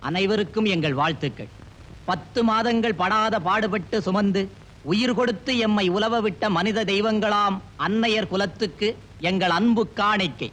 அனைவருக்கும் எங்கள் வாழ்த்துக்கள் பத்து மாதங்கள் படாத பாடுபட்டு சுமந்து உயிர் கொடுத்து எம்மை உலவ விட்ட மனித தெய்வங்களாம் அன்னையர் குலத்துக்கு எங்கள் அன்பு காணிக்கை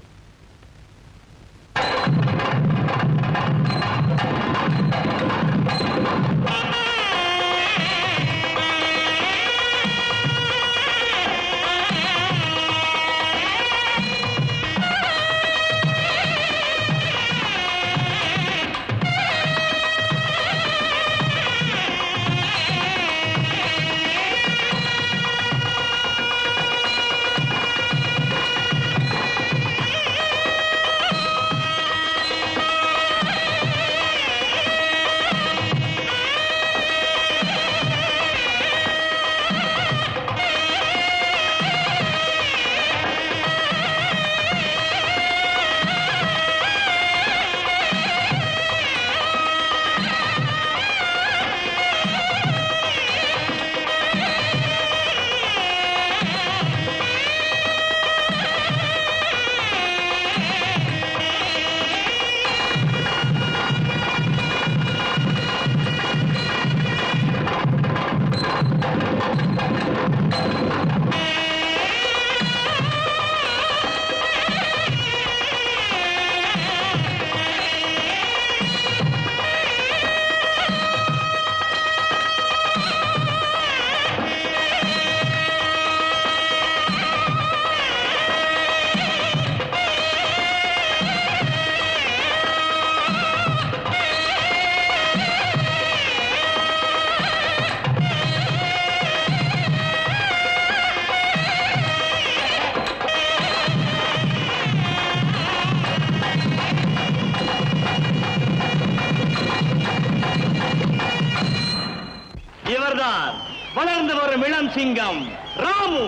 இவர்தான் வளர்ந்து வரும் இளம் சிங்கம் ராமு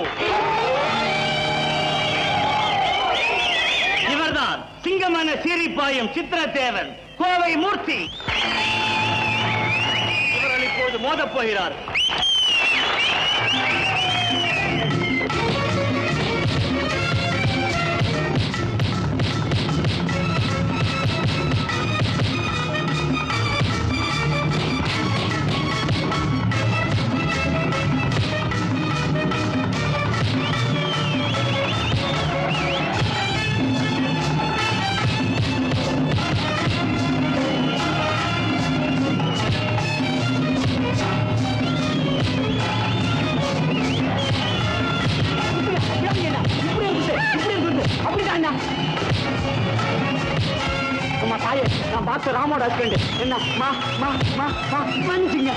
இவர்தான் சிங்கமான சீரிப்பாயும் சித்திரத்தேவன் கோவை மூர்த்தி இவர்கள் இப்போது மோதப் போகிறார் அம்மா தாயே நான் பார்த்த ராமோட ஹஸ்பண்ட் என்ன மா மா மா மா மன்னிச்சுங்க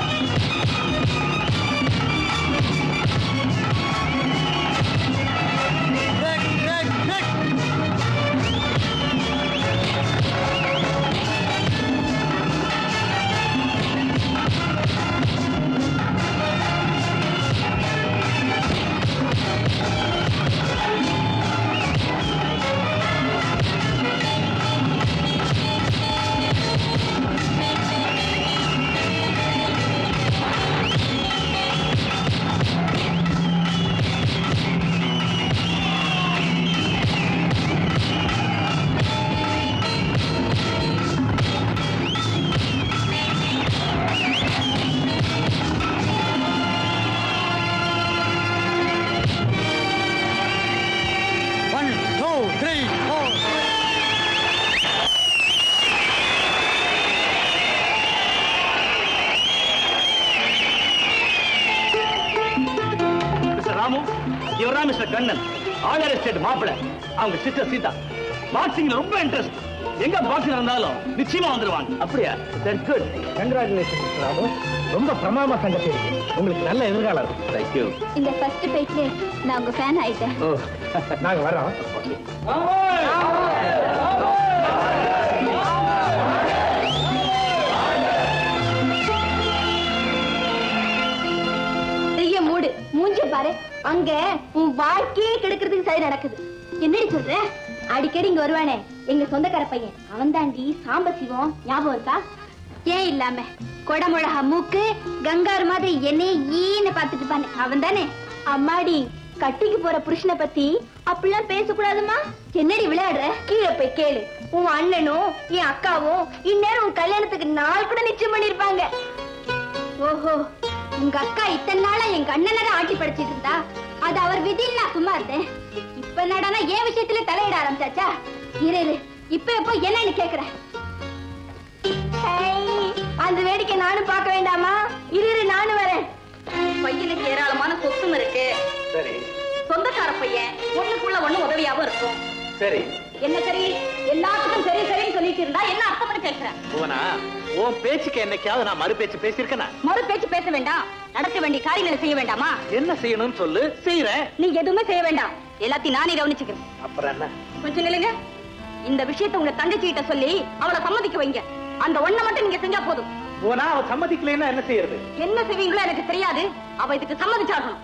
one two three four mister Ramu இவர்தான் மிஸ்டர் கண்ணன் ஆளர் எஸ்டேட் மாப்பிள அவங்க சிஸ்டர் சீதா பாக்ஸிங்ல ரொம்ப இன்ட்ரெஸ்ட் எங்க பாக்ஸிங் இருந்தாலும் நிச்சயமா வந்துருவாங்க அப்படியா தட்ஸ் குட் கங்க்ராச்சுலேஷன் ராமு ரொம்ப பிரமாமா சங்கத்தி இருக்கு உங்களுக்கு நல்ல எதிர்காலம் இருக்கு தேங்க்யூ இந்த ஃபர்ஸ்ட் ஃபைட்ல நான் உங்க ஃபேன் ஆயிட்டேன் ஓ நாங்க வரோம் பெரிய மூடு மூஞ்ச பாரு அங்க உன் வாழ்க்கையே கெடுக்கிறதுக்கு சரி நடக்குது என்னடி சொல்ற அடிக்கடி இங்க வருவானே எங்க சொந்தக்கார பையன் அவன் தாண்டி சாம்பசிவம் ஞாபகம் இருக்கா ஏன் இல்லாம கொடமுழகா மூக்கு கங்காரு மாதிரி என்னைய ஈன்னு பாத்துட்டு பானே அவன் தானே அம்மாடி கட்டிக்கு போற புருஷனை பத்தி அப்படிலாம் பேசக்கூடாதுமா என்னடி விளையாடுற கீழே போய் கேளு உன் அண்ணனும் என் அக்காவும் இந்நேரம் உன் கல்யாணத்துக்கு நாள் கூட நிச்சயம் பண்ணிருப்பாங்க ஓஹோ உங்க அக்கா இத்தனை நாளா எங்க அண்ணனை ஆட்டி படைச்சிட்டு இருந்தா அது அவர் விதியில் நான் சும்மா இருந்தேன் இப்ப என்னடானா ஏன் விஷயத்துல தலையிட ஆரம்பிச்சாச்சா இரு இரு இப்ப எப்போ என்னன்னு கேக்குறேன் ஹை, அந்த வேடிக்கை நானும் பார்க்க வேண்டாமா இரு இரு நானும் வரேன் பையனுக்கு ஏராளமான சொத்தும் இருக்கு சரி சொந்தக்கார பையன் ஒண்ணுக்குள்ள ஒண்ணு உதவியாவும் இருக்கும் சரி என்ன சரி எல்லாத்துக்கும் சரி சரின்னு சொல்லிட்டு இருந்தா என்ன அர்த்தப்படி பேசுறேன் புவனா உன் பேச்சுக்கு என்னைக்காவது நான் மறு பேச்சு பேசியிருக்கேனா மறு பேச்சு பேச வேண்டாம் நடக்க வேண்டிய காரியங்களை செய்ய வேண்டாமா என்ன செய்யணும்னு சொல்லு செய்யறேன் நீ எதுவுமே செய்ய வேண்டாம் எல்லாத்தையும் நானே கவனிச்சுக்கிறேன் அப்புறம் என்ன கொஞ்சம் நில்லுங்க இந்த விஷயத்தை உங்க தங்கச்சி கிட்ட சொல்லி அவளை சம்மதிக்க வைங்க அந்த ஒண்ணை மட்டும் நீங்க செஞ்சா போதும் புவனா அவ சம்மதிக்கலைன்னா என்ன செய்யறது என்ன செய்வீங்களோ எனக்கு தெரியாது அவ இதுக்கு சம்மதிச்சாகணும்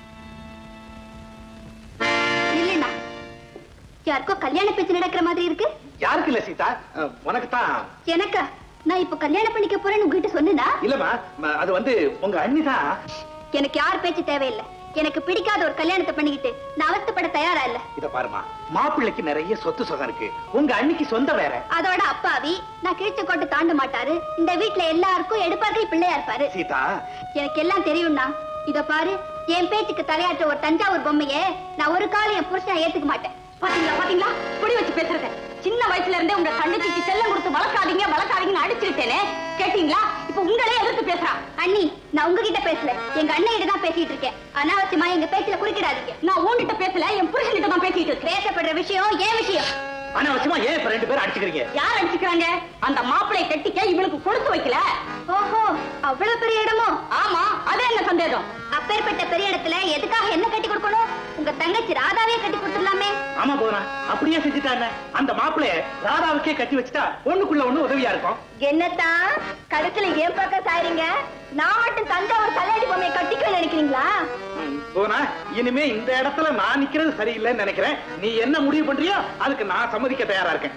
இல்லைண்ணா யாருக்கோ கல்யாண பேச்சு நடக்கிற மாதிரி இருக்கு யாருக்கு இல்ல சீதா உனக்கு தான் எனக்கா நான் இப்ப கல்யாணம் பண்ணிக்க போறேன்னு உங்ககிட்ட சொன்னா இல்லம்மா ம, அது வந்து உங்க அண்ணி தான் எனக்கு யார் பேச்சு தேவையில்லை எனக்கு பிடிக்காத ஒரு கல்யாணத்தை பண்ணிக்கிட்டு நான் அவஸ்தைப்பட தயாரா இல்ல இத பாருமா மாப்பிள்ளைக்கு நிறைய சொத்து சுகம் இருக்கு உங்க அண்ணிக்கு சொந்த வேற அதோட அப்பாவி நான் கிழிச்ச கோட்டை தாண்ட மாட்டாரு இந்த வீட்ல எல்லாருக்கும் எடுப்பாக்கை பிள்ளையா இருப்பாரு சீதா எனக்கு எல்லாம் தெரியும்னா இத பாரு என் பேச்சுக்கு தலையாற்ற ஒரு தஞ்சாவூர் பொம்மையே நான் ஒரு காலம் என் புருஷனை ஏத்துக்க மாட்டேன் பாத்தீங்களா பாத்தீங்களா புடி வச்சு பேசுறத சின்ன வயசுல இருந்தே உங்க தங்கச்சிக்கு செல்லம் கொடுத்து வளர்க்காதீங்க வளர்க்காதீங்கன்னு அடிச்சிருக்கேனே கேட்டீங்களா இப்ப உங்களே எதிர்த்து பேசுறா அண்ணி நான் உங்ககிட்ட பேசல எங்க அண்ணன் கிட்ட தான் பேசிட்டு இருக்கேன் அனாவசியமா எங்க பேச்சுல குறுக்கிடாதீங்க நான் உன்கிட்ட பேசல என் புருஷன்கிட்ட தான் பேசிட்டு இருக்கேன் பேசப்படுற விஷயம் ஏன் விஷயம் அனாவசியமா ஏன் இப்ப ரெண்டு பேரும் அடிச்சுக்கிறீங்க யார் அடிச்சுக்கிறாங்க அந்த மாப்பிளை கட்டிக்க இவளுக்கு கொடுத்து வைக்கல ஓஹோ அவ்வளவு பெரிய இடமோ ஆமா அது என்ன சந்தேகம் அப்பேற்பட்ட பெரிய இடத்துல எதுக்காக என்ன கட்டி கொடுக்கணும் உங்க தங்கச்சி ராதாவே கட்டி கொடுத்துடலாமே ஆமா போனா அப்படியே செஞ்சுட்டாங்க அந்த மாப்பிளைய ராதாவுக்கே கட்டி வச்சுட்டா ஒண்ணுக்குள்ள ஒண்ணு உதவியா இருக்கும் என்னத்தான் கடைசியில ஏன் பக்கம் சாயறீங்க நான் மட்டும் தஞ்சாவூர் கல்யாணி பொம்மையை கட்டிக்க நினைக்கிறீங்களா ம், போனா இனிமே இந்த இடத்துல நான் நிக்கிறது சரியில்லைன்னு நினைக்கிறேன் நீ என்ன முடிவு பண்றியோ அதுக்கு நான் சம்மதிக்க தயாரா இருக்கேன்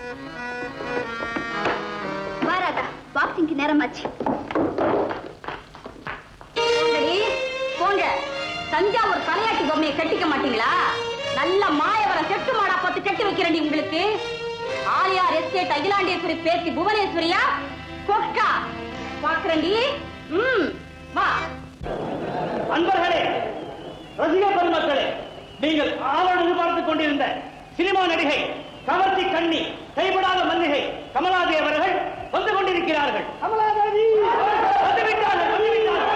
வாராதா பாக்ஸிங்க்கு நேரமாச்சு சரி, போங்க தஞ்சாவூர் தலையாட்டி பொம்மையை கட்டிக்க மாட்டீங்களா நல்ல மாயவர செட்டு மாடா பார்த்து கட்டி வைக்கிறேன் உங்களுக்கு ஆலியார் எஸ்டேட் அகிலாண்டேஸ்வரி பேத்தி புவனேஸ்வரியா கொக்கா பாக்குறேன்டி ம் வா அன்பர்களே ரசிக பெருமக்களே நீங்கள் ஆவல் எதிர்பார்த்துக் கொண்டிருந்த சினிமா நடிகை கவர்ச்சி கண்ணி கைவிடாத மல்லிகை கமலாதேவி அவர்கள் வந்து கொண்டிருக்கிறார்கள் கமலாதேவி வந்துவிட்டார்கள் வந்துவிட்டார்கள்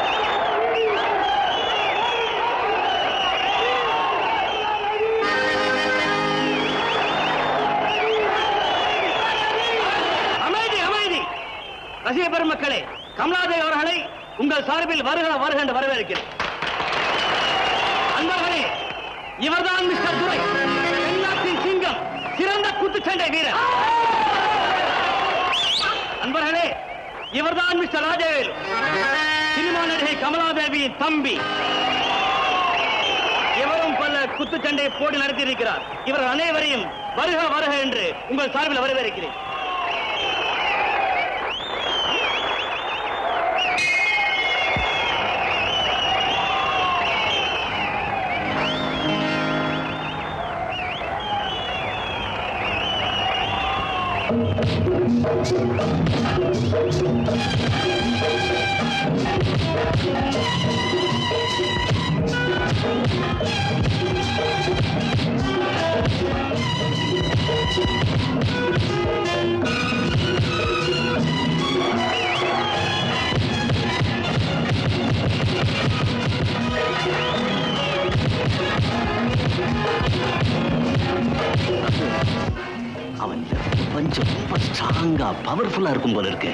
அமைதி அமைதி ரசிக பெருமக்களே கமலாதேவி அவர்களை உங்கள் சார்பில் வருக வருக என்று வரவேற்கிறேன் அன்பர்களே இவர்தான் மிஸ்டர் துரை தென்னாட்டின் சிங்கம் சிறந்த குத்துச்சண்டை வீரர் அன்பர்களே இவர்தான் மிஸ்டர் ராஜவேல் சினிமா நடிகை கமலாதேவியின் தம்பி இவரும் பல குத்துச்சண்டை போட்டி நடத்தியிருக்கிறார் இவர் அனைவரையும் வருக வருக என்று உங்கள் சார்பில் வரவேற்கிறேன் அவன் கொஞ்சம் ரொம்ப ஸ்ட்ராங்கா பவர்ஃபுல்லா இருக்கும் போல இருக்கு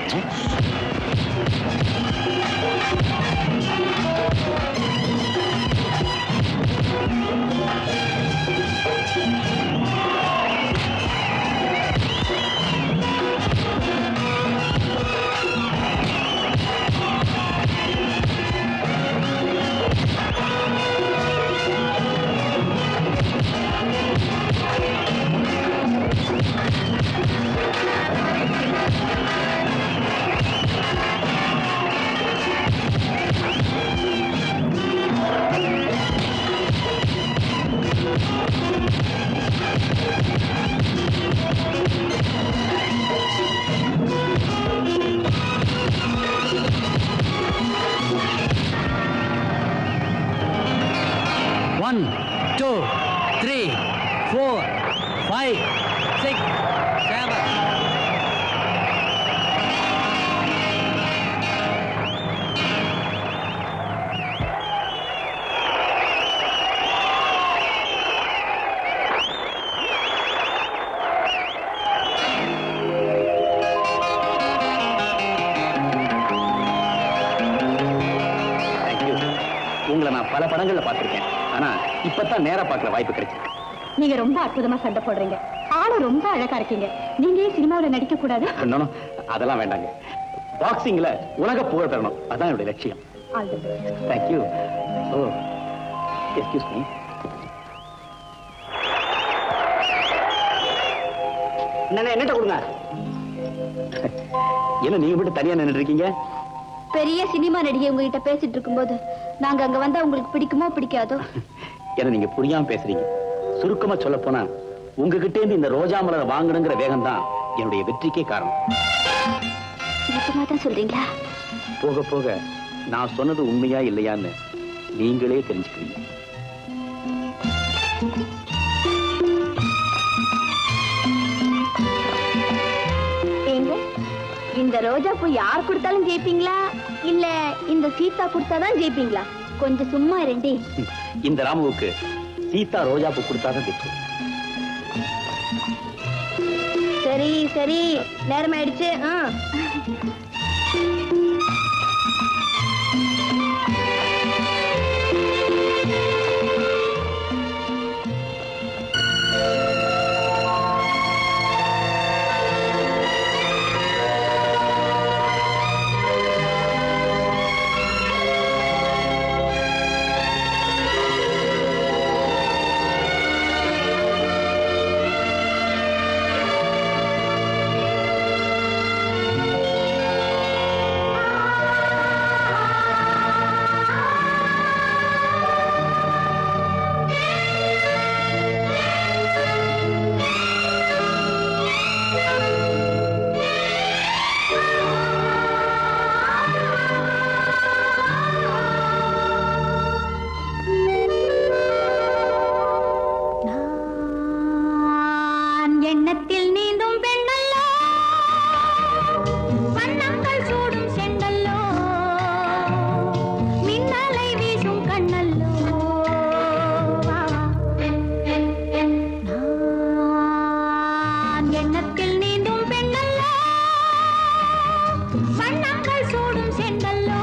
பல படங்கள்ல பார்த்திருக்கேன் ஆனா இப்பதான் நேரா பார்க்கிற வாய்ப்பு கிடைச்சிருக்கு நீங்க ரொம்ப அற்புதமா சண்டை போடுறீங்க ஆளும் ரொம்ப அழகா இருக்கீங்க நீங்க ஏன் சினிமாவுல நடிக்க கூடாது இன்னொன்னு, அதெல்லாம் வேண்டாங்க பாக்ஸிங்ல உலக புகழ் பெறணும் அதான் என்னுடைய லட்சியம் All the best. Thank you oh excuse me என்ன என்னட்ட கொடுங்க என்ன நீங்க மட்டும் தனியா நின்னுட்டு இருக்கீங்க பெரிய சினிமா நடிகை உங்ககிட்ட பேசிட்டு இருக்கும்போது நாங்க அங்க வந்தா உங்களுக்கு பிடிக்குமோ பிடிக்காதோ என்ன நீங்க புரியாம பேசுறீங்க சுருக்கமா சொல்ல போனா உங்ககிட்ட இருந்து இந்த ரோஜா மலரை வாங்கணுங்கிற வேகம் தான் என்னுடைய வெற்றிக்கே காரணம் நிஜமா தான் சொல்றீங்களா போக போக நான் சொன்னது உண்மையா இல்லையான்னு நீங்களே தெரிஞ்சுக்கிறீங்க ஏங்க இந்த ரோஜா பூ யார் கொடுத்தாலும் ஜெயிப்பீங்களா இல்ல இந்த சீதா கொடுத்தாதான் ஜெயிப்பீங்களா கொஞ்சம் சும்மா ரெண்டி ம், இந்த ராமுவுக்கு சீதா ரோஜா பூ கொடுத்தாதான் தெரியும் சரி சரி நேரம் ஆயிடுச்சு ஆ. நான் எண்ணத்தில் நீந்தும் பெண்ணல்லோ வண்ணங்கள் சூடும் செண்டல்லோ மின்னலை வீசும் கண்ணல்லோ வா, வா. நான் எண்ணத்தில் நீந்தும் பெண்ணல்லோ வண்ணங்கள் சூடும் செண்டல்லோ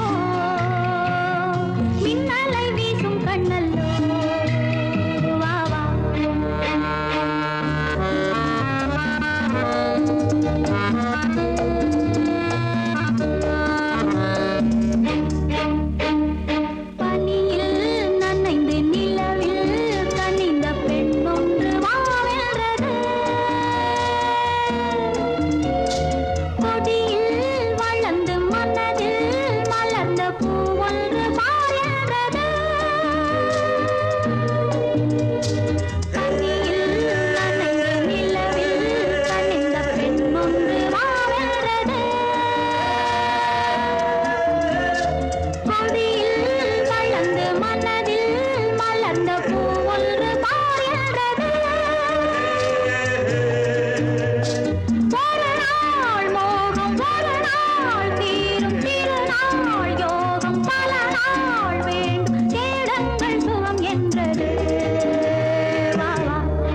மின்னலை வீசும் கண்ணல்லோ வா வா பனியில் நனைந்து நிலவில் கனிந்த பெண் ஒன்று வாவென்றது கொடியில் வளர்ந்து மனதில் மலர்ந்த பூ ஒன்று பாயன்றது பனியில் நனைந்து நிலவில் கனிந்த பெண் ஒன்று வாவென்றது கொடியில் வளர்ந்து மனதில் மலர்ந்த பூ ஒன்று பாயன்றது ஒரு நாள் மோகம் ஒரு நாள் தீரும் திருநாள் யோகம் பல நாள் வேண்டும் தேடங்கள் சுகம் என்றது வா, வா.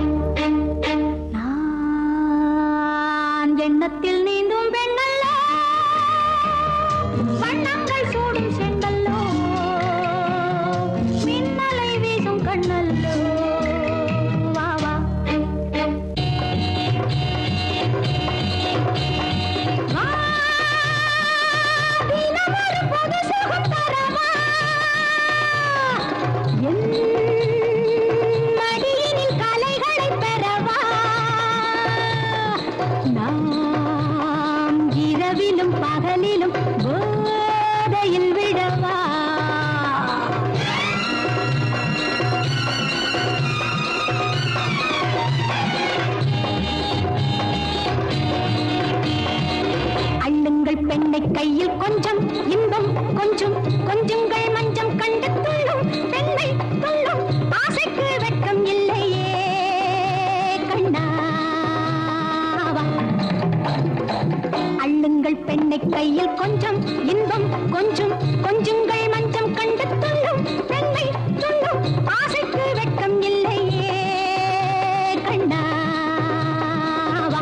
நான் எண்ணத்தில் நீந்தும் பெண்ணல்லோ வண்ணங்கள் சூடும் செண்டல்லோ மின்னலை வீசும் கண்ணல்லோ வா வா வா, தினமொரு புது சுகம் தரவா என் மடியினில் கலைகளைப் பெறவா நாம் இரவிலும் பகலிலும் போதையில் விடவா அள்ளுங்கள் பெண்ணை கையில் கொஞ்சம் இன்பம் கொஞ்சம் கொஞ்சங்கள் மஞ்சம் கண்டு துள்ளும் பெண்ணை துள்ளும் ஆசைக்கு வெட்கம் இல்லையே கண்ணாவா அள்ளுங்கள் பெண்ணை கையில் கொஞ்சம் இன்பம் கொஞ்சம் கொஞ்சங்கள் மஞ்சம் கண்டு துள்ளும் பெண்ணை துள்ளும் ஆசைக்கு வெட்கம் இல்லையே கண்ணாவா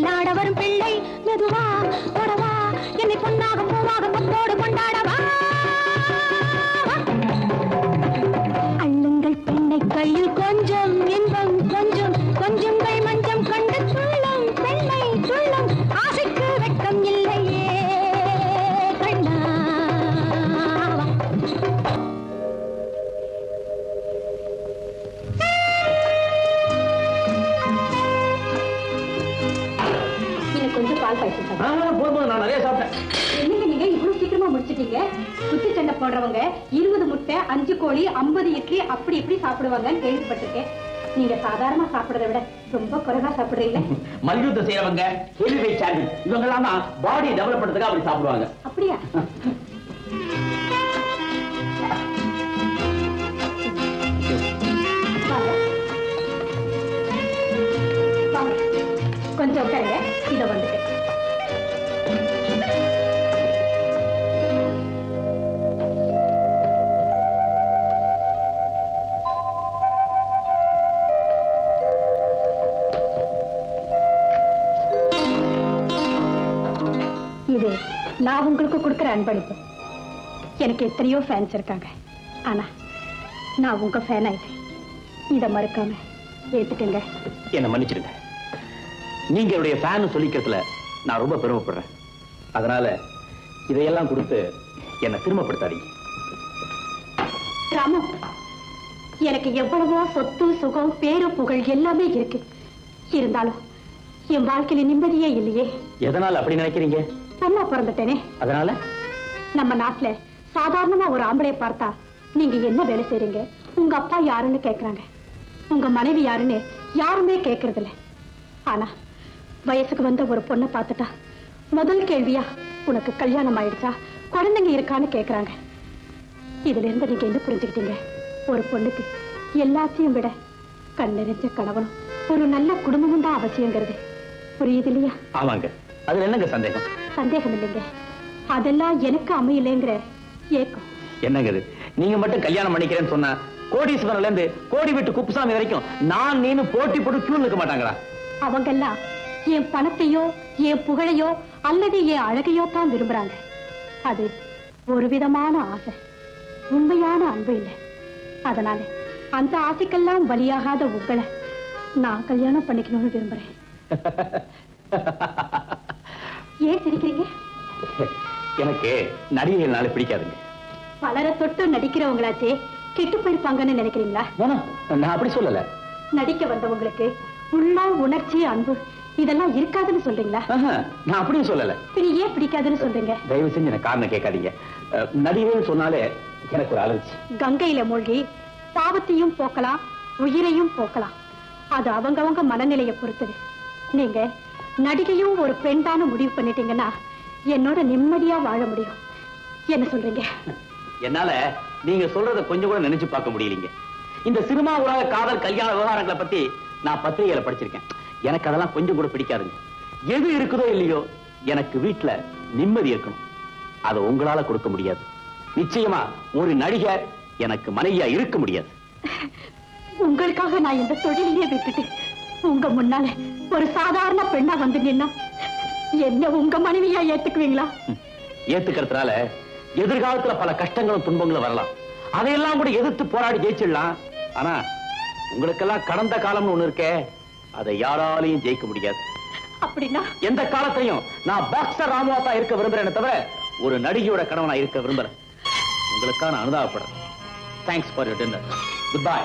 வில்லாட வரும் பிள்ளை மெதுவா ஓடவா என்னை பொன்னாக பூவாக முத்தோடு கொண்டாடவா அள்ளுங்கள் பெண்ணை கையில் கொஞ்சம் இன்பம் கொஞ்சம் கொஞ்சங்கள் மஞ்சம் கண்டு துள்ளும் பெண்ணை துள்ளும் ஆசைக்கு வெட்கம் இல்லையே கண்ணா எனக்கு கொஞ்சம் பால் பாய்ச்சல் சாப்பிடு. போதும் நான் நிறைய சாப்பிட்டேன் என்னங்க நீங்க இவ்வளவு சீக்கிரமா முடிச்சிட்டீங்க குத்து சண்டை போடுறவங்க இருபது முட்டை அஞ்சு கோழி ஐம்பது இட்லி அப்படி இப்படி சாப்பிடுவாங்கன்னு கேள்விப்பட்டிருக்கேன் நீங்க சாதாரணமா சாப்பிடுறதை விட ரொம்ப குறைவா சாப்பிடுறீங்க மல்யுத்தம் செய்யறவங்க ஹெவி வெயிட் சாம்பியன் இவங்க எல்லாம் பாடி டெவலப் பண்றதுக்கு அப்படி சாப்பிடுவாங்க அப்படியா வாங்க. வாங்க. கொஞ்சம் உட்காருங்க இதை வந்துட்டு இது நான் உங்களுக்கு கொடுக்குற அன்பளிப்பு எனக்கு எத்தனையோ ஃபேன்ஸ் இருக்காங்க ஆனா நான் உங்க ஃபேன் ஆயிட்டேன் இதை மறுக்காம ஏத்துக்கங்க என்ன மன்னிச்சிடுங்க நீங்க என்னுடைய ஃபேன் சொல்லிக்கிறதுல நான் ரொம்ப பெருமைப்படுறேன் அதனால இதையெல்லாம் கொடுத்து என்னை திரும்பப்படுத்தாதீங்க ராமு எனக்கு எவ்வளவோ சொத்து சுகம் பேரு புகழ் எல்லாமே இருக்கு இருந்தாலும் என் வாழ்க்கையில நிம்மதியே இல்லையே எதனால அப்படி நினைக்கிறீங்க பொண்ணா பிறந்துட்டேனே அதனால நம்ம நாட்டுல சாதாரணமா ஒரு ஆம்பளைய பார்த்தா நீங்க என்ன வேலை செய்றீங்க உங்க அப்பா யாருன்னு கேக்குறாங்க உங்க மனைவி யாருன்னு யாருமே கேக்குறது இல்ல ஆனா வயசுக்கு வந்த ஒரு பொண்ணை பார்த்துட்டா முதல் கேள்வியா உனக்கு கல்யாணம் ஆயிடுச்சா குழந்தைங்க இருக்கான்னு கேக்குறாங்க இதுல இருந்து நீங்க என்ன புரிஞ்சுக்கிட்டீங்க ஒரு பொண்ணுக்கு எல்லாத்தையும் விட கண் நிறைஞ்ச கணவனும் ஒரு நல்ல குடும்பமும் தான் அவசியங்கிறது புரியுது இல்லையா ஆமாங்க அதுல என்னங்க சந்தேகம் சந்தேகம் இல்லைங்க அதெல்லாம் எனக்கு அமையலைங்கிற ஏக்கம் என்னங்க இது நீங்க மட்டும் கல்யாணம் பண்ணிக்கிறேன்னு சொன்னா கோடீஸ்வரன்ல இருந்து கோடி விட்டு குப்புசாமி வரைக்கும் நான் நீனு போட்டி போட்டு கியூ நிற்க மாட்டாங்களா அவங்கெல்லாம் என் பணத்தையோ என் புகழையோ அல்லது என் அழகையோ தான் விரும்புறாங்க அது ஒரு விதமான ஆசை உண்மையான அன்பு இல்லை அதனால அந்த ஆசைக்கெல்லாம் பலியாகாத உங்களை நான் கல்யாணம் பண்ணிக்கணும்னு விரும்புறேன் ஏன் சிரிக்கிறீங்க எனக்கு நடிகைகள்னால பிடிக்காதுங்க பலரை தொட்டு நடிக்கிறவங்களாச்சே கெட்டு போயிருப்பாங்கன்னு நினைக்கிறீங்களா வேணா, நான் அப்படி சொல்லல நடிக்க வந்தவங்களுக்கு உள்ளம் உணர்ச்சி அன்பு இதெல்லாம் இருக்காதுன்னு சொல்றீங்களா ஆஹா, நான் அப்படியும் சொல்லல பின்ன ஏன் பிடிக்காதுன்னு சொல்றீங்க தயவு செஞ்சு எனக்கு காரணம் கேட்காதீங்க அஹ், நடிகைன்னு சொன்னாலே எனக்கு ஒரு அலர்ஜி கங்கையில மூழ்கி பாவத்தையும் போக்கலாம் உயிரையும் போக்கலாம் அது அவங்கவங்க மனநிலையை பொறுத்தது நீங்க நடிகையும் ஒரு பெண் தானே முடிவு பண்ணிட்டீங்கன்னா என்னோட நிம்மதியா வாழ முடியும் என்ன சொல்றீங்க என்னால நீங்க சொல்றத கொஞ்சம் கூட நினைச்சு பார்க்க முடியலீங்க இந்த சினிமா உலக காதல் கல்யாண விவகாரங்களை பத்தி நான் பத்திரிகையில படிச்சிருக்கேன் எனக்கு அதெல்லாம் கொஞ்சம் கூட பிடிக்காதுங்க எது இருக்குதோ இல்லையோ எனக்கு வீட்டுல நிம்மதி இருக்கணும் அதை உங்களால கொடுக்க முடியாது நிச்சயமா ஒரு நடிகை எனக்கு மனைவியா இருக்க முடியாது உங்களுக்காக நான் இந்த தொழிலையே விட்டுட்டு உங்க முன்னால ஒரு சாதாரண பெண்ணா வந்து நின்னா என்ன உங்க மனைவியா ஏத்துக்குவீங்களா ம். ஏத்துக்கிறதுனால எதிர்காலத்துல பல கஷ்டங்களும் துன்பங்களும் வரலாம் அதையெல்லாம் கூட எதிர்த்து போராடி ஜெயிச்சிடலாம் ஆனா உங்களுக்கெல்லாம் கடந்த காலம்னு ஒண்ணு இருக்கே அதை யாராலையும் ஜெயிக்க முடியாது அப்படின்னா எந்த காலத்தையும் நான் பாக்ஸர் ராமுவா இருக்க விரும்புறேனே தவிர ஒரு நடிகையோட கணவனா இருக்க விரும்புறேன் உங்களுக்காக நான் அனுதாபப்படுறேன் thanks for your dinner good bye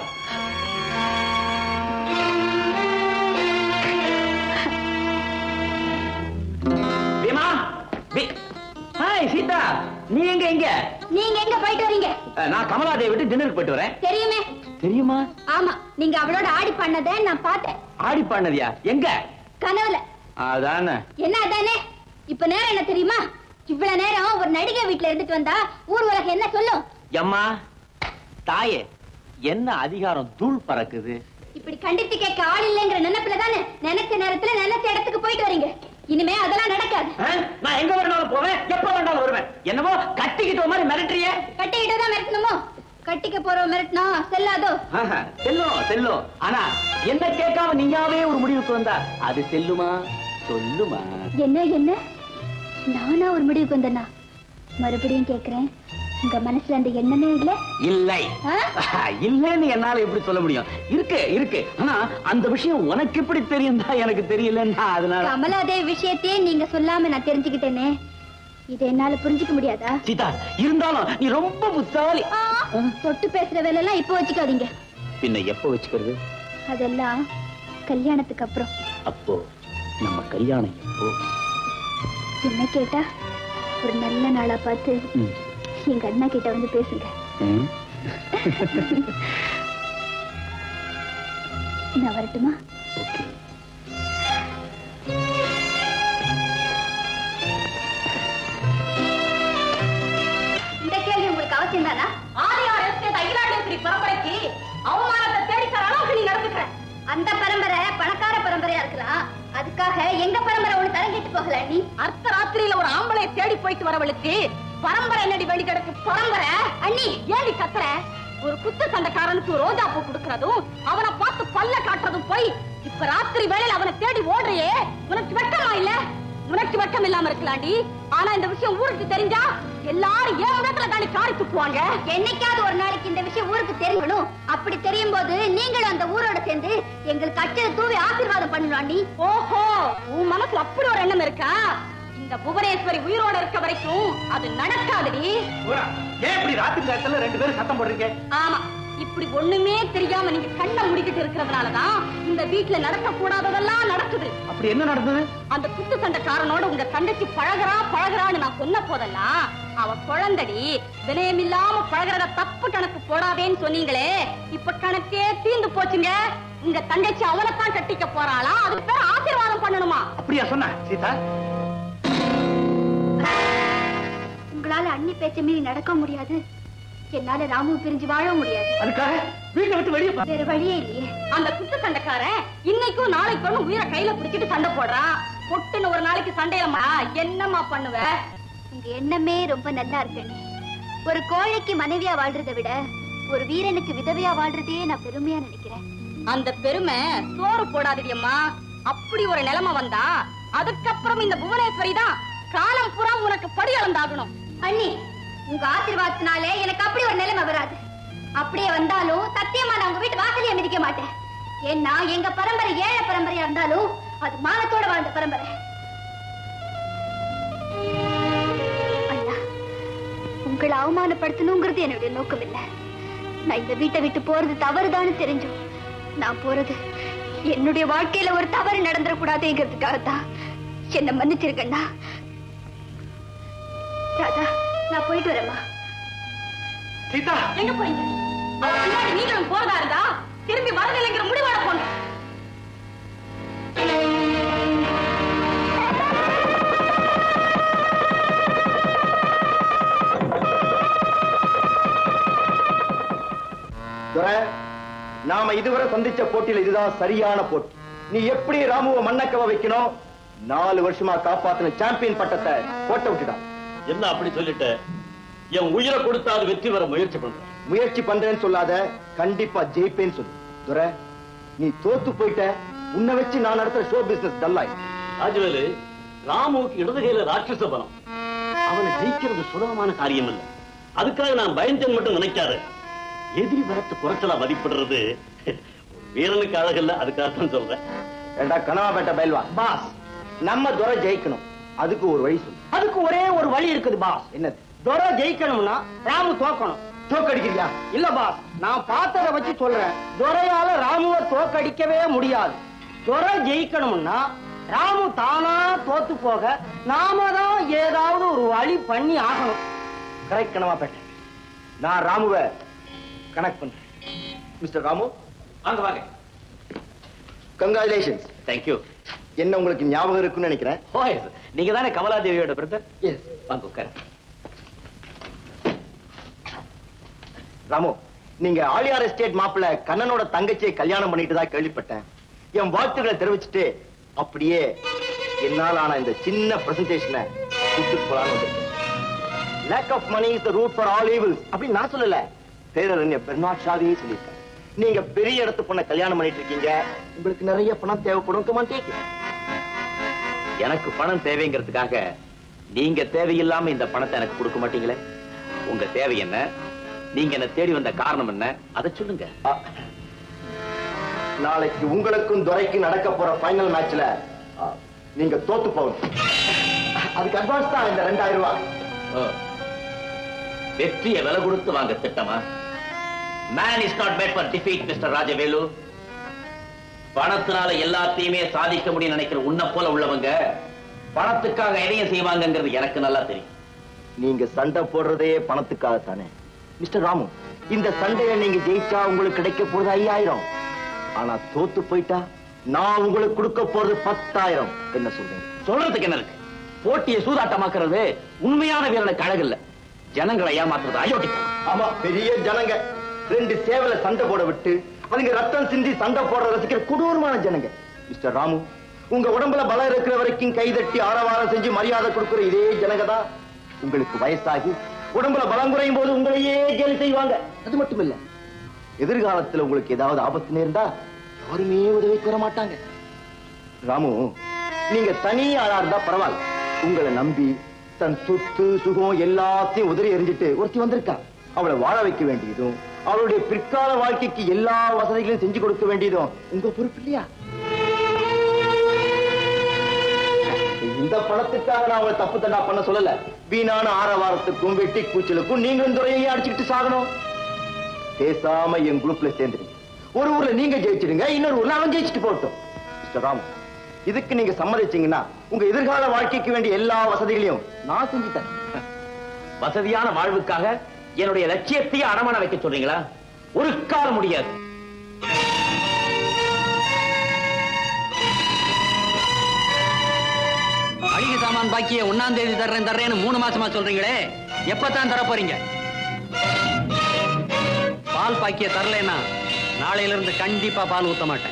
Bheema hi Seetha நீ எங்க எங்க நீங்க எங்க போயிட்டு வரீங்க அஹ், நான் கமலாதேவி விட்டு டின்னருக்கு போயிட்டு வரேன் தெரியுமே தெரியுமா ஆமா நீங்க அவளோட ஆடி பண்ணதை நான் பார்த்தேன் ஆடி பாடினதியா எங்க கனவுல அதானே என்ன அதானே இப்ப நேரம் என்ன தெரியுமா இவ்வளவு நேரம் ஒரு நடிகை வீட்டுல இருந்துட்டு வந்தா ஊர் உலகம் என்ன சொல்லும் எம்மா தாயே என்ன அதிகாரம் தூள் பறக்குது இப்படி கண்டித்து கேட்க ஆள் இல்லைங்கிற நினைப்புல தானே நினைச்ச நேரத்துல நினைச்ச இடத்துக்கு போயிட்டு வரீங்க இனிமே அதெல்லாம் நடக்காது ஆ? நான் எங்க வேணாலும் போவேன் எப்ப வேணாலும் வருவேன் என்னமோ கட்டிக்கிட்ட மாதிரி மிரட்டுறிய கட்டிக்கிட்டு தான் மிரட்டணுமோ கட்டிக்க போற மிரட்டினா செல்லாதோ செல்லும் செல்லும் ஆனா என்ன கேட்காம நீயாவே ஒரு முடிவுக்கு வந்தா அது செல்லுமா சொல்லுமா என்ன என்ன நானா ஒரு முடிவுக்கு வந்தேனா மறுபடியும் கேக்குறேன் உங்க மனசுல அந்த எண்ணமே இல்ல இல்லை ஆ? இல்லைன்னு என்னால எப்படி சொல்ல முடியும் இருக்கு இருக்கு ஆனா அந்த விஷயம் உனக்கு எப்படி தெரியும் தான் எனக்கு தெரியலன்னா அதனால கமலாதேவி விஷயத்தையே நீங்க சொல்லாம நான் தெரிஞ்சுக்கிட்டேனே இது என்னால புரிஞ்சுக்க முடியாதா சீதா இருந்தாலும் நீ ரொம்ப புத்தாலி தொட்டு பேசுற வேலை எல்லாம் இப்ப வச்சுக்காதீங்க பின்ன எப்ப வச்சுக்கிறது அதெல்லாம் கல்யாணத்துக்கு அப்புறம் அப்போ நம்ம கல்யாணம் எப்போ என்ன கேட்டா ஒரு நல்ல நாளா பார்த்து ம். எங்க அண்ணா கிட்ட வந்து பேசுங்க ம்? நான் வரட்டுமா ஓகே இந்த கேள்வி உங்களுக்கு அவசியம் தானா ஆலியார் எஸ்டேட் அகிலாண்டேஸ்வரி பரம்பரைக்கு அவமானத்தை தேடித்தர அளவுக்கு நீ நடந்துக்கிற அந்த பரம்பரை பணக்கார பரம்பரையா இருக்கலாம் அதுக்காக எங்க பரம்பரை ஒண்ணு தரங்கிட்டு போகல நீ அர்த்த ராத்திரியில ஒரு ஆம்பளை தேடி போயிட்டு வரவளுக்கு பரம்பரை என்னடி வழி கிடக்கு பரம்பரை அண்ணி ஏண்டி கத்துற ஒரு குத்து சண்டைக்காரனுக்கு ரோஜா பூ கொடுக்கறதும் அவனை பார்த்து பல்ல காட்டுறதும் போய் இப்ப ராத்திரி வேளையில அவனை தேடி ஓடுறியே உனக்கு வெட்டமா இல்ல உனக்கு வெட்கம் இல்லாம இருக்கலாண்டி ஆனா இந்த விஷயம் ஊருக்கு தெரிஞ்சா எல்லாரும் ஏன் இடத்துல தாண்டி காரி துப்புவாங்க என்னைக்காவது ஒரு நாளைக்கு இந்த விஷயம் ஊருக்கு தெரியணும் அப்படி தெரியும் போது நீங்களும் அந்த ஊரோட சேர்ந்து எங்களுக்கு அச்சத தூவி ஆசீர்வாதம் பண்ணணும் நீ ஓஹோ உன் மனசுல அப்படி ஒரு எண்ணம் இருக்கா இந்த புவனேஸ்வரி உயிரோட இருக்க வரைக்கும் அது நடக்காதுடி ஏன் இப்படி ராத்திரி நேரத்துல ரெண்டு பேரும் சத்தம் போடுறீங்க ஆமா இப்படி ஒண்ணுமே தெரியாம நீங்க கண்ணை முடிக்கிட்டு இருக்கிறதுனாலதான் இந்த வீட்டுல நடக்க கூடாததெல்லாம் நடக்குது அப்படி என்ன நடந்தது அந்த குத்து சண்டைக்காரனோட உங்க தங்கச்சி பழகுறா பழகுறான்னு நான் சொன்ன போதெல்லாம் அவ குழந்தடி வினயம் இல்லாம பழகுறத தப்பு கணக்கு போடாதேன்னு சொன்னீங்களே இப்ப கணக்கே தீந்து போச்சுங்க உங்க தங்கச்சி அவனைத்தான் கட்டிக்க போறாளா அதுக்கு பேர் ஆசீர்வாதம் பண்ணணுமா அப்படியா சொன்ன சீதா உங்களால அண்ணி பேச்ச மீறி நடக்க முடியாது என்னால ராமு பிரிஞ்சு வாழ முடியாது அதுக்காக வீட்டை விட்டு வெளியே போ. வேற வழியே இல்லையே அந்த குத்து சண்டைக்காரன் இன்னைக்கும் நாளைக்கு உயிரை கையில பிடிச்சிட்டு சண்டை போடுறான் பொட்டுன்னு ஒரு நாளைக்கு சண்டையிலமா என்னம்மா பண்ணுவ உங்க எண்ணமே ரொம்ப நல்லா இருக்கேன் ஒரு கோழைக்கு மனைவியா வாழ்றதை விட ஒரு வீரனுக்கு விதவையா வாழ்றதையே நான் பெருமையா நினைக்கிறேன் அந்த பெருமை சோறு போடாதடி அம்மா அப்படி ஒரு நிலைமை வந்தா அதுக்கப்புறம் இந்த புவனேஸ்வரி தான் காலம் புறா உனக்கு படி அளந்தாகணும் அண்ணி உங்க ஆசீர்வாதத்தினாலே எனக்கு அப்படி ஒரு நிலைமை வராது அப்படியே வந்தாலும் சத்தியமா நான் உங்க வீட்டு வாசலையே மிதிக்க மாட்டேன் ஏன்னா எங்க பரம்பரை ஏழை பரம்பரையா இருந்தாலும் அது மானத்தோட வாழ்ந்த பரம்பரை அண்ணா உங்களை அவமானப்படுத்தணுங்கிறது என்னுடைய நோக்கம் இல்ல நான் இந்த வீட்டை விட்டு போறது தவறுதான்னு தெரிஞ்சும் நான் போறது என்னுடைய வாழ்க்கையில ஒரு தவறு நடந்துடக்கூடாதுங்கிறதுக்காகத்தான் என்ன மன்னிச்சிருக்கண்ணா ராதா நான் போயிட்டு வரேம்மா சீதா எங்க போறீங்க அவ பின்னாடி நீங்களும் போறதா இருந்தா திரும்பி வரதில்லைங்கிற முடிவோட போங்க துரை, நாம இதுவரை சந்திச்ச போட்டியில இதுதான் சரியான போட்டி நீ எப்படி ராமுவ மண்ணக்கவ வைக்கணும் நாலு வருஷமா காப்பாத்தின சாம்பியன் பட்டத்தை போட்ட விட்டுட்டான் என்ன அப்படி சொல்லிட்டு என் உயிரை கொடுத்தாவது வெற்றி பெற முயற்சி பண்றேன் முயற்சி பண்றேன்னு சொல்லாத கண்டிப்பா ஜெயிப்பேன்னு சொல்லு துரை நீ தோத்து போயிட்ட உன்னை வச்சு நான் நடத்துற ஷோ பிசினஸ் டல்லாய் ராஜவேலு ராமுவுக்கு இடது கையில ராட்சச பலம் அவனை ஜெயிக்கிறது சுலபமான காரியம் இல்ல அதுக்காக நான் பயந்தேன் மட்டும் நினைக்காத எதிரி வரத்து குறைச்சலா மதிப்பிடுறது வீரனுக்கு அழகல்ல அதுக்காக தான் சொல்றேன் ஏண்டா கனவாபேட்ட பயில்வா பாஸ் நம்ம துரை ஜெயிக்கணும் அதுக்கு ஒரு வழி சொல்லு அதுக்கு ஒரே ஒரு வழி இருக்குது பாஸ் என்னது துரை ஜெயிக்கணும்னா ராமு தோக்கணும் தோக்கடிக்கிறியா இல்ல பாஸ் நான் பார்த்ததை வச்சு சொல்றேன் துரையால ராமுவை தோக்கடிக்கவே முடியாது துரை ஜெயிக்கணும்னா ராமு தானா தோத்து போக நாம தான் ஏதாவது ஒரு வழி பண்ணி ஆகணும் கரெக்ட் கனவாபேட்டை நான் ராமுவை கனெக்ட் பண்றேன் மிஸ்டர் ராமு வாங்க வாங்க கங்க்ராச்சுலேஷன்ஸ் தேங்க்யூ என்ன உங்களுக்கு ஞாபகம் இருக்குன்னு நினைக்கிறேன் ஓ நீங்க தானே கமலாதேவியோட பிரதர் எஸ் வாங்க உட்காரு ராமு நீங்க ஆலியார் எஸ்டேட் மாப்பிள்ள கண்ணனோட தங்கச்சியை கல்யாணம் பண்ணிட்டு தான் கேள்விப்பட்டேன் என் வாழ்த்துக்களை தெரிவிச்சுட்டு அப்படியே என்னால் ஆன இந்த சின்ன பிரசன்டேஷனை கூட்டிட்டு போலான்னு வந்திருக்கேன் lack of money is the root for all evils அப்படி நான் சொல்லல பேரறிஞர் பெர்னாட் ஷாவே சொல்லியிருக்கேன் நீங்க பெரிய இடத்து பொண்ணை கல்யாணம் பண்ணிட்டு இருக்கீங்க உங்களுக்கு நிறைய பணம் தேவைப்படும் கமான் டேக் எனக்கு பணம் தேவைங்கிறதுக்காக நீங்க தேவையில்லாம இந்த பணத்தை எனக்கு கொடுக்க மாட்டீங்களே உங்க தேவை என்ன நீங்க என்ன தேடி வந்த காரணம் என்ன அதை சொல்லுங்க ஆ. நாளைக்கு உங்களுக்கும் துரைக்கும் நடக்க போற ஃபைனல் மேட்ச்ல நீங்க தோத்து போகணும் அதுக்கு அட்வான்ஸ் தான் இந்த ரெண்டாயிரம் ரூபாய் ஓ. வெற்றியை விலை கொடுத்து வாங்க திட்டமா man is not made for defeat mister Rajavelu பணத்தினால எல்லாத்தையுமே சாதிக்க முடியும் நினைக்கிற உன்னை போல உள்ளவங்க பணத்துக்காக எதையும் செய்வாங்கங்கிறது எனக்கு நல்லா தெரியும் நீங்க சண்டை போடுறதே பணத்துக்காக தானே மிஸ்டர் ராமு இந்த சண்டையை நீங்க ஜெயிச்சா உங்களுக்கு கிடைக்க போறது ஐயாயிரம் ஆனா தோத்து போயிட்டா நான் உங்களுக்கு கொடுக்க போறது பத்தாயிரம் என்ன சொல்றீங்க சொல்றதுக்கு என்ன இருக்கு போட்டியை சூதாட்டமாக்குறது உண்மையான வீரனுக்கு அழகு இல்ல ஜனங்களை ஏமாத்துறது அயோக்கியம் ஆமா பெரிய ஜனங்க ரெண்டு சேவல சண்டை போட விட்டு அதுங்க ரத்தம் சிந்தி சண்டை போடுற ரசிக்கிற கொடூரமான ஜனங்க மிஸ்டர் ராமு உங்க உடம்புல பலம் இருக்கிற வரைக்கும் கைதட்டி ஆரவாரம் செஞ்சு மரியாதை கொடுக்கிற இதே ஜனங்க தான் உங்களுக்கு வயசாகி உடம்புல பலம் குறையும் போது உங்களையே கேலி செய்வாங்க அது மட்டும் இல்ல எதிர்காலத்துல உங்களுக்கு ஏதாவது ஆபத்து நேர்ந்தா யாருமே உதவிக்கு வர மாட்டாங்க ராமு நீங்க தனி ஆளா இருந்தா பரவாயில்ல உங்களை நம்பி தன் சொத்து சுகம் எல்லாத்தையும் உதறி எறிஞ்சிட்டு ஒருத்தி வந்திருக்கா அவளை வாழ வைக்க வேண்டியதும் அவளுடைய பிற்கால வாழ்க்கைக்கு எல்லா வசதிகளையும் செஞ்சு கொடுக்க வேண்டியதும் உங்க பொறுப்பு இல்லையா இந்த பணத்துக்காக நான் அவளை தப்பு தண்டா பண்ண சொல்லல வீணான ஆரவாரத்துக்கும் வெட்டி கூச்சலுக்கும் நீங்களும் துறையை அடிச்சுக்கிட்டு சாகணும் பேசாம என் குரூப்ல சேர்ந்துருங்க ஒரு ஊர்ல நீங்க ஜெயிச்சிடுங்க இன்னொரு ஊர்ல அவன் ஜெயிச்சுட்டு போகட்டும் மிஸ்டர் ராம் இதுக்கு நீங்க சம்மதிச்சீங்கன்னா உங்க எதிர்கால வாழ்க்கைக்கு வேண்டிய எல்லா வசதிகளையும் நான் செஞ்சு தரேன் வசதியான வாழ்வுக்காக என்னுடைய லட்சியத்தையே அடமான வைக்க சொல்றீங்களா ஒரு காலம் முடியாது மளிகை சாமான் பாக்கிய ஒன்னாம் தேதி தர்றேன் தர்றேன்னு மூணு மாசமா சொல்றீங்களே எப்பதான் தர போறீங்க பால் பாக்கிய தரலைன்னா நாளையில இருந்து கண்டிப்பா பால் ஊத்த மாட்டேன்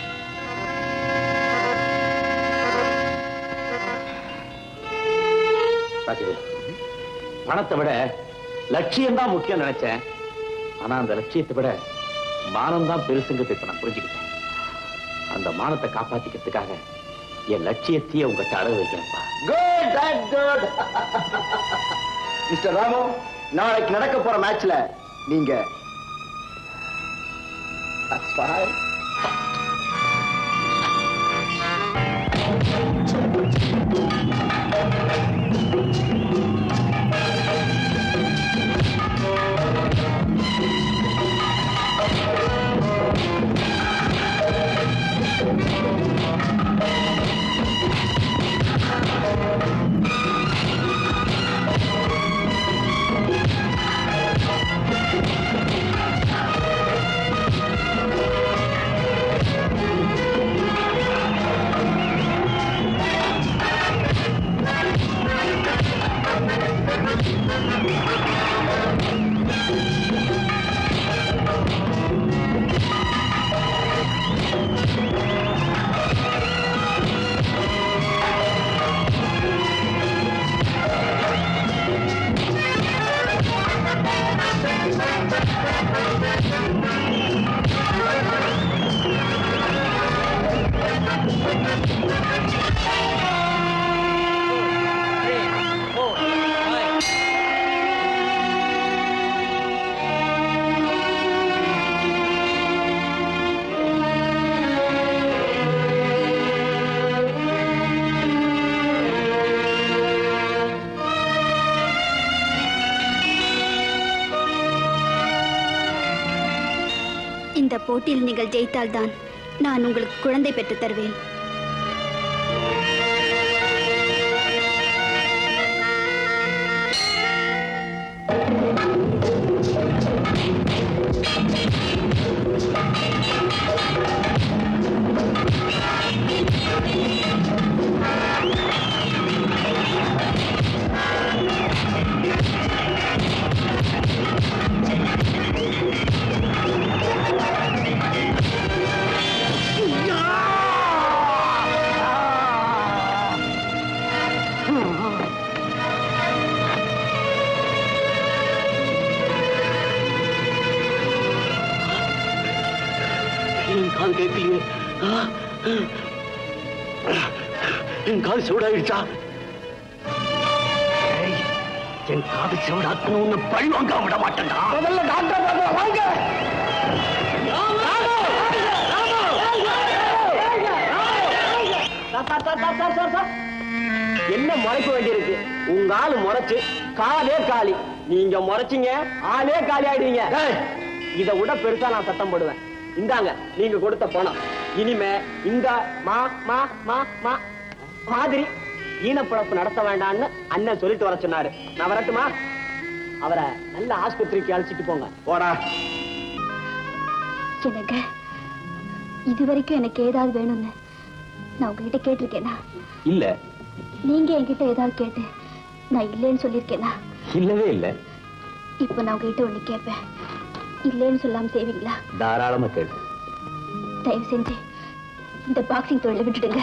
ராஜவேல், பணத்தை விட லட்சியம் தான் முக்கியம் நினைச்சேன் ஆனா அந்த லட்சியத்தை விட மானம் தான் பெருசுங்கிறது இப்ப நான் புரிஞ்சுக்கிட்டேன் அந்த மானத்தை காப்பாத்திக்கிறதுக்காக என் லட்சியத்தையே உங்ககிட்ட அடகு வைக்கிறேன்ப்பா good that good mister Ramu நாளைக்கு நடக்க போற மேட்ச்ல நீங்க That's fine. இந்த போட்டியில் நீங்கள் ஜெயித்தால்தான் நான் உங்களுக்கு குழந்தை பெற்றுத் தருவேன் என் காது கேட்கலையே ஆ! என் காது செவிடாயிடுச்சா ஏய், என் காது செவிடாக்குன்னு உன்னை பழி வாங்க விட மாட்டேன்டா முதல்ல டாக்டர் பாப்பா வாங்க sir, sir, sir, sir, sir, sir, sir. என்ன முறைக்க வேண்டியிருக்கு உங்க ஆளு முறைச்சு காலே காலி நீங்க முறைச்சீங்க ஆளே காலி ஆயிடுவீங்க இத விட பெருசா நான் சத்தம் போடுவேன் இந்தாங்க நீங்க கொடுத்த பணம் இனிமே இந்த மா மா மா மா மாதிரி ஈனப்பழப்பு நடத்த வேண்டாம்னு அண்ணன் சொல்லிட்டு வர சொன்னாரு நான் வரட்டுமா அவரை நல்ல ஆஸ்பத்திரிக்கு அழைச்சிட்டு போங்க போடா என்னங்க இது வரைக்கும் எனக்கு ஏதாவது வேணும்னு நான் உங்ககிட்ட கேட்டிருக்கேனா இல்ல நீங்க என்கிட்ட ஏதாவது கேட்டு நான் இல்லைன்னு சொல்லியிருக்கேனா இல்லவே இல்ல இப்ப நான் உங்ககிட்ட ஒண்ணு கேட்பேன் இல்லைன்னு சொல்லாம செய்வீங்களா தாராளமா கேளு தயவு செஞ்சு இந்த பாக்ஸிங் தொழிலை விட்டுடுங்க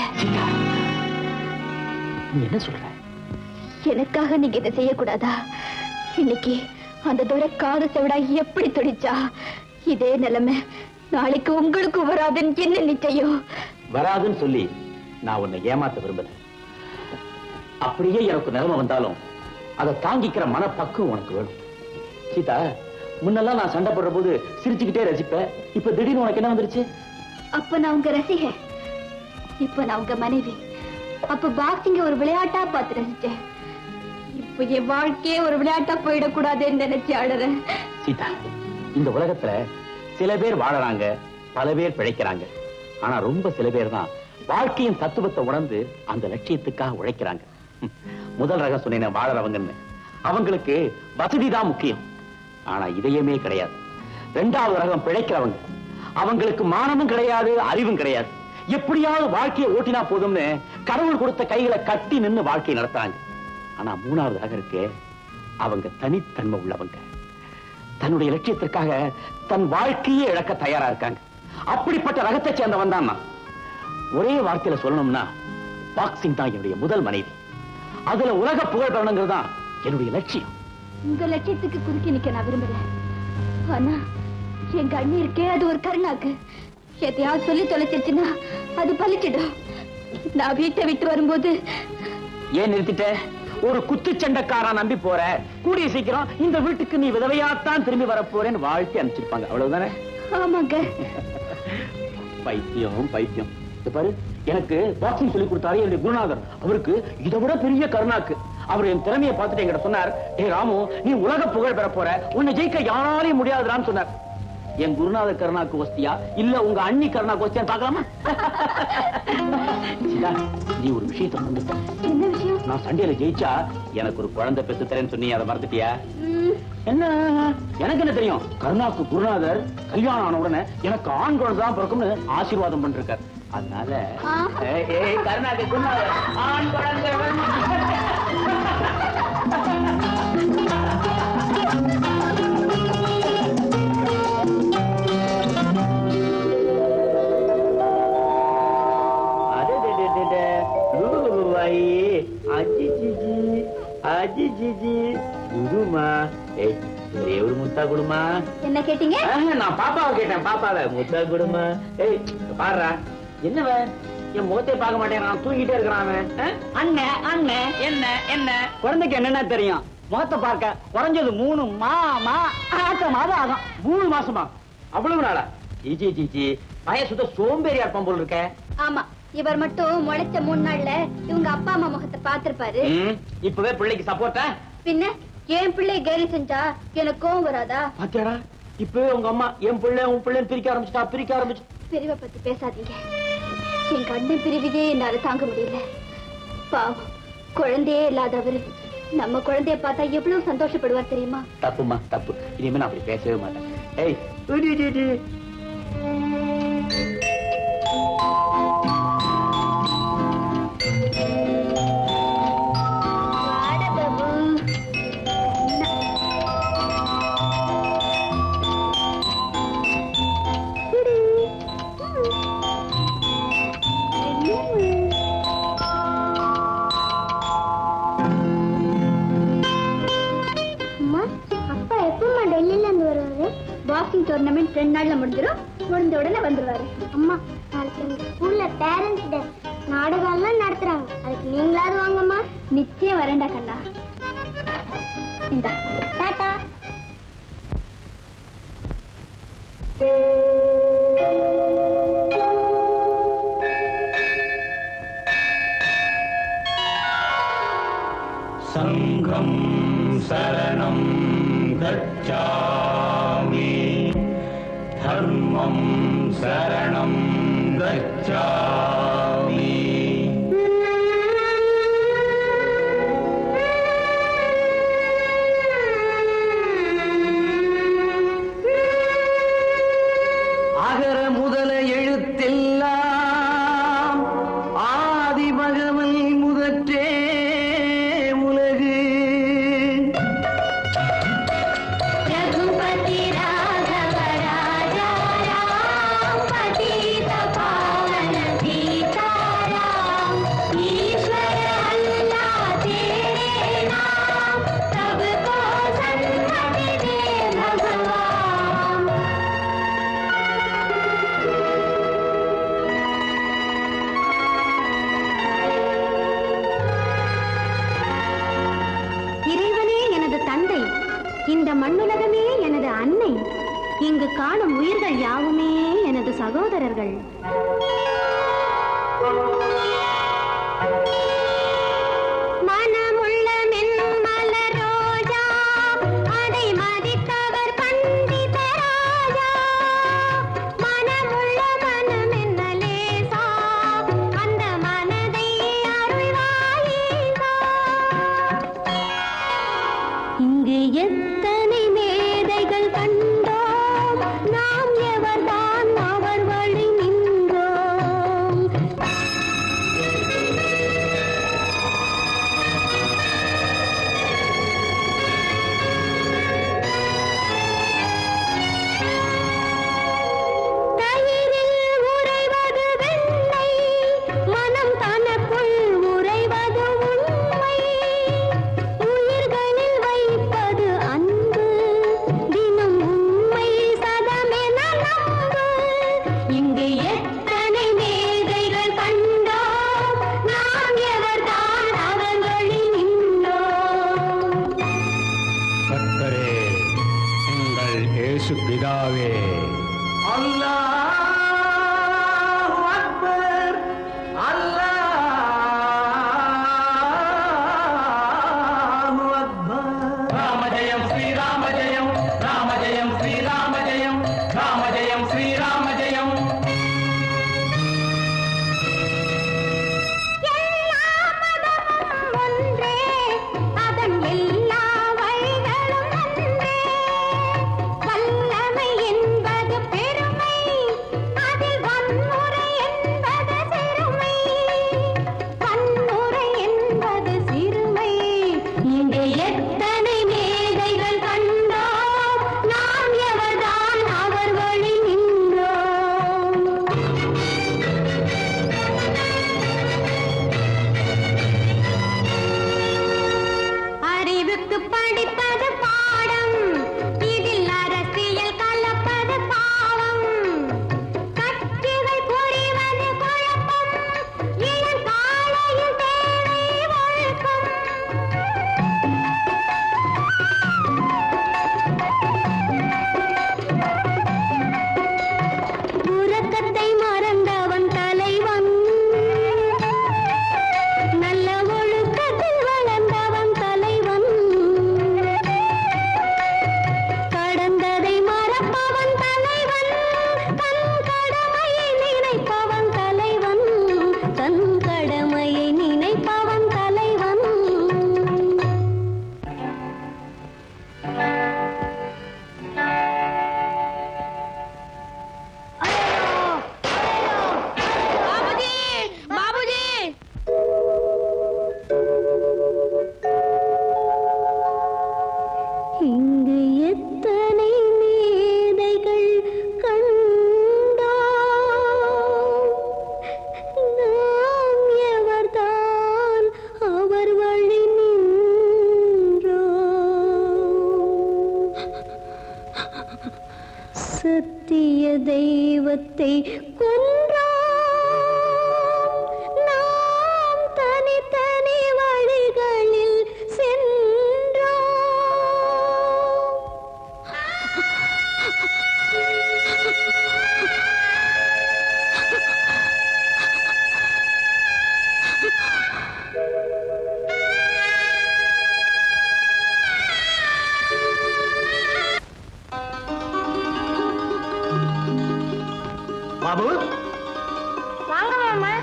நீ என்ன சொல்ற எனக்காக நீங்க இதை செய்யக்கூடாதா இன்னைக்கு அந்த தூர காது செவிடா எப்படி துடிச்சா இதே நிலைமை நாளைக்கு உங்களுக்கு வராதுன்னு என்ன நிச்சயம் வராதுன்னு சொல்லி நான் உன்னை ஏமாத்த விரும்பல அப்படியே எனக்கு நிலைமை வந்தாலும் அதை தாங்கிக்கிற மனப்பக்குவம் உனக்கு வேணும் சீதா முன்னெல்லாம் நான் சண்டை போடுற போது சிரிச்சுக்கிட்டே ரசிப்பேன் இப்ப திடீர்னு உனக்கு என்ன வந்துருச்சு அப்ப நான் உங்க ரசிகை இப்ப நான் உங்க மனைவி அப்ப பாக்ஸிங்க ஒரு விளையாட்டா பார்த்து ரசிச்சேன் இப்ப என் வாழ்க்கையே ஒரு விளையாட்டா போயிடக்கூடாதுன்னு நினைச்சு அழறேன் சீதா இந்த உலகத்துல சில பேர் வாழறாங்க பல பேர் பிழைக்கிறாங்க ஆனா ரொம்ப சில பேர் தான் வாழ்க்கையின் தத்துவத்தை உணர்ந்து அந்த லட்சியத்துக்காக உழைக்கிறாங்க ஹம், முதல் ரகம் சொன்னேன் வாழறவங்கன்னு அவங்களுக்கு வசதி தான் முக்கியம் ஆனா இதயமே கிடையாது ரெண்டாவது ரகம் பிழைக்கிறவங்க அவங்களுக்கு மானமும் கிடையாது அறிவும் கிடையாது எப்படியாவது வாழ்க்கையை ஓட்டினா போதும்னு கடவுள் கொடுத்த கைகளை கட்டி நின்னு வாழ்க்கையை நடத்துறாங்க ஆனா மூணாவது ரகம் இருக்கு அவங்க தனித்தன்மை உள்ளவங்க தன்னுடைய லட்சியத்திற்காக தன் வாழ்க்கையே இழக்க தயாரா இருக்காங்க அப்படிப்பட்ட ரகத்தை சேர்ந்தவன் தான் நான் ஒரே வார்த்தையில சொல்லணும்னா பாக்ஸிங் தான் என்னுடைய முதல் மனைவி அதுல உலக புகழ் பெறணுங்கிறது தான் என்னுடைய லட்சியம் உங்க லட்சியத்துக்கு குறுக்கி நிக்க நான் விரும்பல ஆனா எங்க அண்ணி இருக்கே அது ஒரு கருணாக்கு எதையாவது சொல்லி தொலைச்சிருச்சுன்னா அது பலிச்சிடும் நான் வீட்டை விட்டு வரும்போது ஏன் நிறுத்திட்ட ஒரு குத்துச்சண்டைக்காரன் நம்பி போற கூடிய சீக்கிரம் இந்த வீட்டுக்கு நீ விதவையாத்தான் திரும்பி வரப்போறேன்னு வாழ்த்தி அனுப்பிச்சிருப்பாங்க அவ்வளவுதானே ஆமாங்க பைத்தியம் பைத்தியம் இது பாரு எனக்கு பாக்ஸிங் சொல்லி கொடுத்தாரு என்னுடைய குருநாதர் அவருக்கு இதை விட பெரிய கருணாக்கு அவர் என் திறமையை பார்த்துட்டு என்கிட்ட சொன்னார் ஏ ராமு நீ உலக புகழ் பெற போற உன்னை ஜெயிக்க யாராலையும் முடியாதுடான்னு சொன்னார் என் குருநாதர் கருணாக்கு வஸ்தியா இல்ல உங்க அண்ணி கருணாக்கு வஸ்தியா பார்க்கலாமா சீதா, நீ ஒரு விஷயத்தை மறந்துட்ட என்ன விஷயம் நான் சண்டையில ஜெயிச்சா எனக்கு ஒரு குழந்தை பெத்து தரேன்னு சொன்னீங்க அதை மறந்துட்டியா ம், என்ன எனக்கு என்ன தெரியும் கருணாக்கு குருநாதர் கல்யாணம் ஆன உடனே எனக்கு ஆண் குழந்தை தான் பிறக்கும்னு ஆசீர்வாதம் பண்ணிருக்கார் அதனால ஆஹா. ஏய், ஏய், கருணாக்கு குருநாதர் ஆண் குழந்தை வேணும். அடடடடட. லூலுவாயி. அஜிஜிஜி. அஜிஜிஜி. குருமா. ஏய், ஒரே ஒரு முத்தா கொடுமா என்ன கேட்டீங்க ஆஹா, நான் பாப்பாவை கேட்டேன் பாப்பாவை முத்தா கொடுமா ஏய் பாடுறா என்னவ என் முகத்தை பார்க்க மாட்டேன் நான் தூங்கிட்டே இருக்கிறான் அவன் ஆ? அண்ணன் அண்ணன் என்ன என்ன குழந்தைக்கு என்னென்ன தெரியும் முகத்தை பார்க்க குறைஞ்சது மூணு மாமா ஆத்த மாதம் ஆகும் மூணு மாசமா அவ்வளவு நாளா ஜிஜி ஜிஜி பையன் சுத்த சோம்பேறியா இருப்பான் போல இருக்க ஆமா இவர் மட்டும் முளைச்ச மூணு நாள்ல இவங்க அப்பா அம்மா முகத்தை பார்த்திருப்பாரு ம், இப்பவே பிள்ளைக்கு சப்போர்ட்டா பின்ன என் பிள்ளை கேலி செஞ்சா எனக்கு கோவம் வராதா பாத்தியாடா இப்பவே உங்க அம்மா என் பிள்ளை உன் பிள்ளை பிரிக்க ஆரம்பிச்சுட்டா பிரிக்க ஆரம்பிச்சு பிரிவை பத்தி பேசாதீங்க எங்க அண்ணன் பிரிவையே என்னால தாங்க முடியல பாவம் குழந்தையே இல்லாதவரு நம்ம குழந்தைய பார்த்தா எவ்வளவு சந்தோஷப்படுவார் தெரியுமா தப்புமா தப்பு இனிமே நான் அப்படி பேசவே மாட்டேன் ஏய் உடி, உடி, உடி. வாட பாபு அம்மா அப்பா எப்பமா டெல்லியில இருந்து வருவாரு பாக்ஸிங் டோர்னமெண்ட் ரெண்டு நாள்ல முடிஞ்சிடும் முடிஞ்ச உடனே வந்துருவாரு அம்மா நாளைக்கு எங்க ஸ்கூல்ல பேரண்ட்ஸ் டே நாடகம் எல்லாம் நடத்துறாங்க அதுக்கு நீங்களாவது வாங்கம்மா நிச்சயம் வரேன்டா கண்ணா இந்தா டாடா सङ्घम् शरणम् गच्छामि धर्मम् शरणम् गच्छामि அகர முதல எழுத்தெல்லாம் ஆதி பகவல் முதற்றே உலகு रघुपति राघव राजा राम पतित पावन सीताराम ईश्वर अल्लाह तेरे नाम सबको सन्मति दे भगवान இறைவனே எனது தந்தை இந்த மண்ணுலகமே எனது அன்னை இங்கு காணும் உயிர்கள் யாவுமே எனது சகோதரர்கள் மனமுள்ள மென்மலர் ரோஜா அதை மதித்தவர் பண்டித ராஜா மனமுள்ள மனம் என்ன லேசா அந்த மனதை அருள்வாயீசா இங்கு எத்தனை மேதைகள் கண்டோம் நாம் எவர்தான் அவர் வழி நின்றோம் சத்திய தெய்வத்தை கொன்றான் நாம் தனித்தனி வழிகளில் சென்றோம் பாபு வாங்க மாமா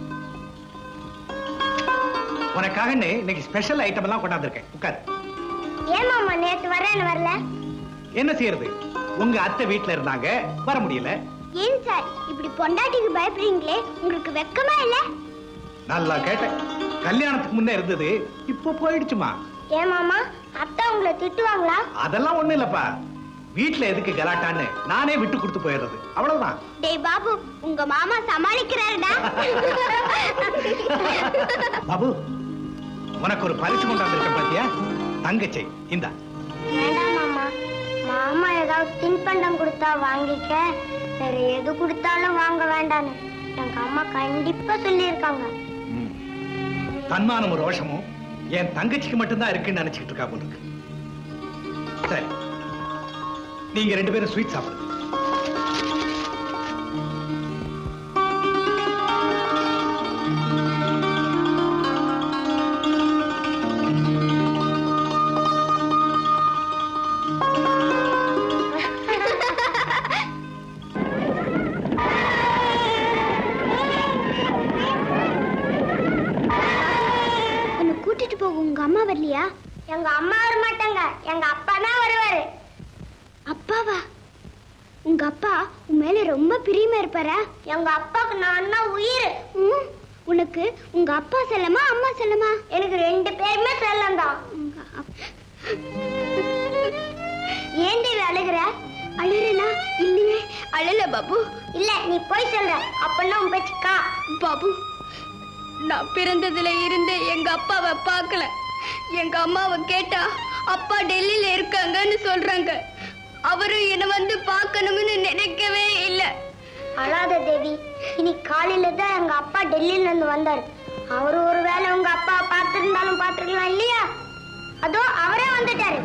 உனக்காகன்னு இன்னைக்கு ஸ்பெஷல் ஐட்டம் எல்லாம் கொண்டாந்துருக்கேன் உட்கார் ஏன் மாமா நேத்து வரேன்னு வரல என்ன செய்யறது உங்க அத்தை வீட்ல இருந்தாங்க வர முடியல ஏன் சார் இப்படி பொண்டாட்டிக்கு பயப்படுறீங்களே உங்களுக்கு வெக்கமா இல்ல நல்லா கேட்டேன் கல்யாணத்துக்கு முன்ன இருந்தது இப்போ போயிடுச்சுமா ஏன் மாமா அத்தை உங்களை திட்டுவாங்களா அதெல்லாம் ஒண்ணு இல்லப்பா வீட்ல எதுக்கு கலாட்டான்னு நானே விட்டு கொடுத்து போயிடுறது அவ்வளவுதான் டேய் பாபு உங்க மாமா சமாளிக்கிறாருடா பாபு உனக்கு ஒரு பரிசு கொண்டாந்துருக்கேன் பாத்தியா தங்கச்சி இந்தா வேண்டாம் மாமா மாமா ஏதாவது தின்பண்டம் கொடுத்தா வாங்கிக்க வேற எது கொடுத்தாலும் வாங்க வேண்டான்னு எங்க அம்மா கண்டிப்பா சொல்லியிருக்காங்க ம். தன்மானமும் ரோஷமும் என் தங்கச்சிக்கு மட்டும்தான் இருக்குன்னு நினைச்சிட்டு இருக்கா போல இருக்கு சரி நீங்க ரெண்டு பேரும் ஸ்வீட் சாப்பிடுங்க உன்னை கூட்டிட்டு போக உங்க அம்மா வரலையா எங்க அம்மா வர மாட்டாங்க எங்க அப்பா தான் வருவாரு அப்பாவா உங்க அப்பா உன் மேல ரொம்ப பிரியமா இருப்பாரா எங்க அப்பாவுக்கு நான் தான் உயிர் உனக்கு உங்க அப்பா செல்லமா அம்மா செல்லமா எனக்கு ரெண்டு பேருமே செல்லம் தான் ஏன் தேவி அழுகுற அழுறனா இல்லையே அழல பாபு இல்ல நீ போய் சொல்ற அப்பன்னா உன் பேச்சுக்கா பாபு நான் பிறந்ததுல இருந்தே எங்க அப்பாவை பார்க்கல எங்க அம்மாவை கேட்டா அப்பா டெல்லியில இருக்காங்கன்னு சொல்றாங்க அவரும் என்ன வந்து பார்க்கணும்னு நினைக்கவே இல்ல அழாத தேவி இனி காலையில தான் எங்க அப்பா டெல்லியில இருந்து வந்தாரு அவரு ஒருவேளை உங்க அப்பா பார்த்திருந்தாலும் பார்த்திருக்கலாம் இல்லையா அதோ அவரே வந்துட்டாரு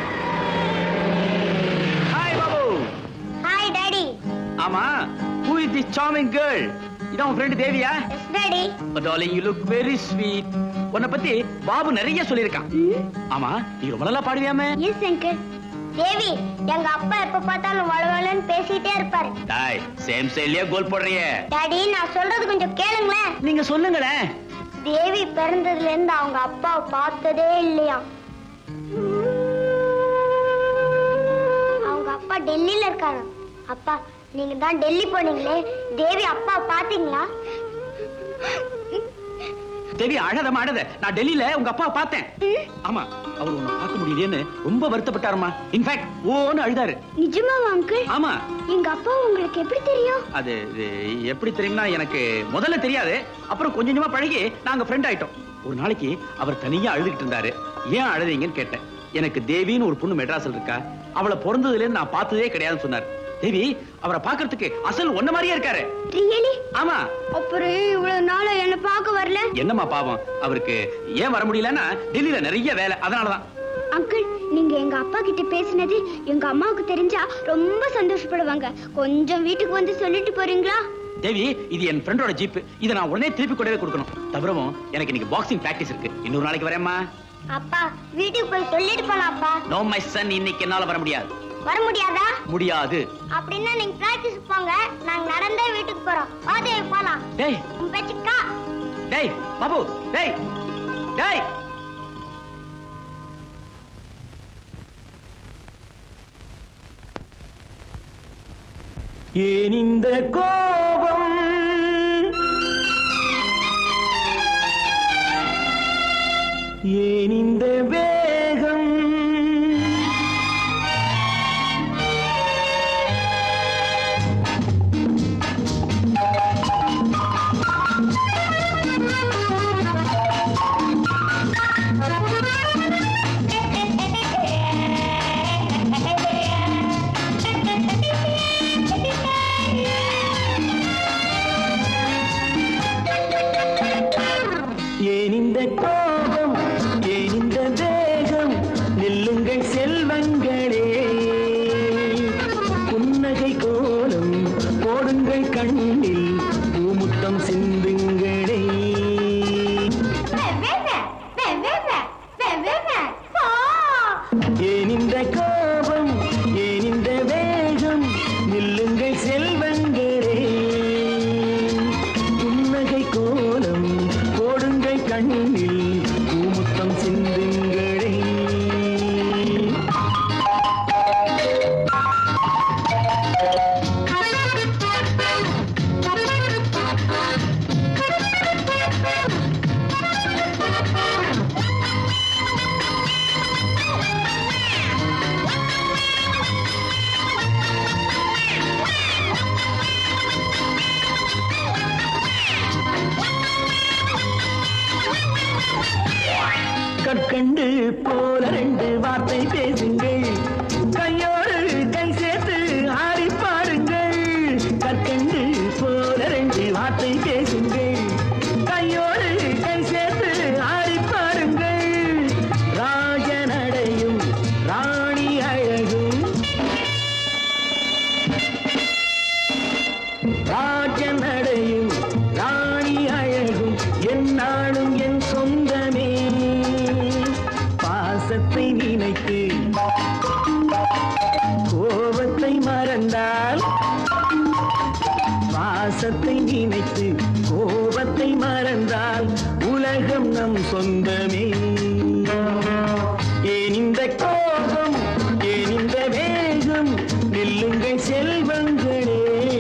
ஹாய் பாபு ஹாய் டாடி ஆமா who is this charming girl இதான் உன் ஃப்ரெண்ட் தேவியா yes daddy darling you look very sweet உன்னை பத்தி பாபு நிறைய சொல்லியிருக்கான் ஆமா நீ ரொம்ப நல்லா பாடுவியாமே எஸ் அங்கிள் தேவி எங்க அப்பா எப்ப பார்த்தாலும் வளவலன்னு பேசிட்டே இருப்பாரு டாய் சேம் சைட்லயே கோல் போடுறியே டாடி நான் சொல்றது கொஞ்சம் கேளுங்களேன் நீங்க சொல்லுங்களேன் தேவி பிறந்ததுல இருந்து அவங்க அப்பாவை பார்த்ததே இல்லையா அவங்க அப்பா டெல்லியில இருக்காங்க அப்பா நீங்க தான் டெல்லி போனீங்களே தேவி அப்பா பாத்தீங்களா தேவி அழதமா அழத நான் டெல்லியில உங்க அப்பாவை பார்த்தேன் ஆமா அவர் உன்னை பார்க்க முடியலையேன்னு ரொம்ப வருத்தப்பட்டாருமா இன்ஃபேக்ட் ஓன்னு அழுதாரு நிஜமாவா அங்கிள் ஆமா எங்க அப்பா உங்களுக்கு எப்படி தெரியும் அது இது எப்படி தெரியும்னா எனக்கு முதல்ல தெரியாது அப்புறம் கொஞ்சம் கொஞ்சமா பழகி நாங்க ஃப்ரெண்ட் ஆயிட்டோம் ஒரு நாளைக்கு அவர் தனியா அழுதுகிட்டு இருந்தாரு ஏன் அழுதீங்கன்னு கேட்டேன் எனக்கு தேவின்னு ஒரு பொண்ணு மெட்ராஸ்ல இருக்கா அவளை பிறந்ததுல இருந்து நான் பார்த்ததே கிடையாதுன்னு சொன்னார் தேவி அவரை பார்க்கிறதுக்கு அசல் ஒன்ன மாதிரியே இருக்காரு ரியலி ஆமா அப்புறம் இவ்வளவு நாளா என்ன பார்க்க வரல என்னம்மா பாவம் அவருக்கு ஏன் வர முடியலன்னா டெல்லியில நிறைய வேலை அதனாலதான் அங்கிள் நீங்க எங்க அப்பா கிட்ட பேசினது எங்க அம்மாவுக்கு தெரிஞ்சா ரொம்ப சந்தோஷப்படுவாங்க கொஞ்சம் வீட்டுக்கு வந்து சொல்லிட்டு போறீங்களா தேவி இது என் ஃப்ரெண்டோட ஜீப் இதை நான் உடனே திருப்பி கொண்டே கொடுக்கணும் தவிரவும் எனக்கு இன்னைக்கு பாக்ஸிங் பிராக்டிஸ் இருக்கு இன்னொரு நாளைக்கு வரேம்மா அப்பா வீட்டுக்கு போய் சொல்லிட்டு போலாம் அப்பா நோ மை சன் இன்னைக்கு என்னால வர முடியாது வர முடியாதா முடியாது அப்படின்னா நீங்க பிராக்டிஸ் போங்க நாங்க நடந்தே வீட்டுக்கு போறோம் வாதேவி போலாம் டேய் உன் பேச்சுக்கா டேய் பாபு டேய் டேய் ஏன் இந்த கோபம் ஏன் இந்த வேகம் கோபம் ஏன் இந்த வேகம் நில்லுங்கள் செல்வங்களே புன்னகை கோலம் போடுங்கள் கண்ணில் பூமுத்தம் சிந்துங்களே ஏன் இந்த கோபம் ஏன் இந்த வேகம் நில்லுங்கள் செல்வங்களே புன்னகை கோலம் போடுங்கள் கண்ணில் பூமுத்தம் சிந்துங்களே கற்கண்டு போல ரெண்டு வார்த்தை பேசுங்கள் கையோடு கை சேர்த்து ஆடி பாடுங்கள் கற்கண்டு போல ரெண்டு வார்த்தை பேசுங்கள் கையோடு கை சேர்த்து ஆடி பாடுங்கள் ராஜனடையும் ராணி அழகும் ராஜனடையும் ராணி அழகும் என்னாலும் என் சொந்தமே பாசத்தை நினைத்து கோபத்தை மறந்தால் பாசத்தை நினைத்து கோபத்தை மறந்தால் உலகம் நம் சொந்தமே ஏன் இந்த கோபம் ஏன் இந்த வேகம் நில்லுங்கள் செல்வங்களே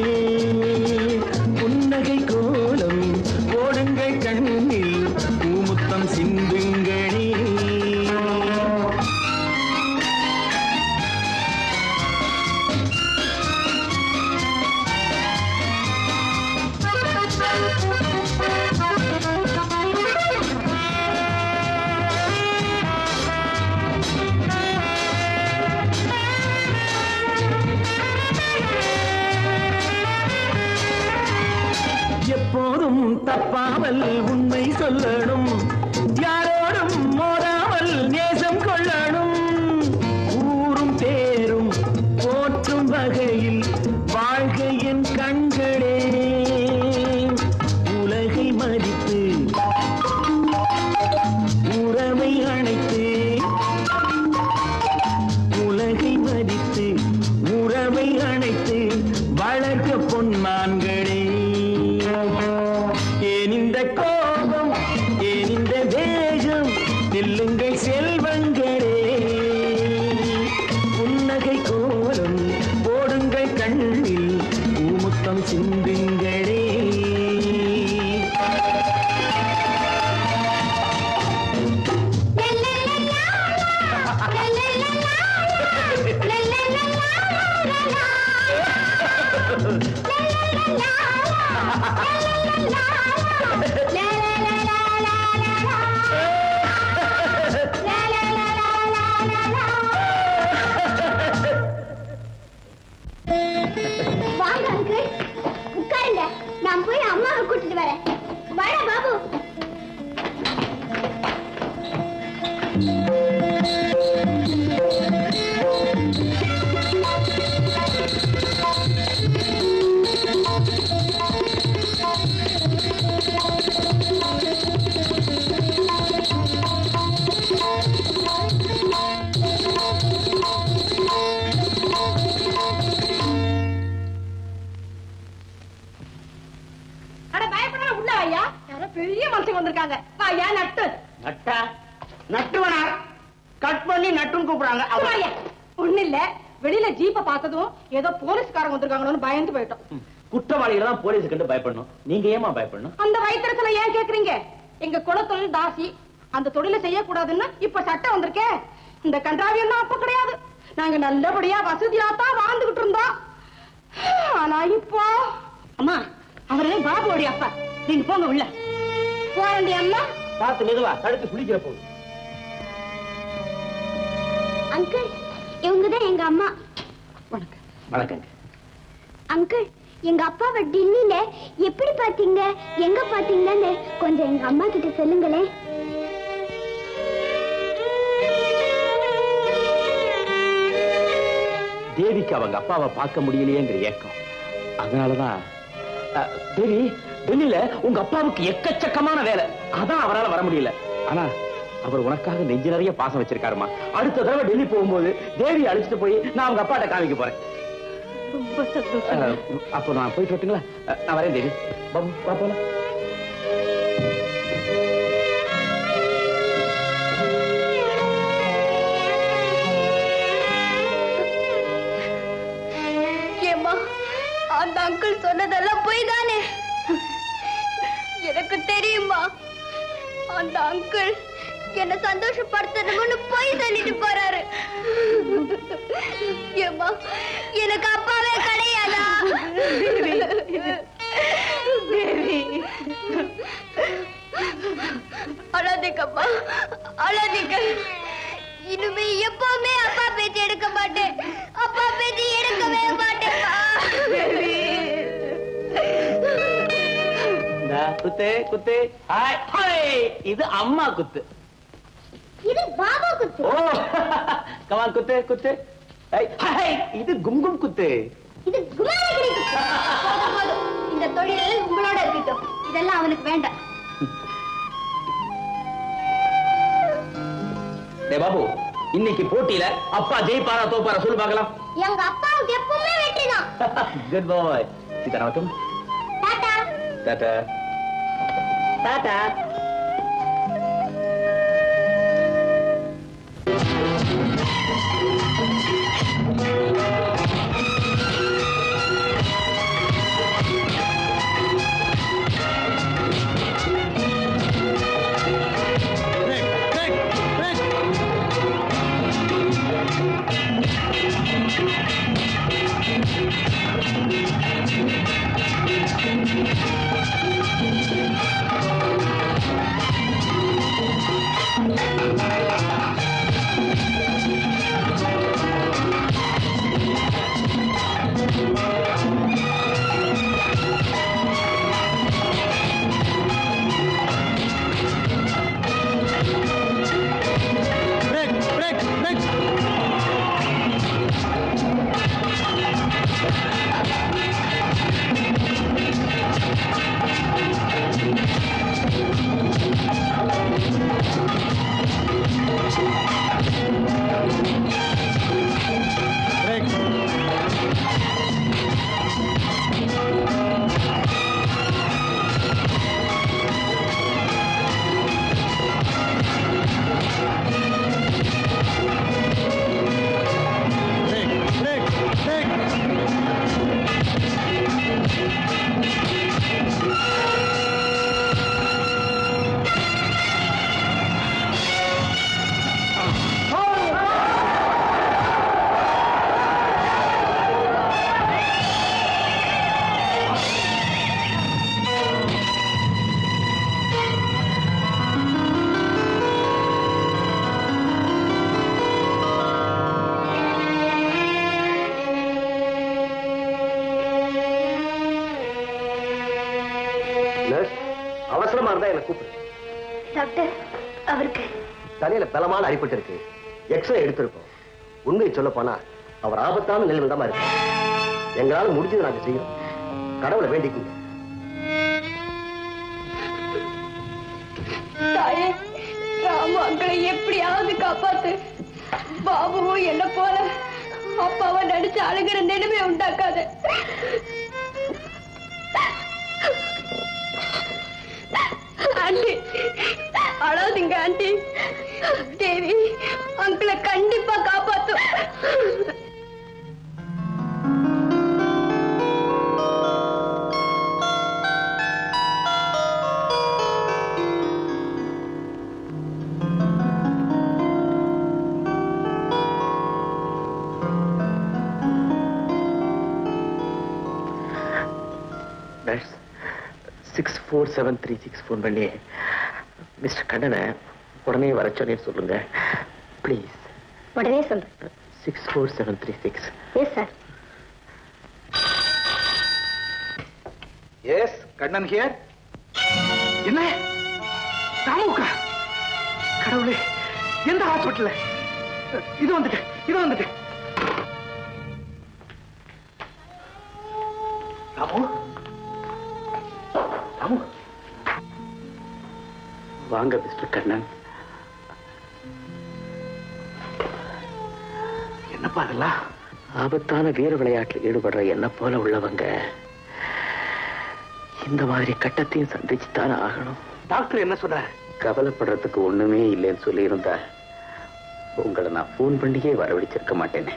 புன்னகை கோலம் போடுங்கள் கண்ணில் பூமுத்தம் சிந்துங்களே எப்போதும் தப்பாமல் உண்மை சொல்லணும் யாரோடும் மோதாமல் நேசம் கொள்ளணும் ஊரும் பேரும் போற்றும் வகையில் வாழ்க என் கண்களே உலகை மதித்து உறவை அணைத்து உலகை மதித்து உறவை அணைத்து வளர்க்க பொன்மான்களே ஏன் இந்த கோபம் ஏன் இந்த வேகம் நில்லுங்கள் செல்வங்களே புன்னகை கோலம் போடுங்கள் கண்ணில் பூமுத்தம் சிந்துங்களே வாங்க அங்கிள் உட்காருங்க நான் போய் அம்மாவை கூட்டிட்டு வரேன் வாடா பாபு அட பயப்படாம உள்ள ஐயா யாரோ பெரிய மனுஷங்க வந்திருக்காங்க ஐயா நட்டு நட்டா நட்டுவனார் கட் பண்ணி நட்டுன்னு கூப்பிடுறாங்க சும்மா ஐயா ஒண்ணு இல்ல வெளியில ஜீப்ப பார்த்ததும் ஏதோ போலீஸ்காரங்க வந்திருக்காங்களோன்னு பயந்து போயிட்டோம் குற்றவாளிகள் தான் போலீஸ் கண்டு பயப்படணும் நீங்க ஏமா பயப்படணும் அந்த வயிற்றுல ஏன் கேக்குறீங்க எங்க குலத்தொழில் தாசி அந்த தொழிலை செய்யக்கூடாதுன்னு இப்ப சட்டம் வந்திருக்கே இந்த கன்றாவியம் அப்ப கிடையாது நாங்க நல்லபடியா வசதியா தான் வாழ்ந்துகிட்டு இருந்தோம் ஆனா இப்போ அம்மா அவரே பாபுவோடைய அப்பா நீங்க போங்க உள்ள போறண்டி அம்மா பார்த்து மெதுவா தடுத்து குளிக்கிற போது அங்கிள் இவங்க தான் எங்க அம்மா வணக்கங்க அங்கிள் எங்க அப்பாவை டெல்லியில எப்படி பாத்தீங்க எங்க பாத்தீங்கன்னு கொஞ்சம் எங்க அம்மா கிட்ட சொல்லுங்களேன் தேவிக்கு அவங்க அப்பாவை பார்க்க முடியலையேங்கிற ஏக்கம் அதனாலதான் அஹ், தேவி டெல்லியில உங்க அப்பாவுக்கு எக்கச்சக்கமான வேலை அதான் அவரால வர முடியல ஆனா அவர் உனக்காக நெஞ்சு நிறைய பாசம் வச்சிருக்காருமா அடுத்த தடவை டெல்லி போகும்போது தேவி அழைச்சிட்டு போய் நான் அவங்க அப்பாட்ட காமிக்க போறேன் ரொம்ப சந்தோஷம் அஹ், அப்போ நான் போயிட்டு வரட்டுங்களா அஹ், நான் வரேன் தேவி பாபு வா போலாம் ஏம்மா அந்த அங்கிள் சொன்னதெல்லாம் பொய் தானே எனக்கு தெரியுமா அந்த அங்கிள் என்ன சந்தோஷப்படுத்தணும்னு பொய் சொல்லிட்டு போறாரு ஏம்மா எனக்கு அப்பாவே கிடையாதா அழாதீங்கம்மா அழாதீங்க இனிமே எப்பவுமே அப்பா பேச்சு எடுக்க மாட்டேன் அப்பா பேச்சு எடுக்கவே மாட்டேன்ப்பா இந்தா, குத்து குத்து ஹாய் ஹாய் இது அம்மா குத்து இது பாபா குத்து ஓ கமான் குத்து குத்து ஹாய் ஹாய் இது கும்கும் குத்து இது குமாரகிரி குத்து போதும், போதும். இந்த தொழில் உங்களோட இருக்கட்டும் இதெல்லாம் அவனுக்கு வேண்டாம் டே பாபு இன்னைக்கு போட்டியில அப்பா ஜெயிப்பாரா தோப்பாரா சொல்லு பார்க்கலாம் எங்க அப்பாவுக்கு எப்பவுமே வெற்றி தான் குட் பாய் சீதா வணக்கம் டாடா டாடா டாடா நர்ஸ் அவசரமா இருந்தா என்ன கூப்பிடு டாக்டர் அவருக்கு தலையில பலமான அடிபட்டு இருக்கு எக்ஸ்ரே எடுத்திருக்கோம் உண்மையை சொல்ல போனா அவர் ஆபத்தான நிலையில் தான் இருக்கு எங்களால முடிஞ்சது நாங்க செய்யறோம் கடவுளை வேண்டிக்குங்க தாயே ராமு அங்களை எப்படியாவது காப்பாத்து பாபுவும் என்ன போல அப்பாவை நடிச்சு அழுகிற நிலைமை உண்டாக்காத ஆண்டி அழாதீங்க ஆண்டி தேவி அங்கிளை கண்டிப்பா காப்பாத்தும் nurse six four seven three six phone பண்ணி மிஸ்டர் கண்ணனை உடனே வர சொன்னேன்னு சொல்லுங்க ப்ளீஸ் உடனே சொல்றேன் six four seven three six yes sir yes Kannan here என்ன ராமுக்கா கடவுளே எந்த ஹாஸ்பிட்டல் இது வந்துட்டு இது வந்துட்டு ராமு ராமு வாங்க மிஸ்டர் கண்ணன் என்னப்பா அதெல்லாம் ஆபத்தான வீர விளையாட்டில் ஈடுபடுற என்ன போல உள்ளவங்க இந்த மாதிரி கட்டத்தையும் சந்திச்சுத்தானே ஆகணும் டாக்டர் என்ன சொல்றாரு கவலைப்படுறதுக்கு ஒண்ணுமே இல்லைன்னு சொல்லியிருந்தா உங்களை நான் ஃபோன் பண்ணியே வரவழைச்சிருக்க மாட்டேனே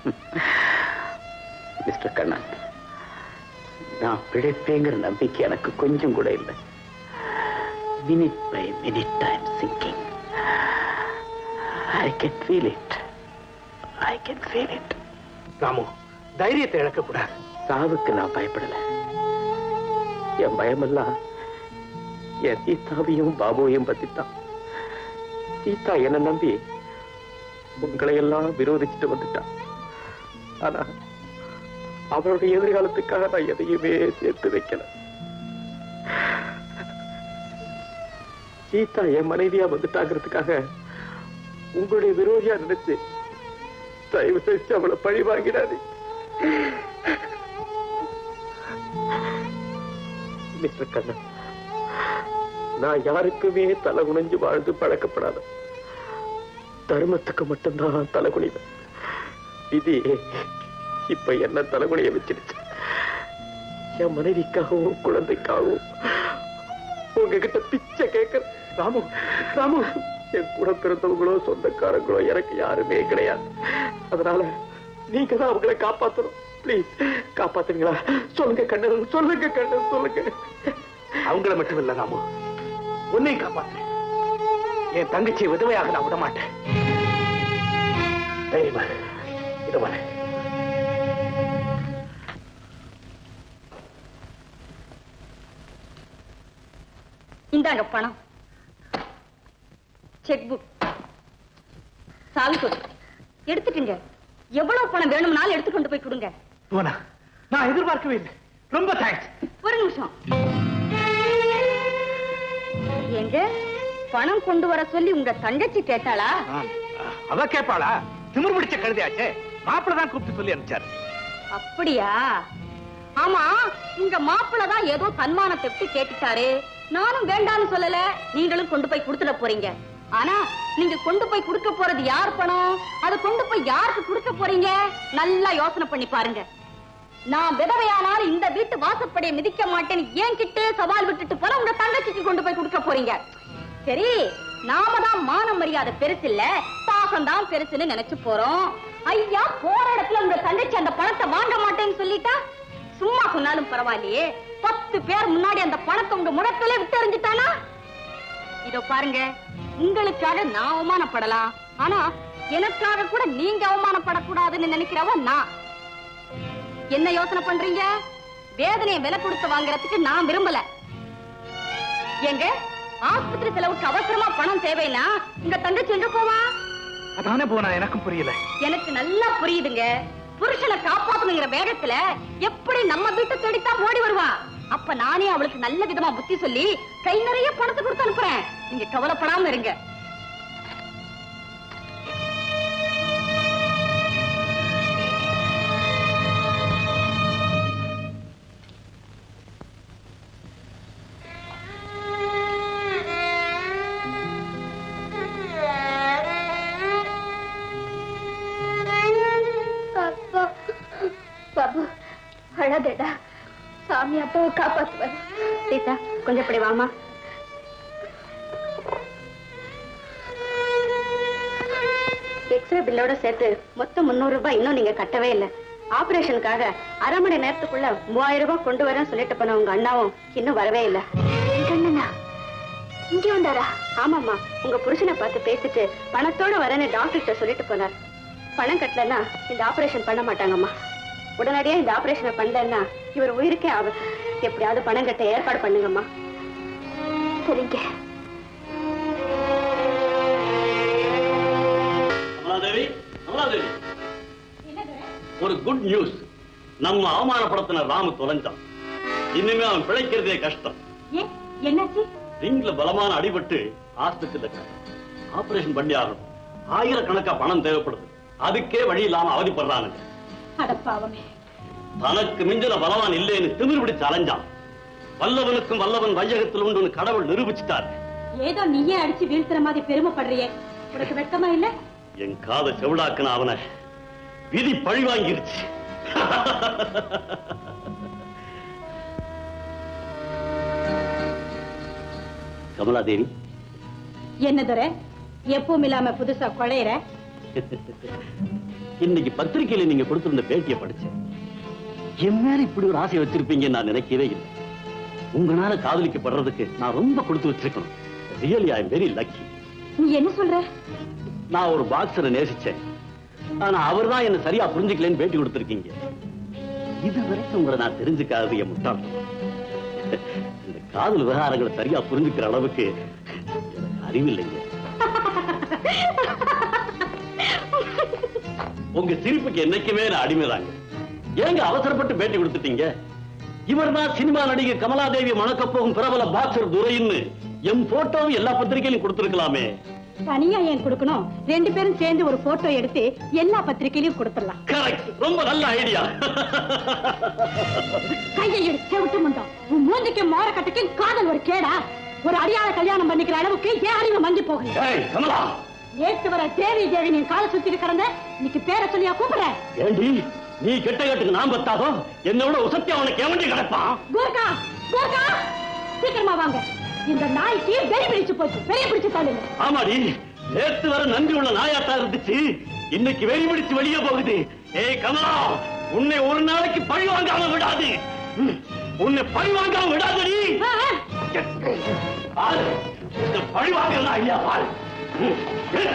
மிஸ்டர் கண்ணன் நான் பிழைப்பேங்கிற நம்பிக்கை எனக்கு கொஞ்சம் கூட இல்லை minute by minute time sinking I can feel it I can feel it Ramu தைரியத்தை இழக்கக்கூடாது சாவுக்கு நான் பயப்படல என் பயமெல்லாம் என் சீதாவையும் பாபுவையும் பத்தி தான் சீதா என்ன நம்பி உங்களை எல்லாம் விரோதிச்சுட்டு வந்துட்டான் ஆனா அவளுடைய எதிர்காலத்துக்காக நான் எதையுமே சேர்த்து வைக்கல சீதா என் மனைவியா வந்துட்டாங்கிறதுக்காக உங்களுடைய விரோதியா நினைச்சு தயவு செஞ்சு அவளை பழி வாங்கிடாதே மிஸ்டர் கண்ணன் நான் யாருக்குமே தலை குனிஞ்சு வாழ்ந்து பழக்கப்படாத தர்மத்துக்கு மட்டும்தான் தலை குனிவேன் விதி இப்ப என்ன தலைகுனிய வச்சிருச்சு என் மனைவிக்காகவும் குழந்தைக்காகவும் உங்ககிட்ட பிச்சை கேட்க ராமு ராமு என் கூட பிறந்தவங்களோ சொந்தக்காரங்களோ எனக்கு யாருமே கிடையாது அதனால நீங்க தான் அவங்களை காப்பாத்தணும் ப்ளீஸ் காப்பாத்துங்களா சொல்லுங்க கண்ணன் சொல்லுங்க கண்ணன் சொல்லுங்க அவங்கள மட்டும் இல்ல ராமு உன்னையும் காப்பாத்து என் தங்கச்சியை விதவையாக நான் விட மாட்டேன் தைரியமா இதை வரேன் இந்தாங்க பணம் செக் புக் சாவி கொடு எடுத்துக்கங்க எவ்வளவு பணம் வேணும்னாலும் எடுத்து கொண்டு போய் கொடுங்க போனா நான் எதிர்பார்க்கவே இல்லை ரொம்ப தேங்க்ஸ் ஒரு நிமிஷம் எங்க பணம் கொண்டு வர சொல்லி உங்க தங்கச்சி கேட்டாளா அவ கேட்பாளா திமிர் பிடிச்ச கழுதையாச்சே மாப்பிள்ள தான் கூப்பிட்டு சொல்லி அனுப்பிச்சாரு அப்படியா ஆமா உங்க மாப்பிள்ள தான் ஏதோ தன்மானத்தை விட்டு கேட்டுட்டாரு நானும் வேண்டாம்னு சொல்லல நீங்களும் கொண்டு போய் கொடுத்துட போறீங்க ஆனா நீங்க கொண்டு போய் கொடுக்க போறது யார் பணம் அதை கொண்டு போய் யாருக்கு கொடுக்க போறீங்க நல்லா யோசனை பண்ணி பாருங்க நான் விதவையானால் இந்த வீட்டு வாசப்படியை மிதிக்க மாட்டேன்னு ஏன் கிட்டே சவால் விட்டுட்டு போல உங்க தங்கச்சிக்கு கொண்டு போய் கொடுக்க போறீங்க சரி நாம தான் மான மரியாதை பெருசு இல்ல பாசம் தான் பெருசுன்னு நினைச்சு போறோம் ஐயா போற இடத்துல உங்க தங்கச்சி அந்த பணத்தை வாங்க மாட்டேன்னு சொல்லிட்டா சும்மா சொன்னாலும் பரவாயில்லையே பத்து பேர் முன்னாடி அந்த பணத்தை உங்க முகத்திலே விட்டு எறிஞ்சிட்டானா இதோ பாருங்க உங்களுக்காக நான் அவமானப்படலாம் ஆனா எனக்காக கூட நீங்க அவமானப்படக்கூடாதுன்னு நினைக்கிறவ நான் என்ன யோசனை பண்றீங்க வேதனையை விலை கொடுத்து வாங்குறதுக்கு நான் விரும்பல எங்க ஆஸ்பத்திரி செலவுக்கு அவசரமா பணம் தேவைன்னா உங்க தங்கச்சி எங்க போவா அதானே போனா எனக்கும் புரியல எனக்கு நல்லா புரியுதுங்க புருஷனை காப்பாத்தணுங்கிற வேகத்துல எப்படி நம்ம வீட்டை தேடித்தான் ஓடி வருவா அப்ப நானே அவளுக்கு நல்ல விதமா புத்தி சொல்லி கை நிறைய பணத்தை கொடுத்து அனுப்புறேன் நீங்க கவலைப்படாம இருங்க அப்பா பாபு அழாதேடா சாமி அப்பாவை காப்பாத்துவார் சீதா கொஞ்சம் இப்படி வாமா எக்ஸ்ரே பில்லோட சேர்த்து மொத்தம் முன்னூறு ரூபாய் இன்னும் நீங்க கட்டவே இல்லை ஆபரேஷனுக்காக அரை மணி நேரத்துக்குள்ள மூவாயிரம் ரூபாய் கொண்டு வரேன்னு சொல்லிட்டு போன உங்க அண்ணாவும் இன்னும் வரவே இல்லை கண்ணனா இங்க வந்தாரா ஆமாம்மா உங்க புருஷனை பார்த்து பேசிட்டு பணத்தோட வரேன்னு டாக்டர்கிட்ட சொல்லிட்டு போனார் பணம் கட்டலன்னா இந்த ஆபரேஷன் பண்ண மாட்டாங்கம்மா உடனடியா இந்த ஆபரேஷனை பண்ணலன்னா இவர் உயிருக்கே ஆபத்து எப்படியாவது பணம் கட்ட ஏற்பாடு பண்ணுங்கம்மா சரிங்க கமலாதேவி கமலாதேவி ஒரு குட் நியூஸ் நம்ம அவமானப்படுத்தின ராமு தொலைஞ்சான் இனிமே அவன் பிழைக்கிறதே கஷ்டம் ஏன் என்னாச்சு ரிங்ல பலமான அடிபட்டு ஆஸ்பத்திரியில ஆபரேஷன் பண்ணி ஆகணும் ஆயிரக்கணக்கா பணம் தேவைப்படுது அதுக்கே வழி இல்லாம அவதிப்படுறானுங்க அடப்பாவமே தனக்கு மிஞ்சின பலவான் இல்லைன்னு திமிர் பிடிச்சு அலைஞ்சான் வல்லவனுக்கும் வல்லவன் வையகத்தில் உண்டு கடவுள் நிரூபிச்சிட்டார் ஏதோ நீயே அடிச்சு வீழ்த்துற மாதிரி பெருமைப்படுறியே உனக்கு வெட்கமா இல்ல என் காதை செவிடாக்குன அவனை விதி பழி வாங்கிருச்சு கமலாதேவி என்ன துரை எப்பவும் இல்லாம புதுசா குழையிற இன்னைக்கு பத்திரிக்கையில நீங்க கொடுத்திருந்த பேட்டியை படிச்சேன் என் மேல இப்படி ஒரு ஆசை வச்சிருப்பீங்கன்னு நான் நினைக்கவே இல்லை உங்களால காதலிக்கப்படுறதுக்கு நான் ரொம்ப கொடுத்து வச்சிருக்கணும் ரியலி ஐ வெரி லக்கி நீ என்ன சொல்ற நான் ஒரு பாக்ஸரை நேசிச்சேன் ஆனா அவர் தான் என்ன சரியா புரிஞ்சுக்கலன்னு பேட்டி கொடுத்திருக்கீங்க இது வரைக்கும் உங்களை நான் தெரிஞ்சுக்காதது என் முட்டாள் இந்த காதல் விவகாரங்களை சரியா புரிஞ்சுக்கிற அளவுக்கு எனக்கு அறிவில்லைங்க உங்க சிரிப்புக்கு என்னைக்குமே நான் அடிமைதாங்க ஏங்க அவசரப்பட்டு பேட்டி கொடுத்துட்டீங்க இவர்தான் சினிமா நடிகை கமலாதேவி மணக்கப் போகும் பிரபல பாக்ஸர் துரைன்னு என் போட்டோவும் எல்லா பத்திரிகையிலும் கொடுத்திருக்கலாமே தனியா ஏன் கொடுக்கணும் ரெண்டு பேரும் சேர்ந்து ஒரு போட்டோ எடுத்து எல்லா பத்திரிக்கையிலயும் கொடுத்துடலாம் கரெக்ட் ரொம்ப நல்ல ஐடியா கையை எடுத்து விட்டு முண்டோம் உன் மூஞ்சிக்கு மோர கட்டுக்கு காதல் ஒரு கேடா ஒரு அடியாள கல்யாணம் பண்ணிக்கிற அளவுக்கு ஏன் அறிவு மங்கி போகுது ஏய் கமலா நேற்று வர தேவி தேவி நீ காலை சுத்திட்டு கிடந்த இன்னைக்கு பேரை சொல்லியா கூப்பிடுற ஏண்டி நீ கெட்ட கட்டுக்கு நான் பத்தாதோ என்னோட உசத்தி அவனுக்கு எவண்டி கிடப்பான் கோர்கா கோர்கா சீக்கிரமா வாங்க இந்த நாய்க்கு வெறி பிடிச்சு போச்சு வெறி பிடிச்சு தள்ளுங்க ஆமாடி நேத்து வர நன்றி உள்ள நாயாட்டா இருந்துச்சு இன்னைக்கு வெறி பிடிச்சு வெளியே போகுது ஏய் கமலா உன்னை ஒரு நாளைக்கு பழி வாங்காம விடாது ம், உன்னை பழி வாங்காம விடாதடி ஆ, ஆ. பாரு இந்த பழி வாங்கலாம் ஐயா பாரு ம், ஏய்.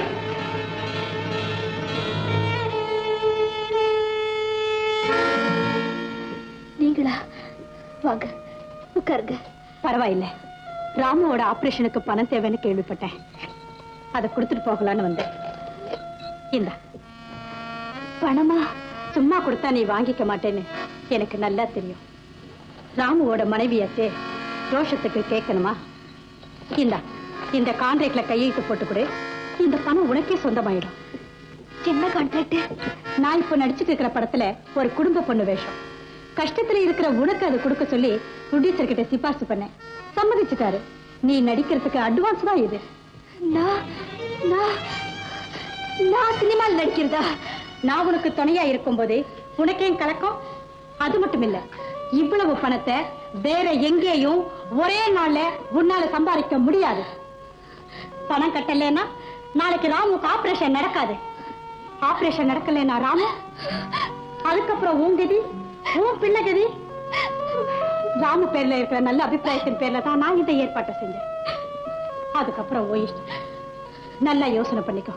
நீங்களா வாங்க உட்காருங்க பரவாயில்ல ராமுவோட ஆபரேஷனுக்கு பணம் தேவைன்னு கேள்விப்பட்டேன் அதை கொடுத்துட்டு போகலான்னு வந்தேன் இந்தா பணமா சும்மா கொடுத்தா நீ வாங்கிக்க மாட்டேன்னு எனக்கு நல்லா தெரியும் ராமுவோட மனைவியாச்சே ரோஷத்துக்கு கேட்கணுமா இந்தா இந்த கான்ட்ராக்ட்ல கையெழுத்து போட்டு கொடு இந்த பணம் உனக்கே சொந்தமாயிடும் என்ன கான்ட்ராக்ட் நான் இப்ப நடிச்சுட்டு இருக்கிற படத்துல ஒரு குடும்ப பொண்ணு வேஷம் கஷ்டத்துல இருக்கிற உனக்கு அது கொடுக்க சொல்லி ப்ரொடியூசர் கிட்ட சிபாரிசு பண்ணேன் சம்மதிச்சுட்டாரு நீ நடிக்கிறதுக்கு அட்வான்ஸ் தான் இது நான் நான் நான் சினிமாவில் நடிக்கிறதா நான் உனக்கு துணையா இருக்கும்போது உனக்கேன் கலக்கம் அது மட்டும் இல்ல இவ்வளவு பணத்தை வேற எங்கேயும் ஒரே நாள்ல உன்னால சம்பாதிக்க முடியாது பணம் கட்டலைன்னா நாளைக்கு ராமுக்கு ஆபரேஷன் நடக்காது ஆபரேஷன் நடக்கலைன்னா ராமு அதுக்கப்புறம் உன் கதி உன் பிள்ளை கதி ராமு பேர்ல இருக்கிற நல்ல அபிப்பிராயத்தின் பேர்ல தான் நான் இந்த ஏற்பாட்டை செஞ்சேன் அதுக்கப்புறம் ஓ இஷ்டம் நல்லா யோசனை பண்ணிக்கோ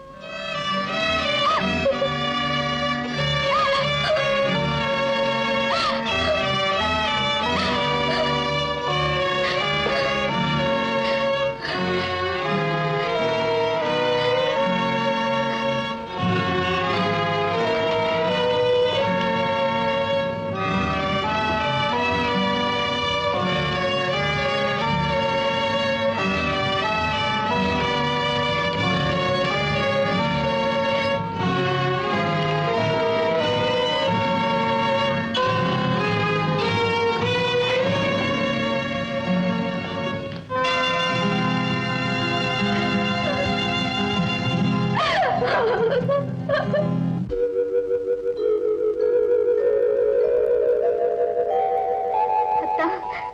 அத்தா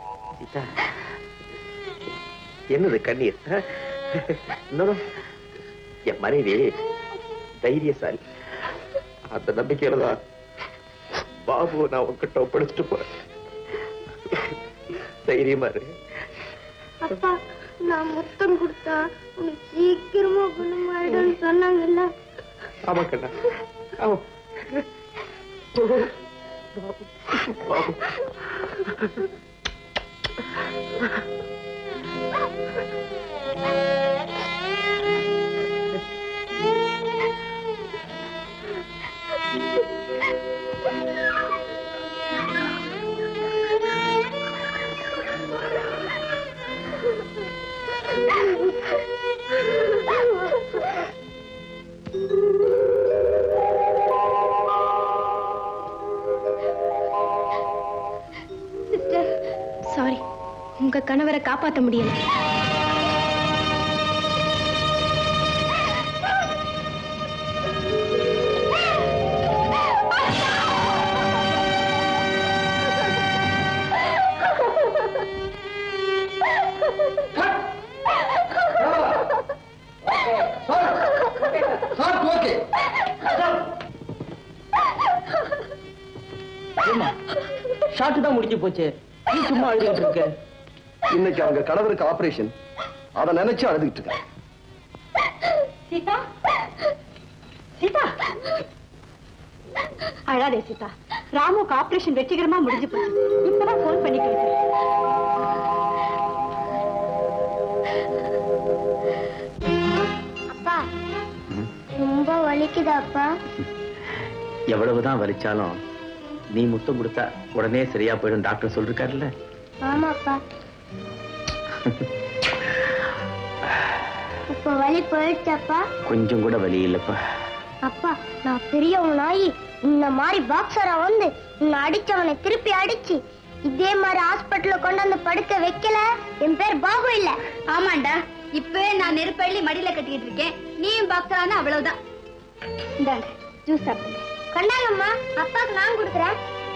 என்னது கண்ணீர் இன்னும் என் மனைவி தைரியசாலி அந்த நம்பிக்கையில தான் பாபு நான் உன்கிட்ட ஒப்படைச்சிட்டு போறேன் தைரியமா இரு அப்பா நான் முத்தம் கொடுத்தா உனக்கு சீக்கிரமா குணமாயிடும்னு சொன்னாங்கல்ல ஆமா கண்ணா ஆமா பாபு உங்க கணவரை காப்பாத்த முடியல ஓகே ஷாட்டு தான் முடிஞ்சு போச்சு நீ சும்மா அழுதுட்டு இருக்க இன்னைக்கு அவங்க கணவருக்கு ஆபரேஷன் அதை நினைச்சு அழுதுகிட்டு இருக்கேன் சீதா சீதா அழாதே சீதா ராமுக்கு ஆபரேஷன் வெற்றிகரமா முடிஞ்சு போச்சு இப்பதான் போன் பண்ணிட்டு இருக்கேன். அப்பா ரொம்ப வலிக்குதா அப்பா எவ்வளவுதான் வலிச்சாலும் நீ முத்தம் கொடுத்தா உடனே சரியா போயிடும் டாக்டர் சொல்லிருக்காருல்ல ஆமாப்பா இப்ப வலி போயிடுச்சாப்பா கொஞ்சம் கூட வலி இல்லப்பா அப்பா நான் பெரியவனாயி இந்த மாதிரி பாக்ஸரா வந்து உன்னை அடிச்சவனை திருப்பி அடிச்சு இதே மாதிரி ஹாஸ்பிட்டல்ல கொண்டு வந்து படுக்க வைக்கல என் பேர் பாபு இல்ல ஆமாண்டா இப்பவே நான் நெருப்பள்ளி மடியில கட்டிக்கிட்டு இருக்கேன் நீயும் பாக்ஸரான அவ்வளவுதான் இந்தாங்க ஜூஸ் சாப்பிடுங்க கொண்டாங்கம்மா அப்பாக்கு நான் கொடுக்குறேன்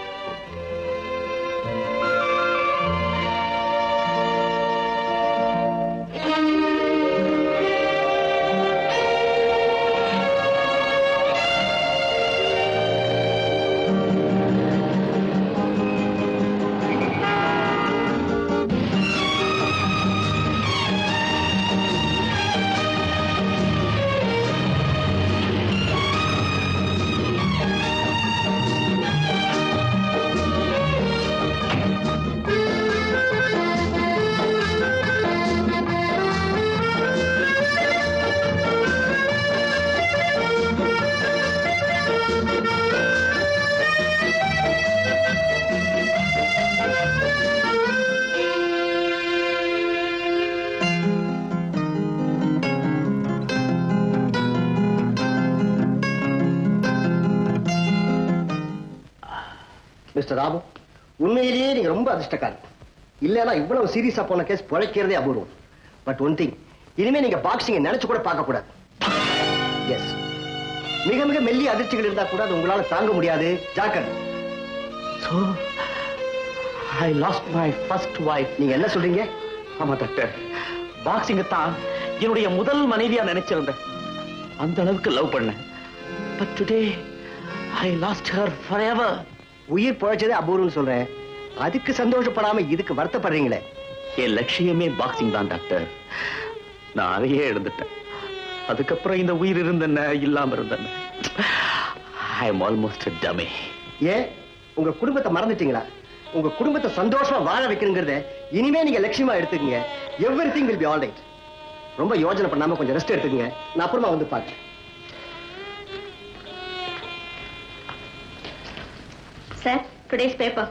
மிஸ்டர் ராபு உண்மையிலேயே நீங்க ரொம்ப அதிர்ஷ்டக்காரர் இல்லைன்னா இவ்வளவு சீரியஸா போன கேஸ் பிழைக்கிறதே அபூர்வம் பட் ஒன் திங் இனிமே நீங்க பாக்ஸிங்க நினைச்சு கூட பார்க்க கூடாது எஸ் மிக மிக மெல்லிய அதிர்ச்சிகள் இருந்தா கூட அது உங்களால தாங்க முடியாது ஜாக்கர் I lost my first wife நீங்க என்ன சொல்றீங்க ஆமா டாக்டர் பாக்ஸிங்க தான் என்னுடைய முதல் மனைவியா நினைச்சிருந்தேன் அந்த அளவுக்கு லவ் பண்ணேன் but today I lost her for உயிர் பிழைச்சதே அபூர்வம் சொல்றேன் அதுக்கு சந்தோஷப்படாம இதுக்கு வருத்தப்படுறீங்களே என் லட்சியமே பாக்ஸிங் தான் டாக்டர் நான் அதையே எழுந்துட்டேன் அதுக்கப்புறம் இந்த உயிர் இருந்தன இல்லாம இருந்தன ஐ எம் ஆல்மோஸ்ட் டமே ஏன் உங்க குடும்பத்தை மறந்துட்டீங்களா உங்க குடும்பத்தை சந்தோஷமா வாழ வைக்கணுங்கிறத இனிமே நீங்க லட்சியமா எடுத்துக்கங்க everything will be all right ரொம்ப யோசனை பண்ணாம கொஞ்சம் ரெஸ்ட் எடுத்துக்கங்க நான் அப்புறமா வந்து பார்க்கிறேன் சார் டுடேஸ் பேப்பர்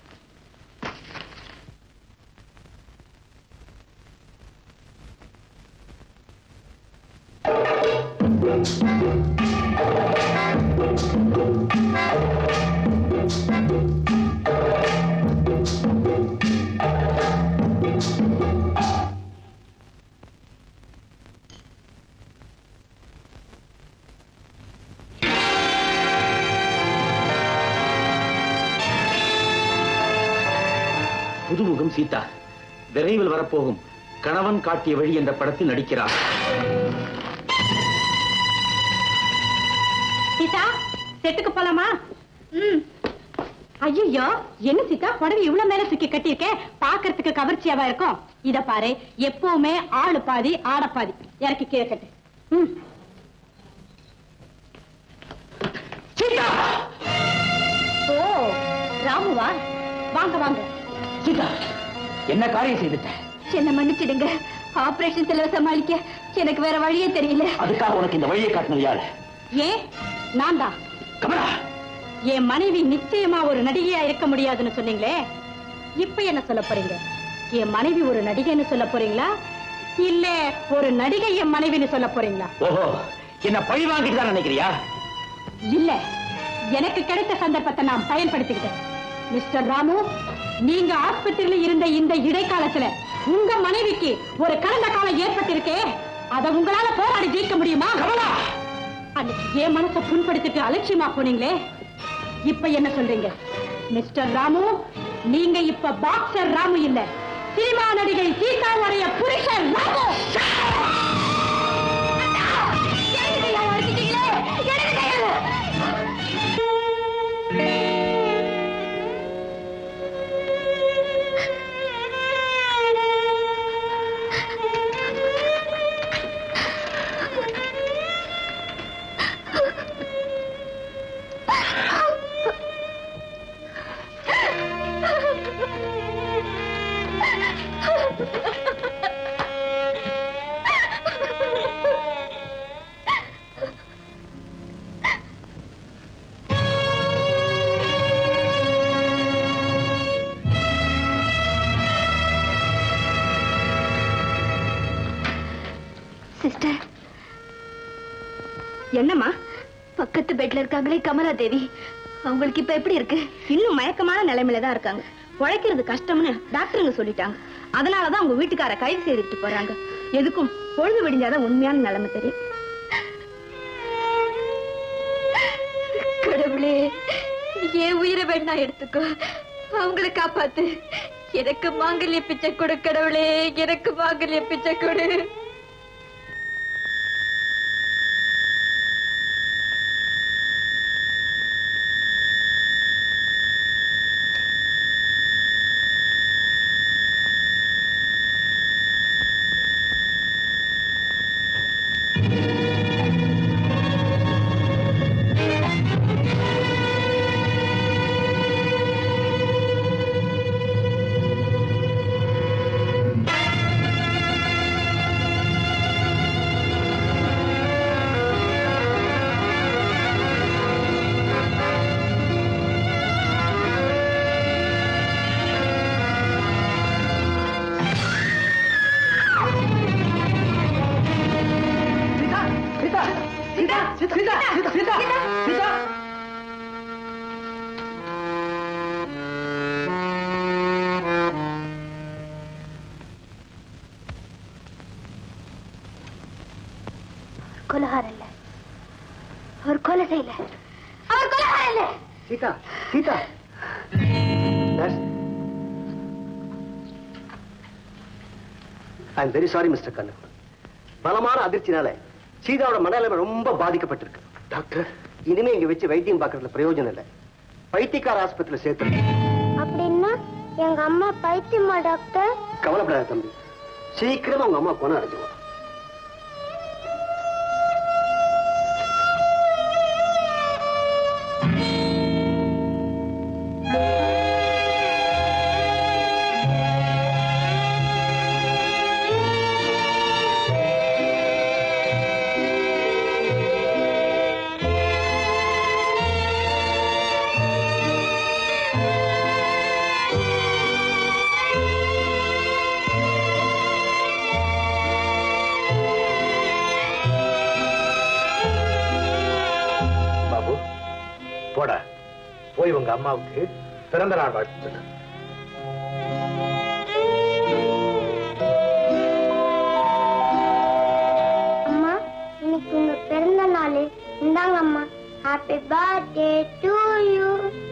புதுமுகம் சீதா விரைவில் வரப்போகும் கணவன் காட்டிய வழி என்ற படத்தில் நடிக்கிறார் சீதா செட்டுக்கு போலாமா ம் ஐயோ என்ன சீதா புடவை இவ்வளவு மேல தூக்கி கட்டியிருக்க பாக்குறதுக்கு கவர்ச்சியாவா இருக்கும் இத பாரு எப்பவுமே ஆளு பாதி ஆட பாதி இறக்கி கீழே கட்டு ம் சீதா ஓ ராமுவா வாங்க வாங்க சீதா என்ன காரியம் செய்துட்ட என்ன மன்னிச்சிடுங்க ஆபரேஷன் செலவு சமாளிக்க எனக்கு வேற வழியே தெரியல அதுக்காக உனக்கு இந்த வழியை காட்டினது யாரு ஏன் நான் தான் கமலா என் மனைவி நிச்சயமா ஒரு நடிகையா இருக்க முடியாதுன்னு சொன்னீங்களே இப்ப என்ன சொல்ல போறீங்க என் மனைவி ஒரு நடிகைன்னு சொல்ல போறீங்களா இல்ல ஒரு நடிகை என் மனைவின்னு சொல்ல போறீங்களா ஓஹோ என்ன பழி வாங்கிட்டு தான் நினைக்கிறியா இல்ல எனக்கு கிடைத்த சந்தர்ப்பத்தை நான் பயன்படுத்திக்கிட்டேன் மிஸ்டர் ராமு நீங்க ஆஸ்பத்திரியில இருந்த இந்த இடைக்காலத்துல உங்க மனைவிக்கு ஒரு கடந்த காலம் ஏற்பட்டிருக்கே அத உங்களால போராடி ஜெயிக்க முடியுமா அன்னைக்கு என் மனசை புண்படுத்திட்டு அலட்சியமா போனீங்களே இப்ப என்ன சொல்றீங்க மிஸ்டர் ராமு நீங்க இப்ப பாக்ஸர் ராமு இல்ல சினிமா நடிகை சீதாவுடைய புருஷன் ராமு சிஸ்டர் என்னம்மா பக்கத்து பெட்ல இருக்காங்களே கமலா தேவி அவங்களுக்கு இப்ப எப்படி இருக்கு இன்னும் மயக்கமான நிலைமையில தான் இருக்காங்க உழைக்கிறது கஷ்டம்னு டாக்டருங்க சொல்லிட்டாங்க அதனாலதான் உங்க வீட்டுக்கார கைது செய்துட்டு போறாங்க எதுக்கும் பொழுது விடிஞ்சாதான் உண்மையான நிலைமை தெரியும் கடவுளே என் உயிரை வேணா எடுத்துக்கோ அவங்கள காப்பாத்து எனக்கு மாங்கல்ய பிச்சை கொடு கடவுளே எனக்கு மாங்கல்ய பிச்சை கொடு கொலகாரம் இல்ல அவர் கொலை செய்யல அவர் கொலகாரம் இல்ல Seetha Seetha I am very sorry mister Kannan பலமான அதிர்ச்சினால சீதாவோட மனநிலைமை ரொம்ப பாதிக்கப்பட்டிருக்கு டாக்டர் இனிமே இங்க வச்சு வைத்தியம் பார்க்கறதுல பிரயோஜனம் இல்லை பைத்தியக்கார ஆஸ்பத்திரியில சேர்த்து அப்படின்னா எங்க அம்மா பைத்தியமா டாக்டர் கவலைப்படாத தம்பி சீக்கிரமா உங்க அம்மா போன அடைஞ்சுவோம் பாபு போட போய் உங்க அம்மாவுக்கு பிறந்த நாள் வாழ்த்து சொல்லு அம்மா இன்னைக்கு உங்க பிறந்த நாள் இந்தாங்க அம்மா ஹாப்பி பர்த்டே டு யூ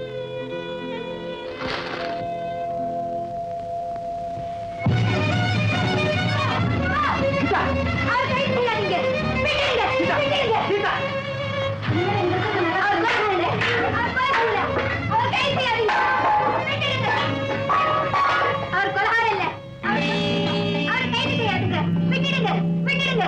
அவர் கொலகாரம் இல்ல அவர் கைது செய்யாதுங்க விட்டுடுங்க விட்டுடுங்க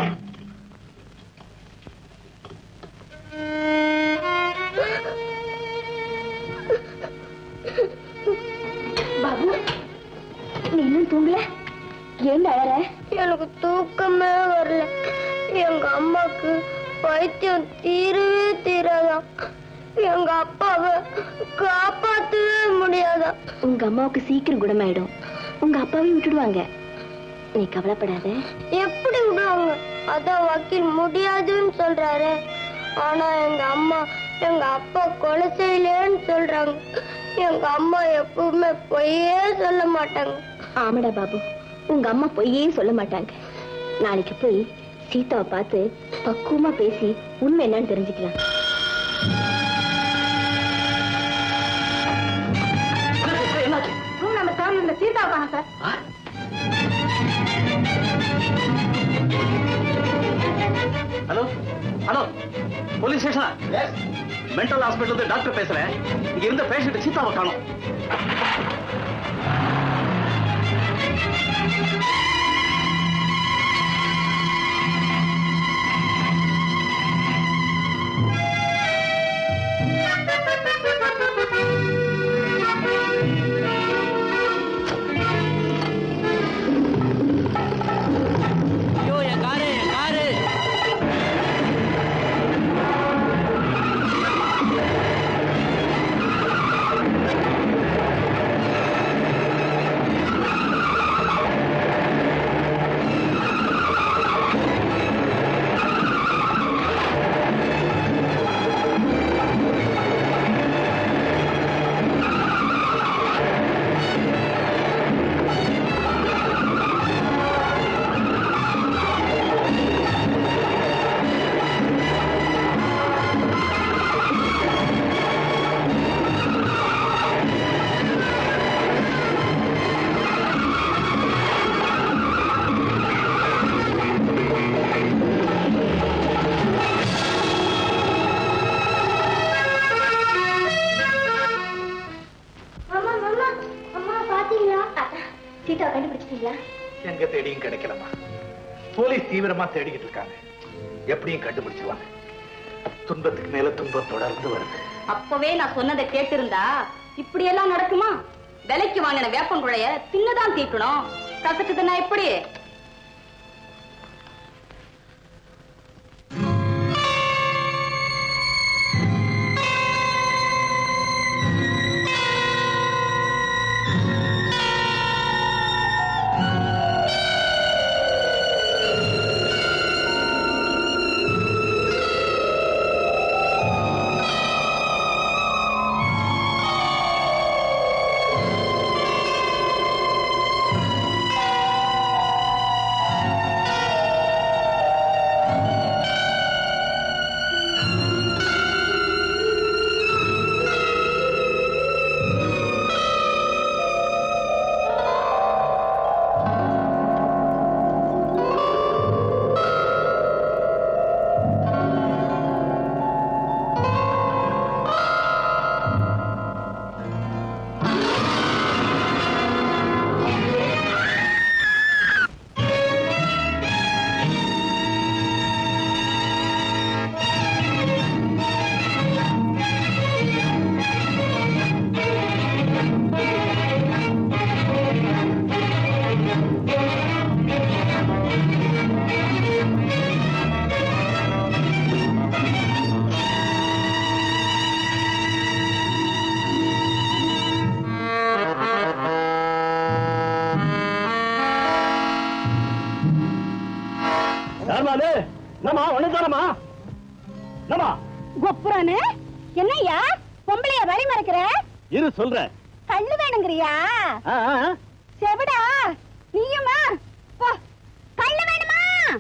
பாபு நீ இன்னும் தூங்கல ஏன் அழற எனக்கு தூக்கமே வரல எங்க அம்மாக்கு பைத்தியம் தீரவே தீராதான் எங்க அப்பாவை காப்பாத்தவே முடியாதா உங்க அம்மாவுக்கு சீக்கிரம் குணமாயிடும் உங்க அப்பாவையும் விட்டுடுவாங்க நீ கவலைப்படாத எப்படி விடுவாங்க அதான் வக்கீல் முடியாதுன்னு சொல்றாரு ஆனா எங்க அம்மா எங்க அப்பா கொலை செய்யலன்னு சொல்றாங்க எங்க அம்மா எப்பவுமே பொய்யே சொல்ல மாட்டாங்க ஆமாடா பாபு உங்க அம்மா பொய்யே சொல்ல மாட்டாங்க நாளைக்கு போய் சீதாவை பார்த்து பக்குவமா பேசி உண்மை என்னன்னு தெரிஞ்சுக்கலாம் என்னாச்சு ரூம் நம்பர் செவன் சீதா உட்காங்க சார் ஹலோ ஹலோ போலீஸ் ஸ்டேஷனா மென்டல் ஹாஸ்பிட்டல் டாக்டர் பேசுறேன் இங்க இருந்த பேஷண்ட் சீதாவை காணும் ஐயோ என் காரு என் காரு அம்மா அம்மா அம்மா பாத்தீங்களா சீதாவை கண்டுபிடிச்சிட்டீங்களா எங்க தேடியும் கிடைக்கலமா போலீஸ் தீவிரமா தேடிக்கிட்டு இருக்காங்க எப்படியும் கண்டுபிடிச்சிருவாங்க துன்பத்துக்கு மேல துன்பம் தொடர்ந்து வருது அப்பவே நான் சொன்னதை கேட்டிருந்தா இப்படி எல்லாம் நடக்குமா விலைக்கு வாங்கின வேப்பங்குழைய தின்னதான் தீக்கணும் கசக்குதுன்னா எப்படி யாருமா அது நம்ம ஒண்ணுதானமா நம்ம கொப்புறானு என்னய்யா பொம்பளைய வழி மறைக்கிற இரு சொல்றேன் கண்ணு வேணுங்கிறியா ஆ, ஆ, ஆ. செவிடா நீயுமா போ கண்ணு வேணுமா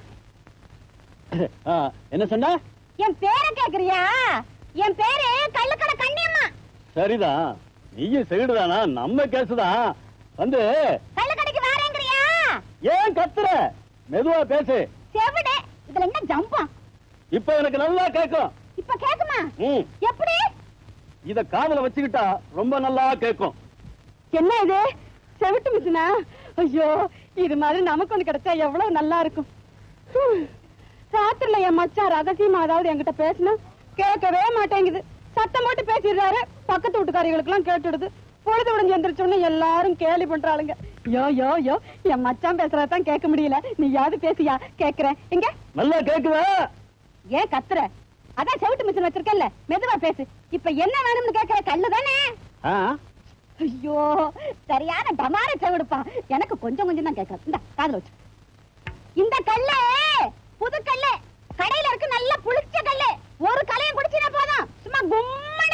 ஆ, என்ன சொன்ன என் பேரை கேக்குறியா என் பேரு கள்ளுக்கடை கண்ணியம்மா சரிதான் நீயும் செவிடுதானா நம்ம கேசுதான் வந்து கள்ளுக்கடைக்கு வாரேங்கிறியா ஏன் கத்துற மெதுவா பேசு செவிடு இதுல என்ன ஜம்பம் இப்ப எனக்கு நல்லா கேக்கும் இப்ப கேக்குமா ம் எப்படி இத காதுல வச்சுக்கிட்டா ரொம்ப நல்லா கேக்கும் என்ன இது செவிட்டு மிஷினா ஐயோ இது மாதிரி நமக்கு ஒண்ணு கிடைச்சா எவ்வளவு நல்லா இருக்கும் ஹம். ராத்திரில என் மச்சான் ரகசியமா அதாவது என்கிட்ட பேசினா கேட்கவே மாட்டேங்குது சத்தம் போட்டு பேசிடுறாரு பக்கத்து வீட்டுக்காரிகளுக்கு எல்லாம் கேட்டுடுது பொழுது விடிஞ்சு எந்திரிச்சோன்னு எல்லாரும் கேலி பண்றாளுங்க யோ யோ யோ என் மச்சான் பேசுறதான் கேட்க முடியல நீயாவது பேசியா கேக்குறேன் இங்க நல்லா கேக்குதா ஏன் கத்துற அதான் செவிட்டு மிஷின் வச்சிருக்கேன்ல மெதுவா பேசு இப்ப என்ன வேணும்னு கேக்குற கல்லு தானே ஆ? ஐயோ சரியான டமார செவிடுப்பான் எனக்கு கொஞ்சம் கொஞ்சம் தான் கேட்காது இந்த காதுல வச்சு இந்த கல்லு புது கல்லு கடையில இருக்கு நல்ல புளிச்ச கல்லு ஒரு கலையும் குடிச்சினா போதும் சும்மா கும்மன் இருக்கும்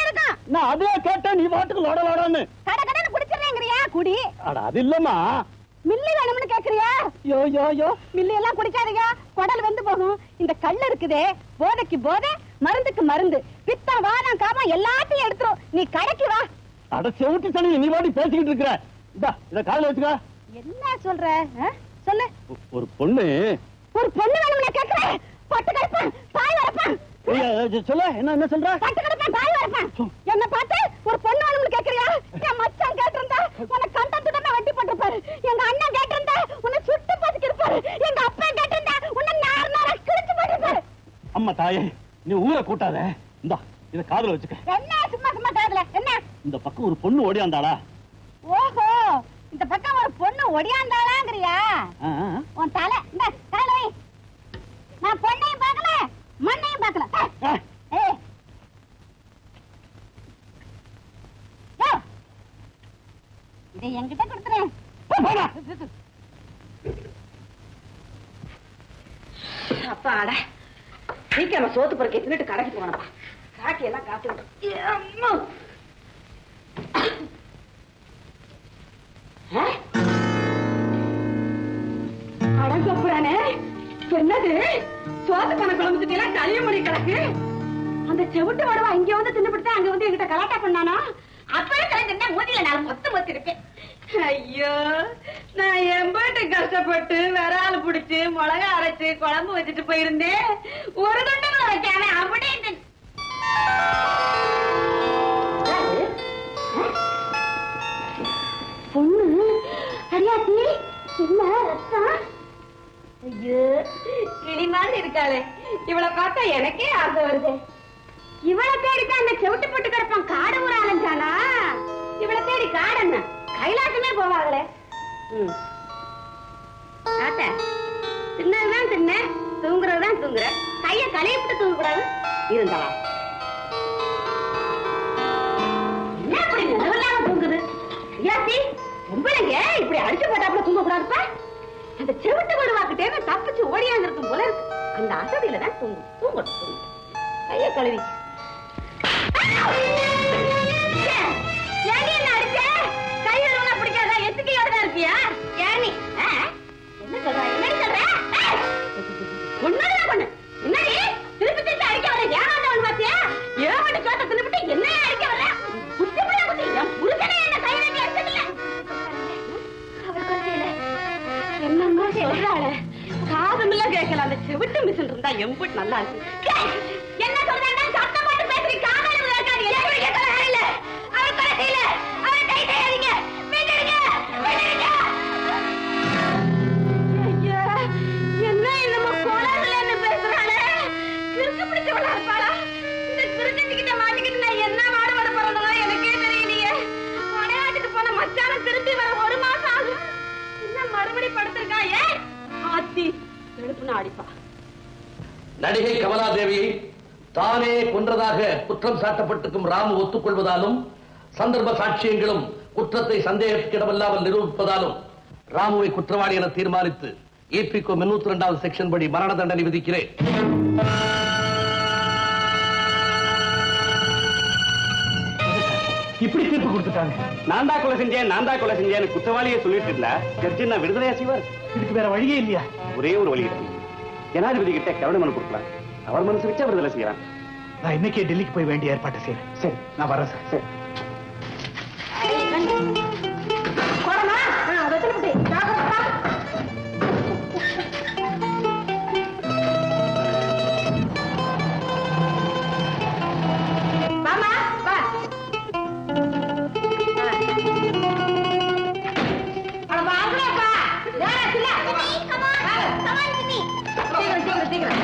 நான் அதே கேட்டேன் நீ பாட்டுக்கு லோட லோடன்னு கட கடன்னு குடிச்சிடுறேங்கிறியா குடி அட அது இல்லம்மா மில்லி வேணும்னு கேக்குறியா யோ யோ யோ மில்லி எல்லாம் குடிக்காதீங்க குடல் வெந்து போகும் இந்த கல் இருக்குதே போதைக்கு போதை மருந்துக்கு மருந்து பித்தம் வாதம் காமம் எல்லாத்தையும் எடுத்துரும் நீ கடைக்கு வா அட செவிட்டு சனி நீ பாட்டி பேசிக்கிட்டு இருக்கிற இந்தா இத காலையில வச்சுக்க என்ன சொல்ற ஆ? சொல்லு ஒரு பொண்ணு ஒரு பொண்ணு வேணும்னு கேக்குறேன் பட்டு கடுப்பான் தாய் வரப்பான் சொல்ல என்ன என்ன சொல்ற பட்டு கடுப்பான் தாய் வரப்பான் என்ன பார்த்து ஒரு பொண்ணு வேணும்னு கேக்குறியா என் மச்சான் கேட்டிருந்தா உன்னை கண்டத்துடனே வெட்டி போட்டிருப்பாரு எங்க அண்ணன் கேட்டிருந்தா உன்னை சுட்டு பதுக்கி இருப்பாரு எங்க அப்பா கேட்டிருந்தா உன்னை நார் நாரா கிழிச்சு போட்டிருப்பாரு அம்மா தாயே நீ ஊரை கூட்டாத இந்தா இத காதுல வச்சுக்க என்ன சும்மா சும்மா காதுல என்ன இந்த பக்கம் ஒரு பொண்ணு ஓடியாந்தாளா ஓஹோ இந்த பக்கம் ஒரு பொண்ணு ஒடியாந்தாளாங்கிறியா ஆ, ஆ. உன் தலை இந்த தலை வை. நான் பொண்ணையும் பார்க்கல மண்ணையும் பார்க்கல ஆ. ஏய். யோ. இதை என்கிட்ட கொடுத்துறேன் அப்பா அட சீக்கிரமா சோத்து பொறுக்கி தின்னுட்டு கடைக்கு போனப்பா காட்டி எல்லாம் காத்து விட்டு அம்மா. ஆ? அடங்கப்புறானே என்னது சோத்து பண்ண குழம்பு எல்லாம் கழிவுமணி கிடக்கு அந்த செவிட்டு வடவா இங்க வந்து தின்னுபிட்டு அங்க வந்து என்கிட்ட கலாட்டா பண்ணானா அப்பவே கலைஞர் மூதியில நான் மொத்த மொத்த இருப்பேன் ஐயோ நான் எம்பிட்டு கஷ்டப்பட்டு விரால் புடிச்சு மிளகா அரைச்சு குழம்பு வச்சுட்டு போயிருந்தேன் ஒரு துண்டு கூட வைக்காம அப்படியே தின்- யாரு? பொண்ணு அடியாத்தி என்ன ரத்தம் ஐயோ கிளிமான்னு இருக்காளே இவளை பார்த்தா எனக்கே ஆசை வருது இவளை தேடிதான் அந்த செவிட்டு போட்டு கிடப்பான் காடு ஊர் ஆலஞ்சானா இவளை தேடி காடு என்ன கைலாசமே போவாங்களே ம். ஆத்த தின்னதுதான் தின்ன தூங்குறதுதான் தூங்குற கைய களையப்பட்டு தூங்கக்கூடாது இருந்தாளா என்ன அப்படி நிலவில்லாம தூங்குது ஐயாத்தி பொம்பளைங்க இப்படி அடிச்சு போட்டாப்புல தூங்க கூடாதுப்பா அந்த செவிட்டு வருவாக்கிட்டே தப்பிச்சு ஓடியாந்து இருக்கும் போல இருக்கு அந்த அசதியில தான் தூங்கும் தூங்கணும் தூங்கும் கைய கழுவி ஏண்டி என்ன அடிச்ச? கை ஒழுங்கா பிடிக்காதா? எத்துக்கையோட தான் இருப்பியா? ஏணி? ஆ? என்ன சொல்ற? என்னடி சொல்ற? ஏய்! ஒண்ணுதான் பொண்ணு. என்னடி? திருப்பி திருப்பி அடிக்க வர ஏமாந்தவன் பாத்தியா? ஏமாந்து சோத்தை தின்னுபிட்டு என்னைய அடிக்க வர? குத்தி புள்ள குத்தி. என் புருஷனே என்ன கை நீட்டி அடிச்சதில்ல. அவர் கொல்லையில என்னம்மா சொல்றாளே காதமில்ல கேட்கல அந்த செவிட்டு மிஷின் இருந்தா எம்புட் நல்லா இருக்கு கேய், என்ன சொல்றாங்க சத்தம் போட்டு பேசுறீங்க காதல கேட்காது எல்லாரும் கேட்கல இல்ல அவர் கடைசியில அவர் கை செய்யாதீங்க மீட்டெடுங்க மீட்டெடுங்க ஐயா என்ன என்னமோ கோலாகலன்னு பேசுறாளே கிறுக்கு பிடிச்சவளா இருப்பாளா இந்த கிறுக்கஞ்சிக்கிட்ட மாட்டிக்கிட்டு நான் என்ன மாடுபட போறதோ எனக்கே தெரியலையே வடநாட்டுக்கு போன மச்சான திருப்பி வர ஒரு மாசம் ஆகும் என்ன மறுபடி படுத்திருக்கா ஏ ஆத்தி எழுப்புனா அடிப்பா நடிகை கமலாதேவியை தானே கொன்றதாக குற்றம் சாட்டப்பட்டிருக்கும் ராமு ஒத்துக்கொள்வதாலும் சந்தர்ப்ப சாட்சியங்களும் குற்றத்தை சந்தேகத்திடமில்லாமல் நிரூபிப்பதாலும் ராமுவை குற்றவாளி என தீர்மானித்து ஏபிகோ முன்னூத்தி இரண்டாவது செக்ஷன் படி மரண தண்டனை விதிக்கிறேன் இப்படி தீர்ப்பு கொடுத்துட்டாங்க நான் தான் கொலை செஞ்சேன் நான் தான் கொலை செஞ்சேன் குற்றவாளியை சொல்லிட்டு இருந்தா ஜட்ஜி நான் விடுதலையா செய்வார் இதுக்கு வேற வழியே இல்லையா ஒரே ஒரு வழி இருக்கு ஜனாதிபதி கிட்ட கருணை மனு கொடுக்கலாம் அவர் மனசு வச்சு விடுதலை செய்யலாம் நான் இன்னைக்கே டெல்லிக்கு போய் வேண்டிய ஏற்பாட்டை செய்யறேன் சரி நான் வரேன் சார் சரி போடமா வெத்தலை புட்டி ஜாக்கிரதா வாமா வா அட வாங்கப்பா யாரா சின்ன கமான் கமான் சின்னி சீக்கிரம் சீக்கிரம்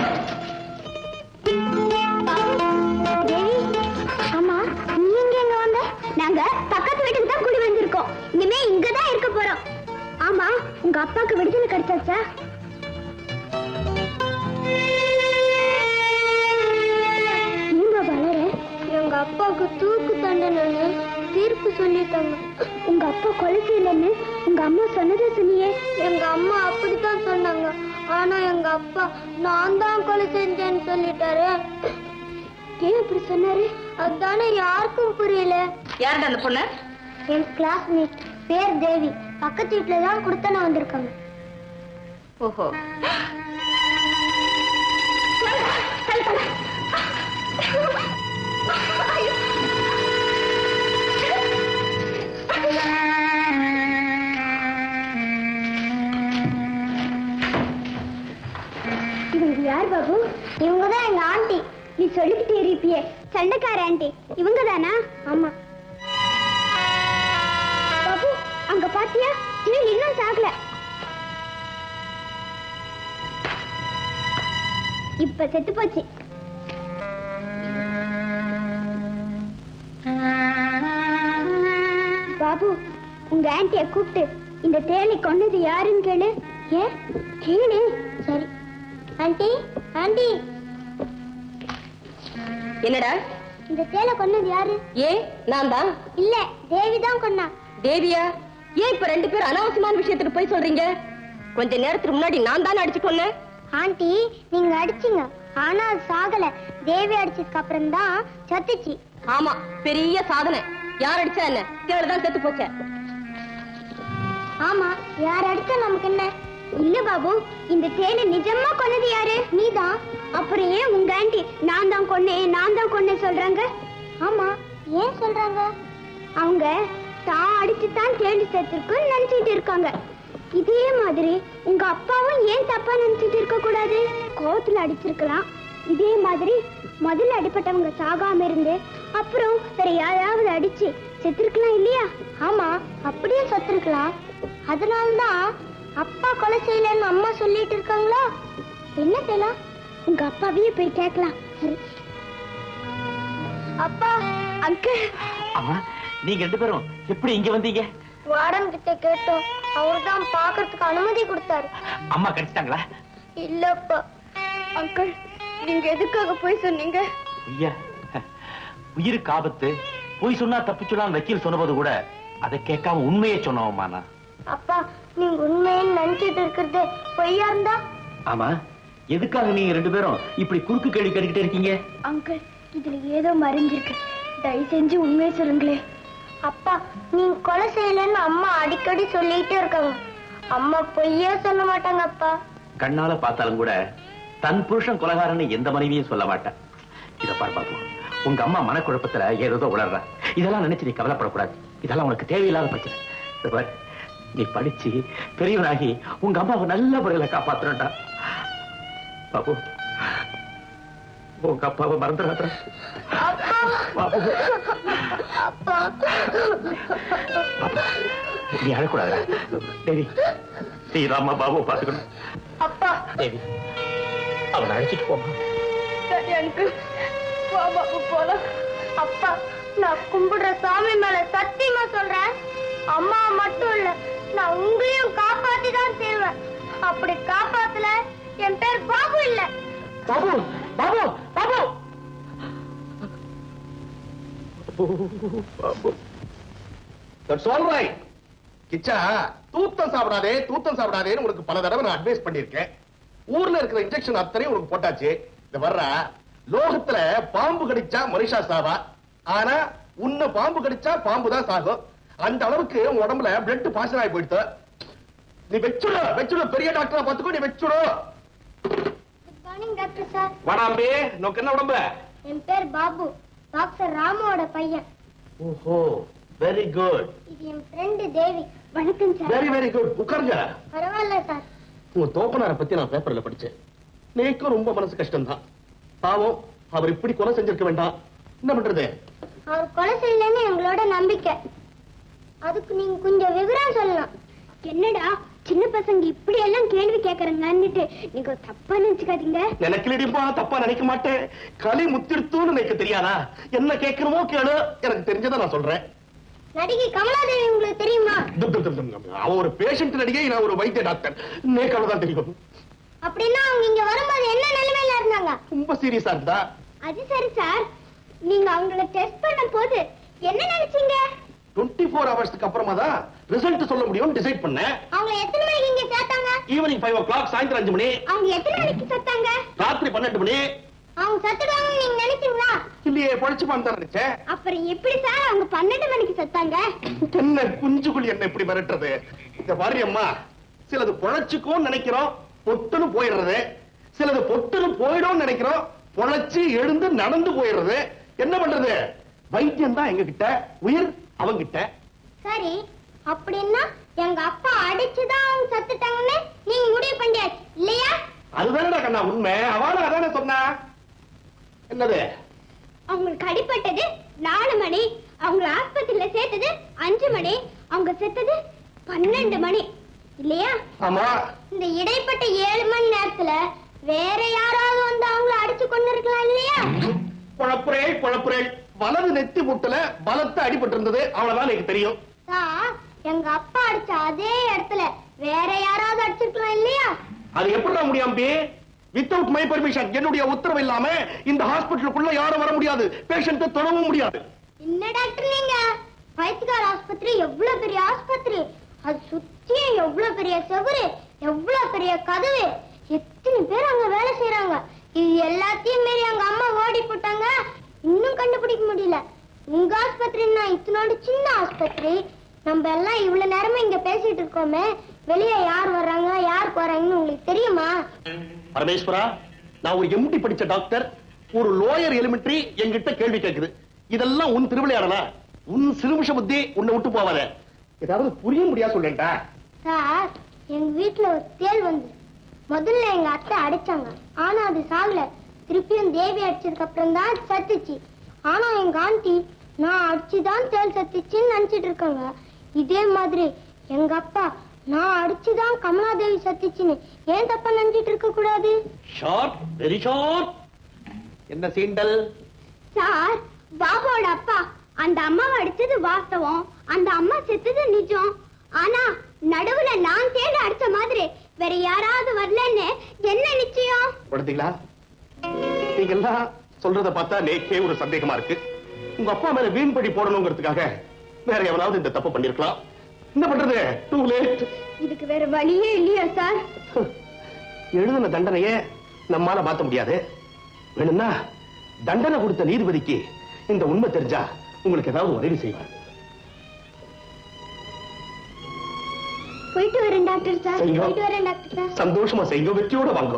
தேவி அம்மா நீ எங்க எங்க வந்த நாங்க பக்கத்து வீட்டுக்கு தான் குடி வந்திருக்கோம் இனிமே இங்க தான் இருக்க போறோம் ஆமா உங்க அப்பாக்கு விடுதலை கிடைச்சாச்சா ஏங்க வளர எங்க அப்பாவுக்கு தூக்கு தண்டனை தீர்ப்பு சொல்லிட்டாங்க உங்க அப்பா கொலை செய்யலன்னு உங்க அம்மா சொன்னதை சொன்னியே எங்க அம்மா அப்படித்தான் சொன்னாங்க ஆனா எங்க அப்பா நான் தான் கொலை செஞ்சேன்னு சொல்லிட்டாரு ஏன் இப்படி சொன்னாரு அதானே யாருக்கும் புரியல யாருடா அந்த பொண்ணு என் கிளாஸ்மேட் பேர் தேவி பக்கத்து வீட்டுல தான் கொடுத்தன வந்திருக்காங்க ஓஹோ இவங்க யார் பாபு இவங்க தான் எங்க ஆண்டி நீ சொல்லிக்கிட்டே இருப்பியே சண்டைக்கார ஆண்டி இவங்க தானா ஆமா பாபு அங்க பாத்தியா தேள் இன்னும் சாகல இப்ப செத்து போச்சு பாபு உங்க ஆண்டிய கூப்பிட்டு இந்த தேனை கொண்டது யாருன்னு கேளு ஏன் கேளு சரி ஆண்டி ஆண்டி என்னடா இந்த தேலை கொன்னது யாரு ஏ நான் தான் இல்ல தேவி தான் கொன்னா தேவியா ஏன் இப்ப ரெண்டு பேரும் அனாவசியமான விஷயத்துக்கு போய் சொல்றீங்க கொஞ்ச நேரத்துக்கு முன்னாடி நான் தான் அடிச்சு கொன்னேன் ஆண்டி நீங்க அடிச்சீங்க ஆனா அது சாகல தேவி அடிச்சதுக்கு அப்புறம் தான் சத்துச்சு ஆமா பெரிய சாதனை யார் அடிச்சா என்ன தேடு தான் செத்து போச்ச ஆமா யார் அடிச்சா நமக்கு என்ன இல்ல பாபு இந்த தேனை நிஜமா கொன்னது யாரு நீதான் அப்புறம் ஏன் உங்க ஆண்டி நான் தான் கொன்னேன் நான் தான் கொன்னேன் சொல்றாங்க ஆமா ஏன் சொல்றாங்க அவங்க தான் அடிச்சு தான் தேடி சேர்த்திருக்குன்னு நினைச்சிட்டு இருக்காங்க இதே மாதிரி உங்க அப்பாவும் ஏன் தப்பா நினைச்சிட்டு இருக்க கூடாது கோவத்துல அடிச்சிருக்கலாம் இதே மாதிரி முதல்ல அடிப்பட்டவங்க சாகாம இருந்து அப்புறம் வேற யாராவது அடிச்சு செத்துருக்கலாம் இல்லையா ஆமா அப்படியே செத்துருக்கலாம் அதனாலதான் அப்பா கொலை செய்யலன்னு அம்மா சொல்லிட்டு இருக்காங்களா என்ன செய்யலாம் உங்க அப்பாவையே போய் கேட்கலாம் சரி அப்பா அங்கிள் அம்மா நீங்க ரெண்டு பேரும் எப்படி இங்க வந்தீங்க வார்டன் கிட்ட கேட்டோம் அவர் தான் பாக்குறதுக்கு அனுமதி கொடுத்தாரு அம்மா கிடைச்சிட்டாங்களா இல்லப்பா அங்கிள் நீங்க எதுக்காக போய் சொன்னீங்க ஐயா உயிருக்கு ஆபத்து போய் சொன்னா தப்பிச்சுலாம் வக்கீல் சொன்னபோது கூட அதை கேட்காம உண்மையை சொன்னோம்மா நான் அப்பா நீங்க உண்மைன்னு நினைச்சிட்டு இருக்கிறது பொய்யா இருந்தா ஆமா எதுக்காக நீங்க ரெண்டு பேரும் இப்படி குறுக்கு கேள்வி கேட்டுக்கிட்டே இருக்கீங்க அங்கிள் இதுல ஏதோ மறைஞ்சிருக்கு தயவு செஞ்சு உண்மையை சொல்லுங்களே அப்பா நீங்க கொலை செய்யலன்னு அம்மா அடிக்கடி சொல்லிட்டே இருக்காங்க அம்மா பொய்யே சொல்ல மாட்டாங்க அப்பா கண்ணால பார்த்தாலும் கூட தன் புருஷன் கொலகாரன்னு எந்த மனைவியும் சொல்ல மாட்டேன் இத பார் பாபு உங்க அம்மா மனக்குழப்பத்துல ஏதோ உளர்ற இதெல்லாம் நினைச்சு நீ கவலைப்படக்கூடாது இதெல்லாம் உனக்கு தேவையில்லாத பிரச்சனை இத பார், நீ படிச்சு பெரியவனாகி உங்க அம்மாவை நல்ல முறையில காப்பாத்துறா பாபு உங்க அப்பாவை மறந்துடாத பாபு அப்பா நீ அழக்கூடாது தேவி ஸ்ரீராமா பாபுவை பாத்துக்கணும் அப்பா தேவி அவனை அழைச்சிட்டு போமா சரி அங்கிள் வா பாபு போலாம் அப்பா நான் கும்பிடுற சாமி மேல சத்தியமா சொல்றேன் அம்மா மட்டும் இல்ல நான் உங்களையும் காப்பாத்தி தான் செய்வேன் அப்படி காப்பாத்தல என் பேர் பாபு இல்ல Babu Babu Babu that's all right Kichcha தூத்தம் சாப்பிடாதே தூத்தம் சாப்பிடாதேன்னு உனக்கு பல தடவை நான் அட்வைஸ் பண்ணிருக்கேன் ஊர்ல இருக்கிற இன்ஜெக்ஷன் அத்தனையும் உனக்கு போட்டாச்சு இந்த வர்ற லோகத்துல பாம்பு கடிச்சா மனுஷா சாவா ஆனா உன்னை பாம்பு கடிச்சா பாம்பு தான் சாகும் அந்த அளவுக்கு உன் உடம்புல பிளட் பாசன் ஆகி போயிடுத்து நீ வெச்சுடு வெச்சுடு பெரிய டாக்டரா பாத்துக்கோ நீ வெச்சுடு குட் மார்னிங் டாக்டர் சார் வாடாம்பே நோக்கு என்ன உடம்பு என் பேர் பாபு டாக்டர் ராமுவோட பையன் ஓஹோ வெரி குட் இது என் ஃப்ரெண்டு தேவி வணக்கம் சார் வெரி வெரி குட் உட்காருங்க பரவாயில்ல சார் உங்க தோப்பனாரை பத்தி நான் பேப்பர்ல படிச்சேன் நேக்கும் ரொம்ப மனசு கஷ்டம்தான் பாவம் அவர் இப்படி கொலை செஞ்சிருக்க வேண்டாம் என்ன பண்றது அவர் கொலை செய்யலன்னு எங்களோட நம்பிக்கை அதுக்கு நீங்க கொஞ்சம் விவரம் சொல்லலாம் என்னடா சின்ன பசங்க இப்படி எல்லாம் கேள்வி கேக்குறாங்கன்னுட்டு நீங்க தப்பா நினைச்சுக்காதீங்க எனக்கு இல்லடிப்பா தப்பா நினைக்க மாட்டேன் களி முத்திருத்தூன்னு எனக்கு தெரியாதா என்ன கேட்கணுமோ கேளு எனக்கு தெரிஞ்சதை நான் சொல்றேன் நடிகை கமலாதேவி உங்களுக்கு தெரியுமா தும், தும், தும், தும், தும். அவ ஒரு பேஷண்ட் நடிகை நான் ஒரு வைத்திய டாக்டர் நேக்கால தான் தெரியும் அப்படின்னா அவங்க இங்க வரும்போது என்ன நிலைமையில இருந்தாங்க ரொம்ப சீரியஸா இருந்தா அது சரி சார் நீங்க அவங்கள டெஸ்ட் பண்ண போது என்ன நினைச்சீங்க டுவெண்ட்டி ஃபோர் ஹவர்ஸ்க்கு அப்புறமா தான் ரிசல்ட் சொல்ல முடியும்னு டிசைட் பண்ணேன் அவங்க எத்தனை மணிக்கு இங்க சேர்த்தாங்க ஈவினிங் ஃபைவ் ஓ கிளாக் சாயந்தரம் அஞ்சு மணி அவங்க எத்தனை மணிக்கு செத்தாங்க ராத்திரி பன்னெண்டு மணி அவங்க சத்துடுவாங்கன்னு நீங்க நினைக்கிறீங்களா இல்லையே பொழைச்சுப்பான்னு தான் நினைச்சேன் அப்புறம் எப்படி சார் அவங்க பன்னெண்டு மணிக்கு செத்தாங்க என்ன குஞ்சுக்குள் என்ன இப்படி மிரட்டுறது இந்த மாதிரி அம்மா சிலது பொழைச்சுக்கும் நினைக்கிறோம் பொட்டுன்னு போயிடுறது சிலது பொட்டுன்னு போயிடும் நினைக்கிறோம் பொழைச்சு எழுந்து நடந்து போயிடுறது என்ன பண்றது வைத்தியம் தான் எங்க கிட்ட உயிர் அவங்கிட்ட சரி அப்படின்னா எங்க அப்பா அடிச்சுதான் அவங்க சத்துட்டாங்கன்னு நீங்க முடிவு பண்ணியாச்சு இல்லையா அதுதானடா கண்ணா உண்மை அவன அதானே சொன்னா என்னது அவங்களுக்கு அடிபட்டது நாலு மணி அவங்க ஆஸ்பத்திரியில சேர்த்தது அஞ்சு மணி அவங்க செத்தது பன்னெண்டு மணி இல்லையா ஆமா இந்த இடைப்பட்ட ஏழு மணி நேரத்துல வேற யாராவது வந்து அவங்கள அடிச்சு கொண்டு இருக்கலாம் இல்லையா குழப்புறேள் குழப்புறேள் வலது நெத்தி முட்டுல பலத்த அடிபட்டு இருந்தது அவ்வளவுதான் எனக்கு தெரியும் சார் எங்க அப்பா அடிச்ச அதே இடத்துல வேற யாராவது அடிச்சிருக்கலாம் இல்லையா அது எப்படி முடியும் பி வித்தவுட் மை பெர்மிஷன் என்னுடைய உத்தரவு இல்லாம இந்த ஹாஸ்பிட்டலுக்குள்ள யாரும் வர முடியாது பேஷண்ட்டை தொடவும் முடியாது என்ன டாக்டர் நீங்க பைத்தியக்கார ஆஸ்பத்திரி எவ்வளவு பெரிய ஆஸ்பத்திரி அது சுத்தியும் எவ்வளவு பெரிய செவுரு எவ்வளவு பெரிய கதவு எத்தனை பேர் அங்க வேலை செய்யறாங்க இது எல்லாத்தையும் மீறி எங்க அம்மா ஓடி போட்டாங்க இன்னும் கண்டுபிடிக்க முடியல உங்க ஆஸ்பத்திரின்னா இத்தனோட சின்ன ஆஸ்பத்திரி நம்ம எல்லாம் இவ்வளவு நேரமா இங்க பேசிட்டு இருக்கோமே வெளியே யார் வர்றாங்க யார் போறாங்கன்னு உங்களுக்கு தெரியுமா பரமேஸ்வரா நான் ஒரு எம்டி படிச்ச டாக்டர் ஒரு லோயர் எலிமெண்ட்ரி என்கிட்ட கேள்வி கேக்குது இதெல்லாம் உன் திருவிளையாடலா உன் சிறுமிஷ புத்தி உன்னை விட்டு போவாத ஏதாவது புரிய முடியா சொல்லேன்டா சார் எங்க வீட்ல ஒரு தேள் வந்து முதல்ல எங்க அத்தை அடிச்சாங்க ஆனா அது சாகல திருப்பியும் தேவி அடிச்சதுக்கு அப்புறம் தான் சத்துச்சு ஆனா எங்க ஆண்டி நான் அடிச்சுதான் தேள் சத்துச்சுன்னு நினைச்சிட்டு இருக்காங்க இதே மாதிரி எங்க அப்பா நான் அடிச்சுதான் கமலாதேவி சத்துச்சுன்னு ஏன் தப்பா நினைச்சிட்டு இருக்க கூடாது ஷார்ட் வெரி ஷார்ட் என்ன சீண்டல் சார் பாபாவோட அப்பா அந்த அம்மாவை அடிச்சது வாஸ்தவம் அந்த அம்மா செத்தது நிஜம் ஆனா நடுவுல நான் தேடி அடிச்ச மாதிரி வேற யாராவது வரலன்னு என்ன நிச்சயம் படுத்தீங்களா நீங்க எல்லாம் சொல்றத பார்த்தா நேக்கே ஒரு சந்தேகமா இருக்கு உங்க அப்பா மேல வீண்படி போடணுங்கிறதுக்காக வேற எவனாவது இந்த தப்பு பண்ணிருக்கலாம் என்ன பண்றது டூ லேட் இதுக்கு வேற வழியே இல்லையா சார் எழுதின தண்டனையே நம்மால மாத்த முடியாது வேணும்னா தண்டனை கொடுத்த நீதிபதிக்கு இந்த உண்மை தெரிஞ்சா உங்களுக்கு ஏதாவது உதவி செய்வார் போயிட்டு வரேன் டாக்டர் சார் சரிங்க. போயிட்டு வரேன் டாக்டர் சார் சந்தோஷமா செய்யுங்க வெற்றியோட வாங்க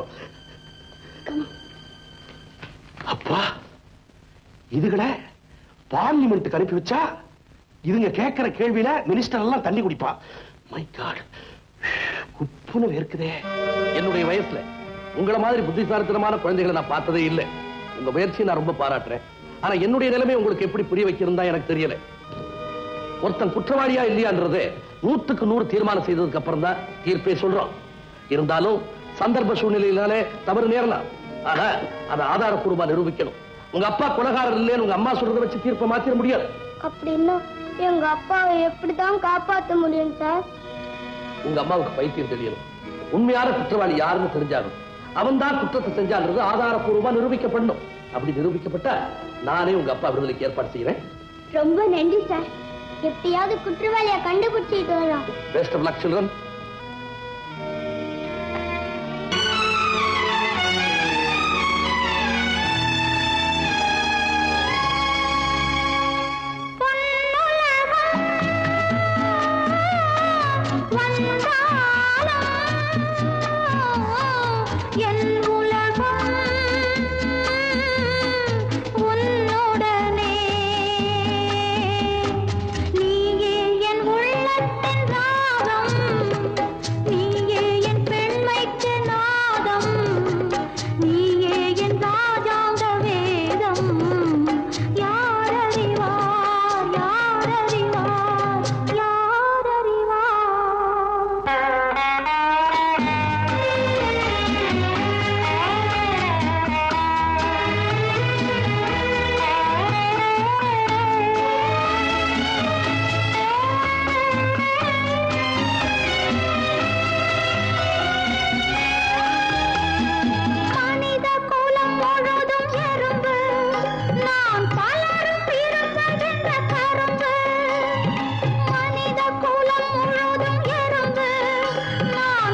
அப்பா இதுகளை பார்லிமெண்ட்டுக்கு அனுப்பி வச்சா இதுங்க கேட்கிற கேள்வியில மினிஸ்டர் எல்லாம் தண்ணி குடிப்பா மை காட் குப்புன்னு வேர்க்குதே என்னுடைய வயசுல உங்கள மாதிரி புத்திசாலித்தனமான குழந்தைகளை நான் பார்த்ததே இல்லை உங்க முயற்சியை நான் ரொம்ப பாராட்டுறேன் ஆனா என்னுடைய நிலைமை உங்களுக்கு எப்படி புரிய வைக்கிறதா எனக்கு தெரியல ஒருத்தன் குற்றவாளியா இல்லையான்றது நூத்துக்கு நூறு தீர்மானம் செய்ததுக்கு அப்புறம் தான் தீர்ப்பே சொல்றோம் இருந்தாலும் சந்தர்ப்ப சூழ்நிலையினாலே தவறு நேரலாம் ஆனா அதை ஆதாரப்பூர்வமா நிரூபிக்கணும் உங்க அப்பா கொலகாரர் இல்லைன்னு உங்க அம்மா சொல்றதை வச்சு தீர்ப்பை மாத்திர முடியாது அப்படின்னா எங்க அப்பாவை எப்படிதான் காப்பாத்த முடியும் சார் உங்க அம்மாவுக்கு பைத்தியம் தெரியணும் உண்மையான குற்றவாளி யாருன்னு தெரிஞ்சாகணும் அவன் தான் குற்றத்தை செஞ்சான்றது ஆதாரப்பூர்வமா நிரூபிக்கப்படணும் அப்படி நிரூபிக்கப்பட்டா நானே உங்க அப்பா விடுதலைக்கு ஏற்பாடு செய்யறேன் ரொம்ப நன்றி சார் எப்படியாவது குற்றவாளியை கண்டுபிடிச்சிட்டு வரலாம் பெஸ்ட் ஆஃப் லக் சில்ட்ரன் என் உலகம் உன்னுடனே நீயே என் உள்ளத்தின் ராகம் நீயே என் பெண்மைக்கு நாதம் நீயே என் ராஜாங்க வேதம் யார் அறிவார் யார் அறிவார் யார் மனித குலம் முழுதும் எறும்பு நான் பலரும் பிறந்ததென்ற கரும்பு மனித குலம் முழுதும் எறும்பு நான்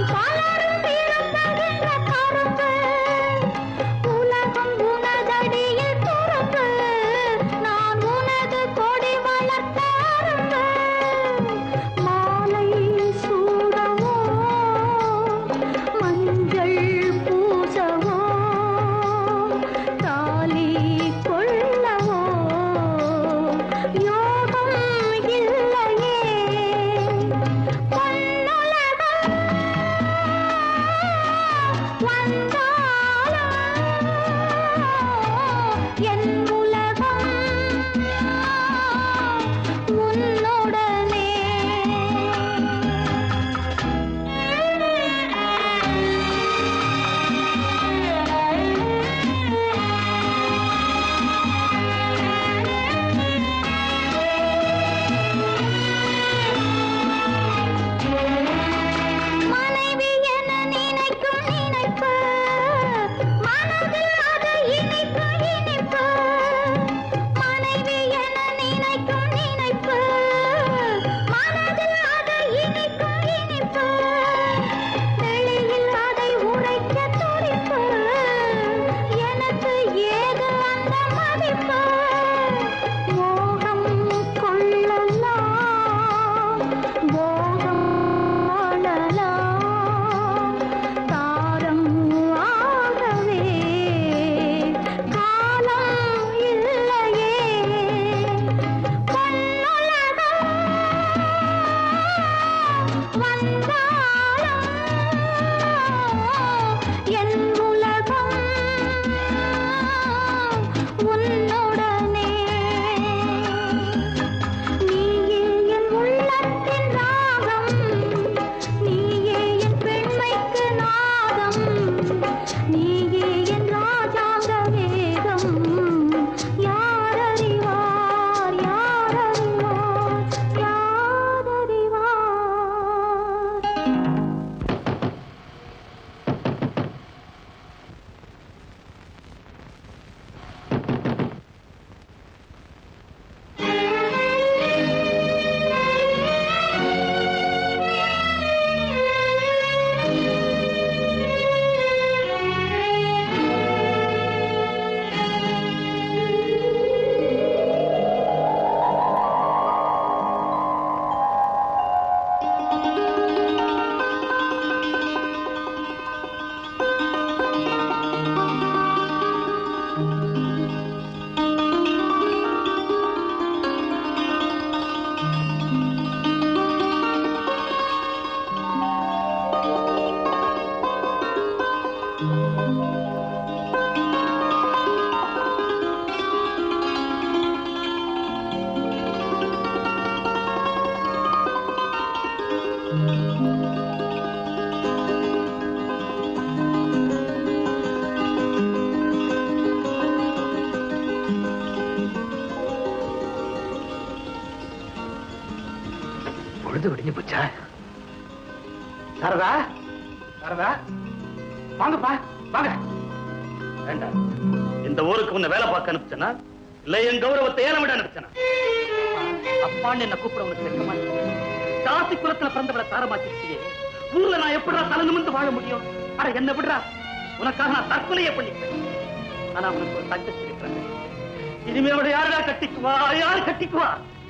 முடிஞ்சு போச்சா சாரதா சாரதா வாங்கப்பா வாங்க வேண்டாம் இந்த ஊருக்கு உன்னை வேலை பார்க்க அனுப்பிச்சனா இல்ல என் கௌரவத்தை ஏலம் விட அனுப்பிச்சனா அப்பான்னு என்ன கூப்பிட உனக்கு வெட்கமா இல்லையா? தாசி குலத்துல பிறந்தவளை தாரமாக்கிருச்சியே ஊர்ல நான் எப்படிடா தலை நிமிர்ந்து வாழ முடியும் அட என்ன விடுறா உனக்காக நான் தற்கொலையே பண்ணிப்பேன் ஆனா உனக்கு ஒரு தங்கச்சி இருக்கிறாங்க இனிமே அவளை யாருடா கட்டிக்குவா யாரு கட்டிக்குவா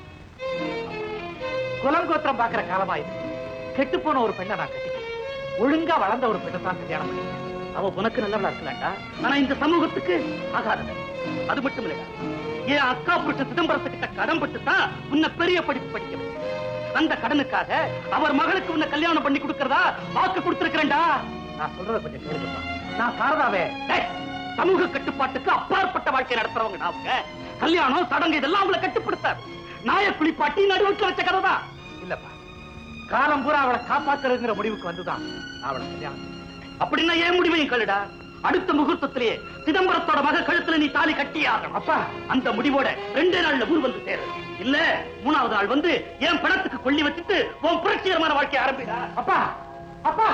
குலம் கோத்திரம் பாக்குற காலமா இது கெட்டு போன ஒரு பெண்ணை நான் கட்டிக்கிறேன் ஒழுங்கா வளர்ந்த ஒரு பெண்ணை தான் கல்யாணம் பண்ணிக்கிறேன் அவ உனக்கு நல்லவளா இருக்கலாம்டா ஆனா இந்த சமூகத்துக்கு ஆகாதவன் அது மட்டும் இல்லடா என் அக்கா புருஷ சிதம்பரத்துக்கிட்ட கடன் பட்டு தான் உன்னை பெரிய படிப்பு படிக்க வச்சேன். அந்த கடனுக்காக அவர் மகளுக்கு உன்னை கல்யாணம் பண்ணி கொடுக்கறதா வாக்கு கொடுத்திருக்கிறேன்டா நான் சொல்றத கொஞ்சம் கேளுங்கப்பா நான் சாரதாவே டேய், சமூக கட்டுப்பாட்டுக்கு அப்பாற்பட்ட வாழ்க்கை நடத்துறவங்க நாவுங்க கல்யாணம் சடங்கு இதெல்லாம் அவங்களை கட்டுப்படுத்தாது நாய குளிப்பாட்டி நடுவுக்கு வச்ச கதை தான் இல்லப்பா காலம் பூரா அவளை காப்பாத்துறதுங்கிற முடிவுக்கு வந்துதான் நான் அவளை கல்யாணம் பண்ணிக்கிறேன். அப்படின்னா ஏன் முடிவையும் கழுடா அடுத்த முகூர்த்தத்திலேயே சிதம்பரத்தோட மக கழுத்துல நீ தாலி கட்டியாகணும் அப்பா அந்த முடிவோட ரெண்டே நாள்ல ஊர் வந்து சேரு இல்ல மூணாவது நாள் வந்து என் பணத்துக்கு கொள்ளி வச்சுட்டு உன் புரட்சிகரமான வாழ்க்கையை ஆரம்பிடா அப்பா அப்பா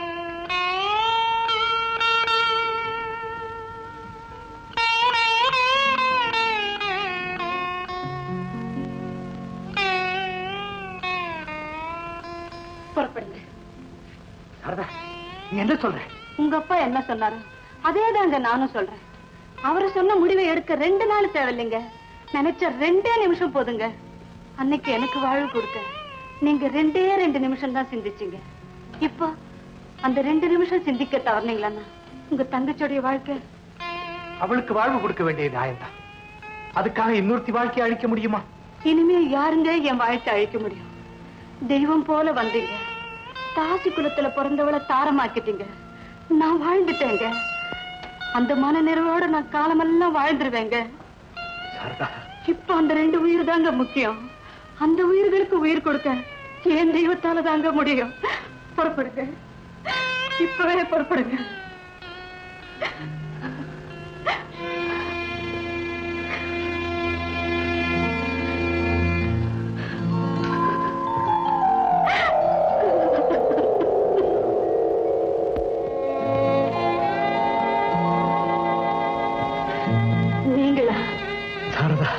புறப்படுங்க சாரதா நீ என்ன சொல்ற உங்க அப்பா என்ன சொன்னாரு அதேதாங்க நானும் சொல்றேன் அவரு சொன்ன முடிவை எடுக்க ரெண்டு நாள் தேவையில்லைங்க நினைச்ச ரெண்டே நிமிஷம் போதுங்க அன்னைக்கு எனக்கு வாழ்வு கொடுக்க நீங்க ரெண்டே ரெண்டு நிமிஷம் தான் சிந்திச்சீங்க இப்போ அந்த ரெண்டு நிமிஷம் சிந்திக்க தவறுனீங்களாண்ணா உங்க தங்கச்சியோடைய வாழ்க்கை அவளுக்கு வாழ்வு கொடுக்க வேண்டிய நியாயம்தான் அதுக்காக இன்னொருத்தி வாழ்க்கையை அழிக்க முடியுமா இனிமே யாருங்க என் வாழ்க்கை அழிக்க முடியும் தெய்வம் போல வந்தீங்க தாசி குலத்துல பிறந்தவளை தாரமாக்கிட்டீங்க நான் வாழ்ந்துட்டேங்க அந்த மன நிறைவோட நான் காலமெல்லாம் வாழ்ந்துருவேங்க சாரதா இப்ப அந்த ரெண்டு உயிர் தாங்க முக்கியம் அந்த உயிர்களுக்கு உயிர் கொடுக்க என் தெய்வத்தால தாங்க முடியும் புறப்படுங்க இப்பவே புறப்படுங்க நீங்களா சாரதா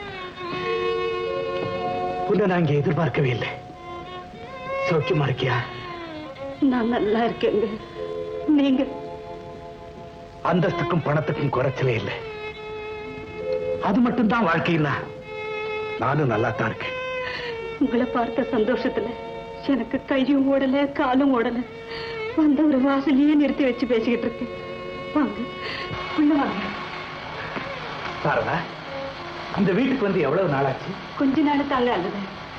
உன்னை நான் இங்க எதிர்பார்க்கவே இல்லை சௌக்கியமா இருக்கியா நான் நல்லா இருக்கேங்க நீங்க அந்தஸ்துக்கும் பணத்துக்கும் குறைச்சலே இல்லை அது மட்டும்தான் வாழ்க்கையில நானும் நல்லா தான் இருக்கேன் உங்களை பார்த்த சந்தோஷத்துல எனக்கு கையும் ஓடல காலும் ஓடல வந்த ஒரு வாசலையே நிறுத்தி வச்சு பேசிக்கிட்டு இருக்கேன் வாங்க உள்ள வாங்க சாரதா இந்த வீட்டுக்கு வந்து எவ்வளவு நாளாச்சு கொஞ்ச நாள் தாங்க ஆகுது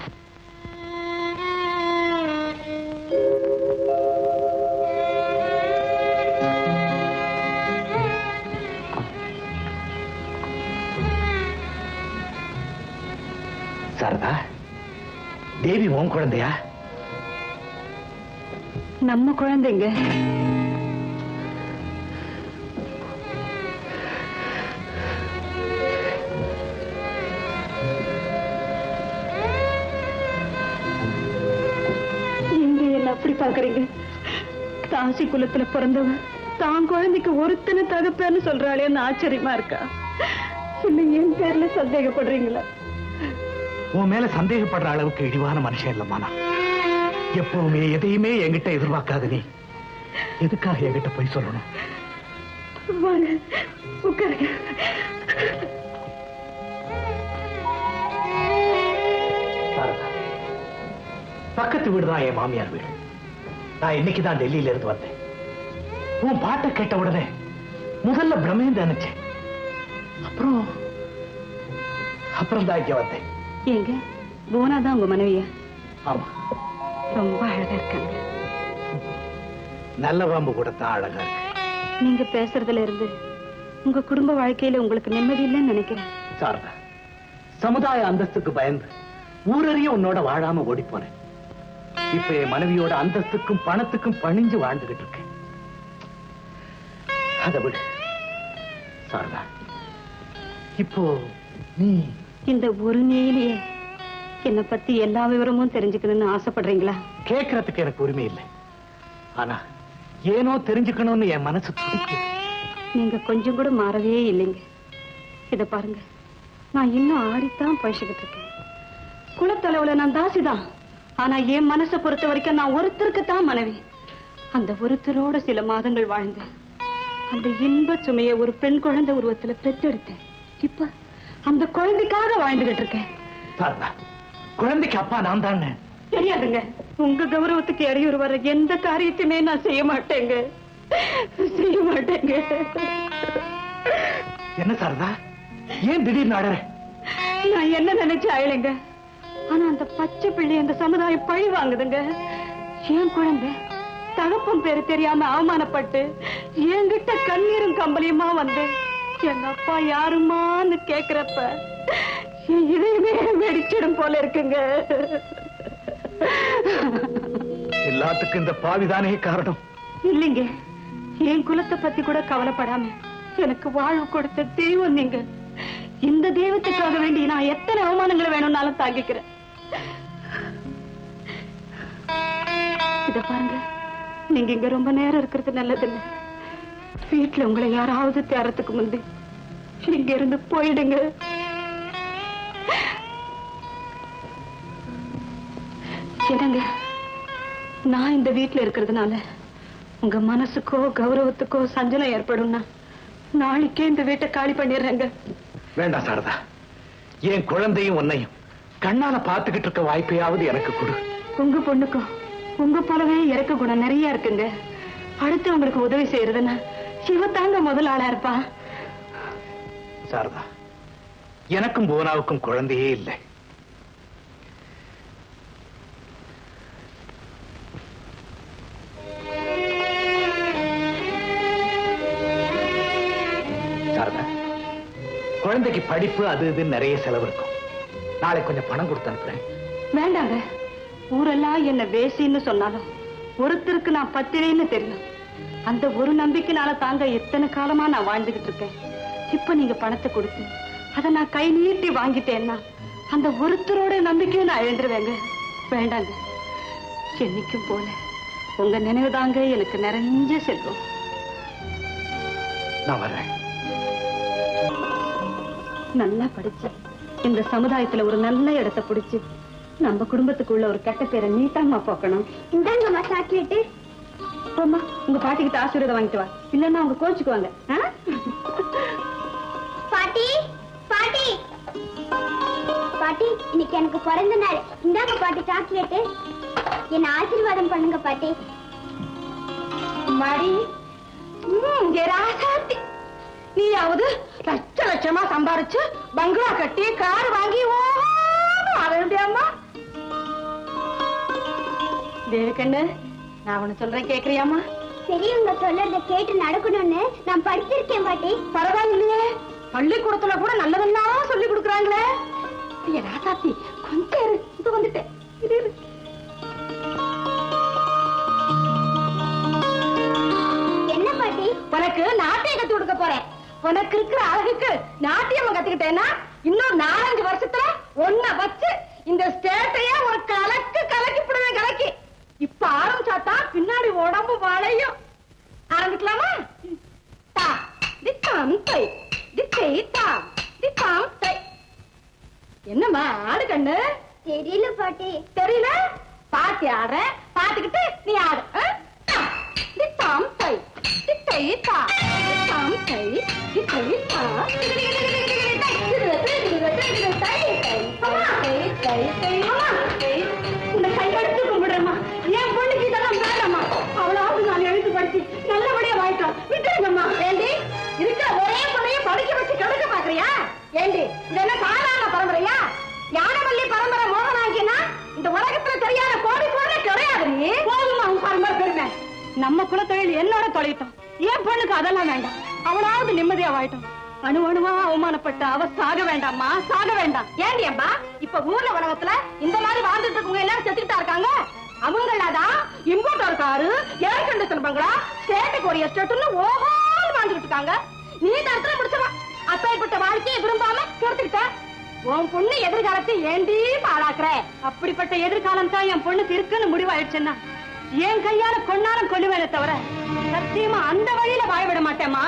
சாரதா தேவி உன் குழந்தையா நம்ம குழந்தைங்க நீங்க என்ன அப்படி பாக்குறீங்க தாசி குலத்துல பிறந்தவன் தான் குழந்தைக்கு ஒருத்தனை தகப்பேன்னு சொல்றாளேன்னு ஆச்சரியமா இருக்கா இல்ல என் பேர்ல சந்தேகப்படுறீங்களா உன் மேல சந்தேகப்படுற அளவுக்கு இழிவான மனுஷன் இல்லம்மா நான் எப்பவுமே எதையுமே என்கிட்ட எதிர்பார்க்காத நீ எதுக்காக என்கிட்ட போய் சொல்லணும் வாங்க உட்காருங்க சாரதா பக்கத்து வீடு தான் என் மாமியார் வீடு நான் இன்னைக்கு தான் டெல்லியில இருந்து வந்தேன் உன் பாட்டை கேட்ட உடனே முதல்ல பிரமேந்து நினைச்சேன் அப்புறம் அப்புறம் தான் இங்க வந்தேன் ஏங்க போனா தான் உங்க மனைவியா ஆமா ரொம்ப அழகா இருக்காங்க நல்ல பாம்பு கூட தான் அழகா இருக்கு நீங்க பேசுறதுல இருந்து உங்க குடும்ப வாழ்க்கையில உங்களுக்கு நிம்மதி இல்லைன்னு நினைக்கிறேன் சாரதா சமுதாய அந்தஸ்துக்கு பயந்து ஊரறிய உன்னோட வாழாம ஓடி போனேன் இப்ப என் மனைவியோட அந்தஸ்துக்கும் பணத்துக்கும் பணிஞ்சு வாழ்ந்துகிட்டு இருக்கேன் அதை விடு சாரதா இப்போ நீ இந்த ஒரு நெயிலேயே என்னை பத்தி எல்லா விவரமும் தெரிஞ்சுக்கணும்னு ஆசைப்படுறீங்களா கேட்கறதுக்கு எனக்கு உரிமை இல்லை ஆனா ஏனோ தெரிஞ்சுக்கணும்னு என் மனசு துடிக்குது நீங்க கொஞ்சம் கூட மாறவே இல்லைங்க இத பாருங்க நான் இன்னும் ஆடித்தான் பழச்சிக்கிட்டு இருக்கேன் குலத்தளவுல நான் தாசிதான் ஆனா என் மனசை பொறுத்த வரைக்கும் நான் ஒருத்தருக்கு தான் மனைவி அந்த ஒருத்தரோட சில மாதங்கள் வாழ்ந்தேன் அந்த இன்ப சுமையை ஒரு பெண் குழந்தை உருவத்துல பெற்றெடுத்தேன் இப்ப அந்த குழந்தைக்காக வாழ்ந்துகிட்டு இருக்கேன் சாரதா குழந்தைக்கு அப்பா நான் தானே தெரியாதுங்க உங்க கௌரவத்துக்கு இடையூறு வர்ற எந்த காரியத்தையுமே நான் செய்ய மாட்டேங்க செய்ய மாட்டேங்க என்ன சாரதா ஏன் திடீர்னு அழற நான் என்ன நினைச்சு அழலைங்க ஆனா அந்த பச்சை பிள்ளை அந்த சமுதாயம் பழி வாங்குதுங்க என் குழந்தை தகப்பன் பேரு தெரியாம அவமானப்பட்டு என்கிட்ட கண்ணீரும் கம்பளியுமா வந்து எங்க அப்பா யாருமான்னு கேக்குறப்ப என் இதயமே வெடிச்சிடும் போல இருக்குங்க எல்லாத்துக்கும் இந்த பாவிதானே காரணம் இல்லைங்க என் குலத்தை பத்தி கூட கவலைப்படாம எனக்கு வாழ்வு கொடுத்த தெய்வம் நீங்க இந்த தெய்வத்துக்காக வேண்டி நான் எத்தனை அவமானங்களை வேணும்னாலும் தாங்கிக்கிறேன் இத பாருங்க நீங்க இங்க ரொம்ப நேரம் இருக்கிறது நல்லதில்லை வீட்டுல உங்களை யாராவது தேரத்துக்கு முந்தி இங்க இருந்து போயிடுங்க என்னங்க நான் இந்த வீட்டுல இருக்கிறதுனால உங்க மனசுக்கோ கௌரவத்துக்கோ சஞ்சலம் ஏற்படும்னா நாளைக்கே இந்த வீட்டை காலி பண்ணிடுறேங்க வேண்டாம் சாரதா என் குழந்தையும் உன்னையும் கண்ணால பாத்துக்கிட்டு இருக்க வாய்ப்பையாவது எனக்கு கொடு உங்க பொண்ணுக்கும் உங்க போலவே இறக்க குணம் நிறைய இருக்குங்க அடுத்தவங்களுக்கு உதவி செய்யறதுன்னா சிவத்தாங்க முதல் ஆளா இருப்பா சாரதா எனக்கும் புவனாவுக்கும் குழந்தையே இல்லை சாரதா குழந்தைக்கு படிப்பு அது இதுன்னு நிறைய செலவு இருக்கும் நாளைக்கு கொஞ்சம் பணம் கொடுத்து அனுப்புறேன் வேண்டாங்க ஊரெல்லாம் என்ன வேசின்னு சொன்னாலும் ஒருத்தருக்கு நான் பத்திரின்னு தெரியும் அந்த ஒரு நம்பிக்கைனால தாங்க எத்தனை காலமா நான் வாழ்ந்துகிட்டு இருக்கேன் இப்ப நீங்க பணத்தை கொடுத்து அதை நான் கை நீட்டி வாங்கிட்டேன்னா அந்த ஒருத்தரோட நம்பிக்கையை நான் இழந்துருவேங்க வேண்டாங்க என்னைக்கும் போல உங்க நினைவுதாங்க எனக்கு நிறைஞ்ச செல்வம் நான் வர்றேன் நல்லா படிச்சு இந்த சமுதாயத்துல ஒரு நல்ல இடத்தை பிடிச்சு நம்ம குடும்பத்துக்குள்ள ஒரு கெட்ட பேரை நீட்டாமா போக்கணும் இந்தாங்கம்மா சாக்லேட்டு போம்மா உங்க பாட்டிக்கிட்ட ஆசீர்வாதம் வாங்கிட்டு வா இல்லன்னா அவங்க கோச்சுக்குவாங்க ஆ? பாட்டி பாட்டி பாட்டி இன்னைக்கு எனக்கு பிறந்த நாள் இந்தாங்க பாட்டி சாக்லேட்டு என்ன ஆசீர்வாதம் பண்ணுங்க பாட்டி மாடி ம், இங்க ராசாத்தி நீயாவது லட்ச லட்சமா சம்பாரிச்சு பங்களா கட்டி கார் வாங்கி ஓஹோன்னு வாழ வேண்டியம்மா தேவக்கண்ணு நான் ஒண்ணு சொல்றேன் கேக்குறியாமா பெரியவங்க சொல்றத கேட்டு நடக்கணும்னு நான் படிச்சிருக்கேன் பாட்டி பரவாயில்லையே பள்ளிக்கூடத்துல கூட நல்லதெல்லாம் சொல்லி கொடுக்குறாங்களே ஐயா ராசாத்தி கொஞ்சம் இரு இது வந்துட்டேன் இரு, இரு. என்ன பாட்டி உனக்கு நாட்டியம் கத்து கொடுக்க போறேன் உனக்கு இருக்கிற அழகுக்கு நாட்டியம் கத்துக்கிட்டேன்னா இன்னும் நாலஞ்சு வருஷத்துல ஒன்ன வச்சு இந்த ஸ்டேட்டையே ஒரு கலக்கு கலக்கி போடுவேன் கலக்கி இப்ப ஆரம்பிச்சாதான் பின்னாடி உடம்பு வளையும் ஆரம்பிக்கலாமா தா தித்தாம் தை தித்தை தாம் தித்தாம் தை என்னம்மா ஆடு கண்ணு தெரியல பாட்டி தெரியல பாத்தி ஆடுறேன் பாத்துக்கிட்டு நீ ஆடு ஆ? தா, தித்தாம் தை தித்தை தா தித்தாம் தை தித்தை தா உன்னை கையெடுத்து கும்பிடுறேம்மா என் பொண்ணுக்கு இதெல்லாம் வேண்டாம்மா அவளாவது நான் எழுத்து படிச்சு நல்லபடியா வாய்க்கலாம் விட்டுருங்கம்மா ஏண்டி இருக்கிற ஒரே பொண்ணைய படிக்க வச்சு கெடுக்க பாக்குறியா ஏண்டி இது என்ன சாதாரண பரம்பரையா ஞானவல்லி பரம்பரை மோகனாங்கினா இந்த உலகத்துல தெரியாத கோடி கோடி கிடையாது நீ போதுமா உன் பரம்பரை பெருமை நம்ம குலத்தொழில் என்னோட தொலைட்டோம் என் பொண்ணுக்கு அதெல்லாம் வேண்டாம் அவளாவது நிம்மதியா வாயிட்டோம் அணு அணுவா அவமானப்பட்ட அவ சாக வேண்டாம்மா சாக வேண்டாம் ஏண்டி அம்மா இப்ப ஊர்ல உலகத்துல இந்த மாதிரி வாழ்ந்துட்டு இருக்கவங்க எல்லாரும் செத்துக்கிட்டா இருக்காங்க அவங்களாதான் இம்போர்ட்டர் காரு ஏர் கண்டிஷன் பங்களா ஸ்டேட்டுக்கு ஒரு எஸ்டேட்னு ஓஹோன்னு வாழ்ந்துகிட்டு இருக்காங்க நீ தரத்துல முடிச்சவா அப்பேற்பட்ட வாழ்க்கையை விரும்பாம கெடுத்துக்கிட்ட உன் பொண்ணு எதிர்காலத்தை ஏண்டி பாழாக்குற அப்படிப்பட்ட எதிர்காலம் தான் என் பொண்ணுக்கு இருக்குன்னு முடிவாயிடுச்சுன்னா என் கையால கொன்னாலும் கொள்ளுவேனே தவிர சத்தியமா அந்த வழியில வாய விட மாட்டேம்மா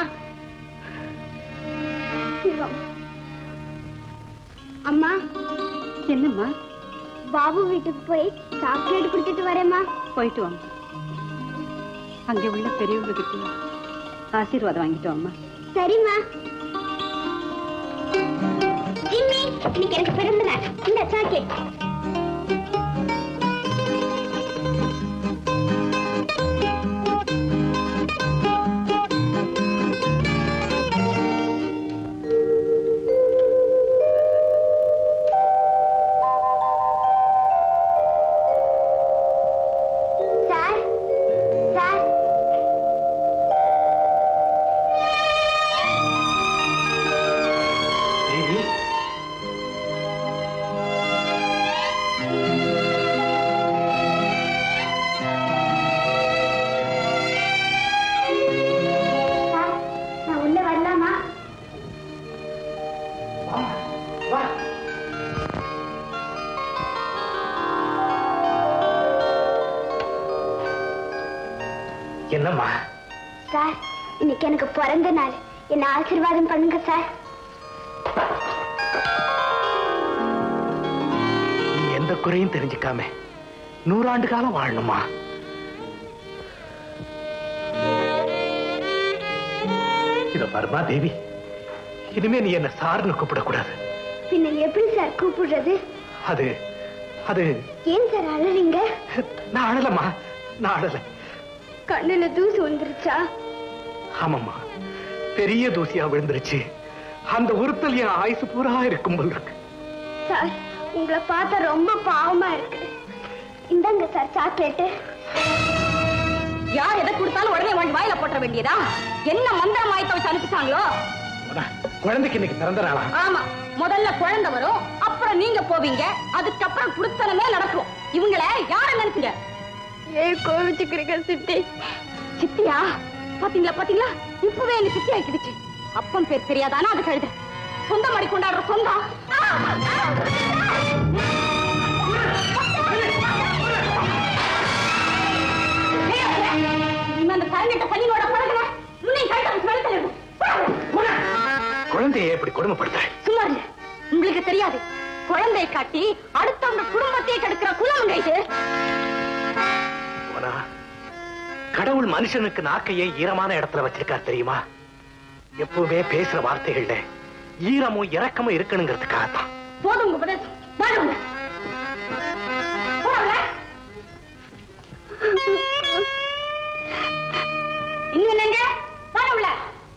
அம்மா என்னம்மா பாபு வீட்டுக்கு போய் சாக்லேட் கொடுத்துட்டு வரேம்மா போயிட்டு வாங்க அங்கே உள்ள பெரியவங்க கிட்ட ஆசீர்வாதம் வாங்கிட்டு வாம்மா சரிம்மா ஜிம்மி இன்னைக்கு எனக்கு பிறந்த நாள் இந்த chocolate sir sir Devi sir நான் உள்ள வரலாமா என்னம்மா சார் இன்னைக்கு எனக்கு பிறந்த நாள் என்ன ஆசீர்வாதம் பண்ணுங்க சார் நீ எந்த குறையும் தெரிஞ்சுக்காம நூறாண்டு காலம் வாழணுமா இத பர்மா தேவி இனிமே நீ என்ன சார்னு கூப்பிடக்கூடாது பின்ன எப்படி சார் கூப்பிடுறது அது அது ஏன் சார் அழறீங்க நான் அழலம்மா நான் அழல கண்ணுல தூசு வந்துருச்சா ஆமாம்மா பெரிய தூசியா விழுந்துருச்சு அந்த உறுத்தல் என் ஆயுசு பூரா இருக்கும் போல் இருக்கு சார் உங்களை பார்த்தா ரொம்ப பாவமா இருக்கு இந்தாங்க சார் சாக்லேட்டு யார் எதை கொடுத்தாலும் உடனே வாங்கி வாயில போட்ட வேண்டியதா என்ன மந்திரம் ஆயத்த வச்சு அனுப்பிச்சாங்களோ குழந்தைக்கு இன்னைக்கு பிறந்த நாளா ஆமா முதல்ல குழந்தை வரும் அப்புறம் நீங்க போவீங்க அதுக்கப்புறம் குடுத்தனமே நடக்கும் இவங்கள யார நினைச்சீங்க ஏன் கோவிச்சுக்கிறீங்க சிட்டி சித்தியா பாத்தீங்களா பாத்தீங்களா இப்பவே என்ன சித்தி ஆக்கிடுச்சு அப்பன் பேர் தெரியாதானா அது கழுத சொந்த மடி கொண்டாடுற சொந்தம் இனிமே அந்த கரங்கட்ட பள்ளியோட பழகல உன்னை கழுத வெளுத்தல குழந்தையை எப்படி கொடுமைப்படுத்த சும்மா இல்ல உங்களுக்கு தெரியாது குழந்தையை காட்டி அடுத்தவங்க குடும்பத்தையே கெடுக்கிற குலமுங்க இது போனா கடவுள் மனுஷனுக்கு நாக்கையே ஈரமான இடத்துல வச்சிருக்கார் தெரியுமா எப்பவுமே பேசுற வார்த்தைகள்ல ஈரமும் இரக்கமும் இருக்கணுங்கிறதுக்காகத்தான் போதும் உங்க உபதேசம் வாழுங்க இன்னும் என்னங்க வாழுங்கள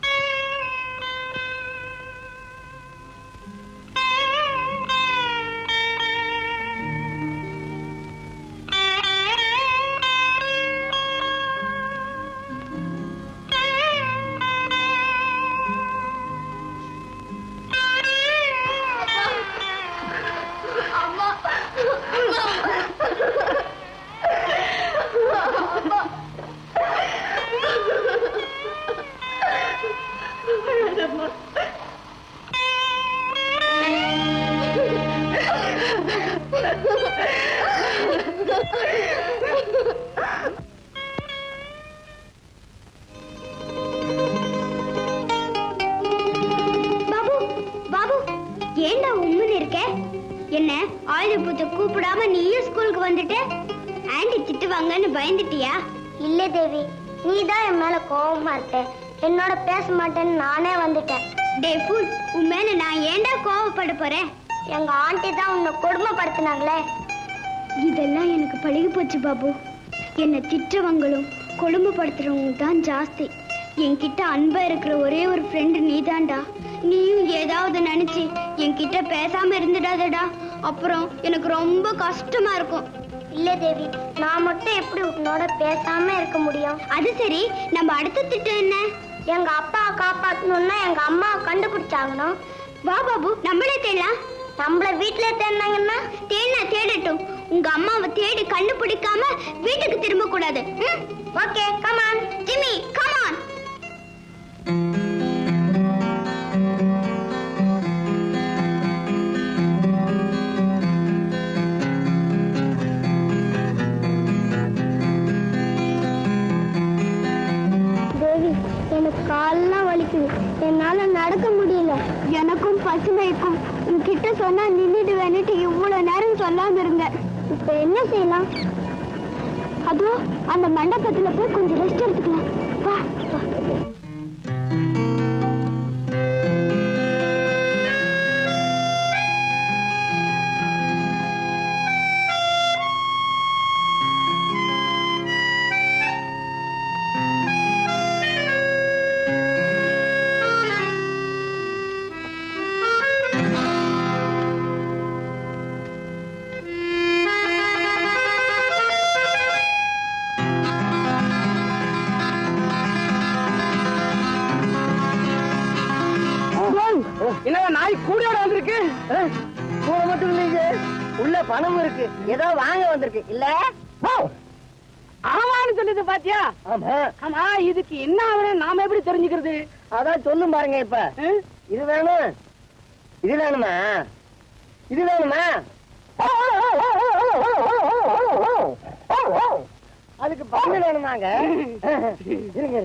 பாபு பாபு ஏன்டா உம்முன்னு இருக்க என்ன ஆயுத பூஜை கூப்பிடாம நீயும் ஸ்கூலுக்கு வந்துட்ட ஆண்டி திட்டுவாங்கன்னு பயந்துட்டியா இல்ல தேவி நீ தான் என் மேல கோவமா இருக்க என்னோட பேச மாட்டேன்னு நானே வந்துட்டேன் டே ஃபுல் உன் மேல நான் ஏன்டா கோவப்பட போறேன் எங்க ஆண்டி தான் உன்னை கொடுமைப்படுத்தினாங்களே இதெல்லாம் எனக்கு பழகி போச்சு பாபு என்னை திட்டுறவங்களும் கொடுமைப்படுத்துறவங்க தான் ஜாஸ்தி என்கிட்ட அன்பா இருக்கிற ஒரே ஒரு ஃப்ரெண்டு நீதான்டா நீயும் ஏதாவது நினைச்சு என்கிட்ட பேசாம இருந்துடாதடா அப்புறம் எனக்கு ரொம்ப கஷ்டமா இருக்கும் இல்ல தேவி நான் மட்டும் எப்படி உன்னோட பேசாம இருக்க முடியும் அது சரி நம்ம அடுத்த திட்டம் என்ன எங்க அப்பா காப்பாத்தணும்னா எங்க அம்மா கண்டுபிடிச்சாங்கணும் வா பாபு நம்மளே தேடலாம் நம்மள வீட்ல தேடினாங்கன்னா தேடினா தேடட்டும் உங்க அம்மாவை தேடி கண்டுபிடிக்காம வீட்டுக்கு திரும்ப கூடாது ஓகே கமான் ஜிம்மி கமான் எனக்கு கால்லாம் வலிக்குது என்னால நடக்க முடியல எனக்கும் பசுமைக்கும் உன்கிட்ட சொன்னா நின்னுடுவேன்னுட்டு இவ்வளவு நேரம் சொல்லாம இருங்க இப்ப என்ன செய்யலாம் அதோ அந்த மண்டபத்துல போய் கொஞ்சம் ரெஸ்ட் எடுத்துக்கலாம் வா வா. என்ன நாய் கூடையோட வந்திருக்கு கூட மட்டும் இல்லைங்க உள்ள பணம் இருக்கு ஏதோ வாங்க வந்திருக்கு இல்ல ஆமான்னு சொல்லுது பாத்தியா ஆமா இதுக்கு என்ன ஆகணும் நாம எப்படி தெரிஞ்சுக்கிறது அதான் சொல்லும் பாருங்க இப்ப இது வேணும் இது வேணுமா இது வேணுமா அதுக்கு பண்ணு வேணுமாங்க இருங்க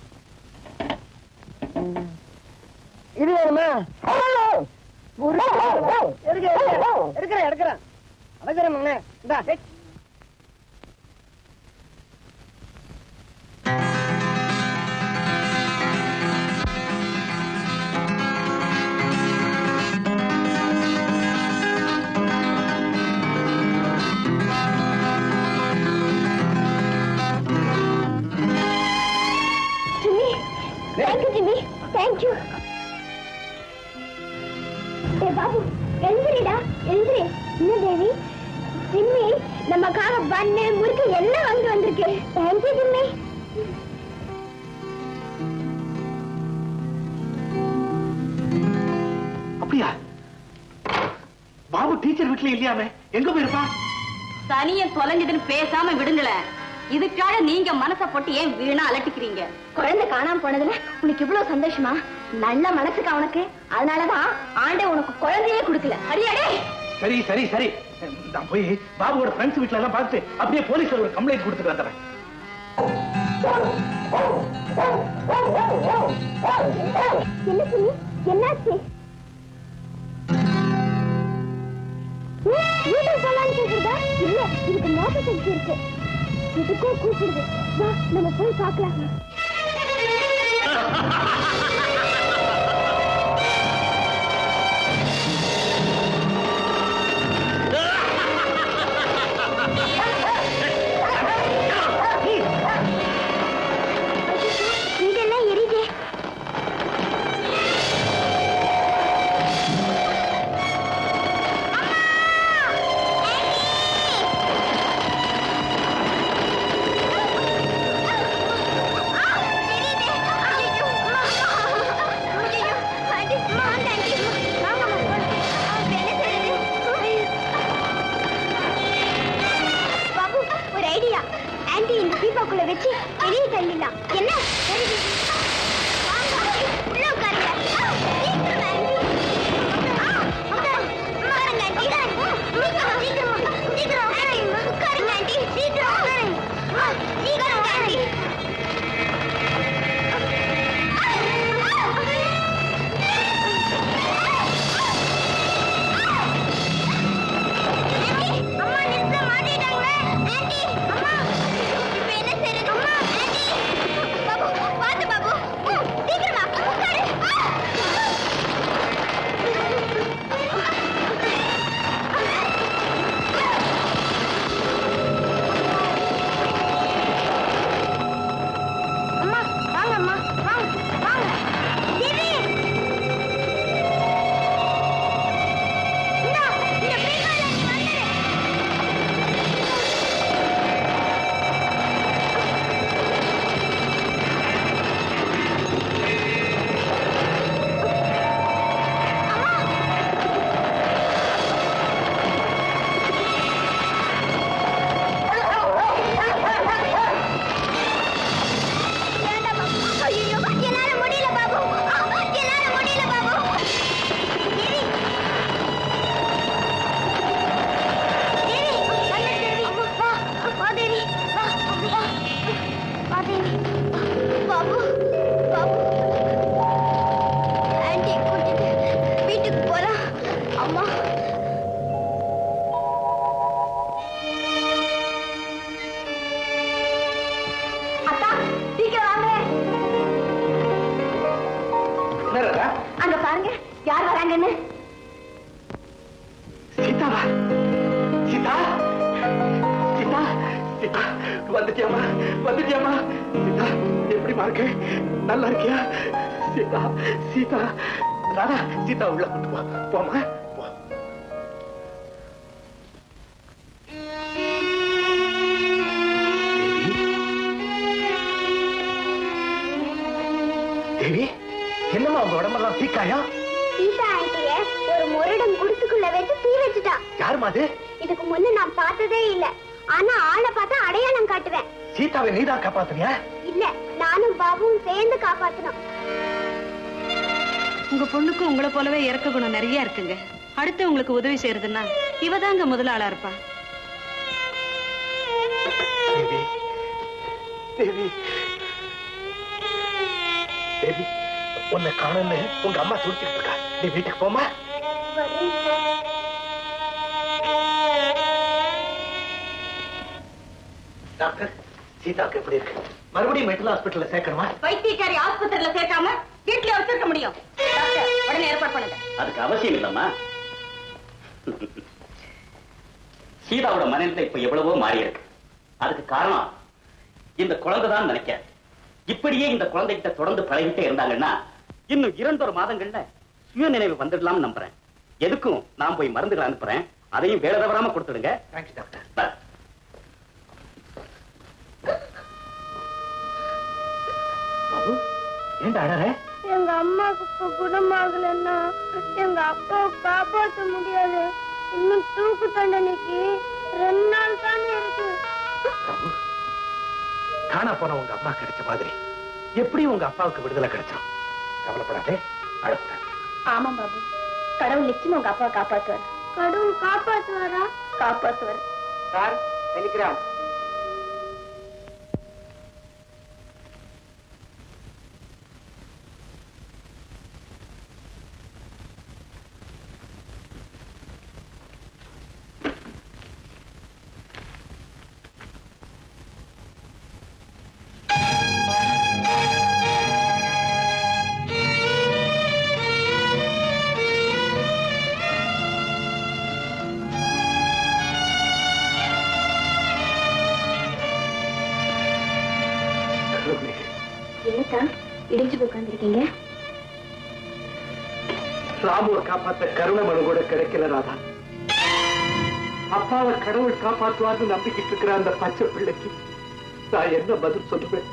இது வேணுமா எடுக்கிறேன் எடுக்கிறேன் அவசரம் என்ன இந்தா ஜிம்மி தேங்க்யூ ஜிம்மி தேங்க்யூ ஏ பாபு எழுந்திரிடா எழுந்திரி என்ன தேவி ஜிம்மி நமக்காக பண்ணு முறுக்கு எல்லாம் வாங்கி வந்திருக்கு தேங்க்யூ ஜிம்மி அப்படியா பாபு டீச்சர் வீட்டுல இல்லையாமே எங்க போயிருப்பான் சனியன் தொலைஞ்சதுன்னு பேசாம விடுங்களேன் இதுக்காக நீங்க மனசை போட்டு ஏன் வீணா அலட்டிக்கிறீங்க குழந்தை காணாம போனதுல உனக்கு இவ்வளவு சந்தோஷமா நல்ல மனசுக்கு அவனுக்கு அதனாலதான் ஆண்டை உனக்கு குழந்தையே கொடுக்கல அடியாடே சரி சரி சரி நான் போய் பாபுவோட ஃப்ரெண்ட்ஸ் வீட்ல எல்லாம் பார்த்து அப்படியே போலீஸ்ல ஒரு கம்ப்ளைண்ட் கொடுத்துட்டு வந்துடுறேன் என்ன சொல்லி என்னாச்சு வீட்டுக்கு போலான்னு கேக்குறதா இல்ல இதுக்கு மோச சக்தி இருக்கு இதுக்கோ கூப்பிடுது வா நம்ம போய் பார்க்கலாம் வீடெல்லாம் எரியுதே பாபு ஒரு ஐடியா ஆன்டி இந்த பீப்பாக்குள்ள வச்சு வெளியே தள்ளிடலாம் என்ன தெரியுது? வாங்க, உள்ள உட்காருங்க. ஆ, சீக்கிரம் ஆன்டி. ஆ, உட்காரு. உட்காருங்க ஆன்டி. சீக்கிரம், சீக்கிரமா, சீக்கிரம் உட்காருங்க. உட்காருங்க ஆன்டி. சீக்கிரம் உட்காருங்க. ஆ, சீக்கிரம் ஆன்டி. அம்மா நெட்ல மாட்டிட்டாங்களே ஆன்ட்டி அம்மா இப்போ என்ன செய்யறது அம்மா ஆன்ட்டி பாபு பாத்து பாபு ம், சீக்கிரமா உட்காரு ஆ! அம்மா வாங்க அம்மா வாங்க வாங்க தேவி இந்தா இந்த பீப்பால நீ வந்துரு வேண்டாம் பாபு. ஐயையோ, என்னால முடியல பாபு ஆ, என்னால முடியல பாபு தேவி தேவி நல்ல தேவி வா வா தேவி வா வா வா தேவி பாபு பாபு பாருங்க யார் வராங்கன்னு சீதாவா சீதா சீதா சீதா வந்துட்டியாமா வந்துட்டியாமா சீதா எப்படிமா இருக்கு நல்லா இருக்கியா சீதா சீதா ராதா சீதா உள்ள கொண்டு போ போமா போ தேவி என்னம்மா உங்க உடம்பெல்லாம் தீக்காயா சீதா ஆண்டிய ஒரு முரடன் குடிசுக்குள்ள வச்சு தீ வச்சுட்டா யாருமா அது இதுக்கு முன்ன நான் பார்த்ததே இல்ல ஆனா ஆளை பார்த்தா அடையாளம் காட்டுவேன் சீதாவை நீதான் காப்பாத்துறியா இல்ல நானும் பாபுவும் சேர்ந்து காப்பாத்தணும் உங்க பொண்ணுக்கும் உங்களை போலவே இறக்க குணம் நிறைய இருக்குங்க அடுத்து உங்களுக்கு உதவி செய்யறதுன்னா இவதாங்க முதலாளா இருப்பா தேவி தேவி தேவி உன்னை காணன்னு உங்க அம்மா துடிச்சிட்டு இருக்கா நீ வீட்டுக்கு போமா டாக்டர் சீதாவுக்கு எப்படி இருக்கு மறுபடியும் மென்டல் ஹாஸ்பிட்டல்ல சேர்க்கணுமா வைத்தியக்காரி ஆஸ்பத்திரியில சேர்க்காம வீட்டுல வச்சிருக்க முடியும் டாக்டர், உடனே ஏற்பாடு பண்ணுங்க அதுக்கு அவசியம் இல்லம்மா சீதாவோட மனநிலை இப்ப எவ்வளவோ மாறி இருக்கு அதுக்கு காரணம் இந்த குழந்தை தான் நினைக்க இப்படியே இந்த குழந்தைகிட்ட தொடர்ந்து பழகிட்டே இருந்தாங்கன்னா இன்னும் இரண்டொரு மாதங்கள்ல சுய நினைவு வந்துடலாம்னு நம்புறேன் எதுக்கும் நான் போய் மருந்துகளை அனுப்புறேன் அதையும் வேலை தவறாம கொடுத்துடுங்க தேங்க்ஸ் டாக்டர் பை. பாபு ஏன்டா அழற எங்க அம்மாவுக்கு இப்ப குணமாகலன்னா எங்க அப்பாவை காப்பாத்த முடியாது இன்னும் தூக்கு தண்டனைக்கு ரெண்டு நாள் தானே இருக்கு பாபு காணா போன உங்க அம்மா கிடைச்ச மாதிரி எப்படி உங்க அப்பாவுக்கு விடுதலை கிடைச்சிடும் கவலைப்படாதே அழக்கூடாது ஆமா பாபு கடவுள் நிச்சயமா உங்க அப்பாவை காப்பாத்துவார் கடவுள் காப்பாத்துவாரா காப்பாத்துவார் சார் டெலிகிராம் என்னத்தான் இடிஞ்சு போய் உட்காந்துருக்கீங்க ராமுவை காப்பாத்த கருணை மனு கூட கிடைக்கல ராதா அப்பாவை கடவுள் காப்பாற்றுவார்னு நம்பிக்கிட்டு இருக்கிற அந்த பச்சை பிள்ளைக்கு நான் என்ன பதில் சொல்லுவேன்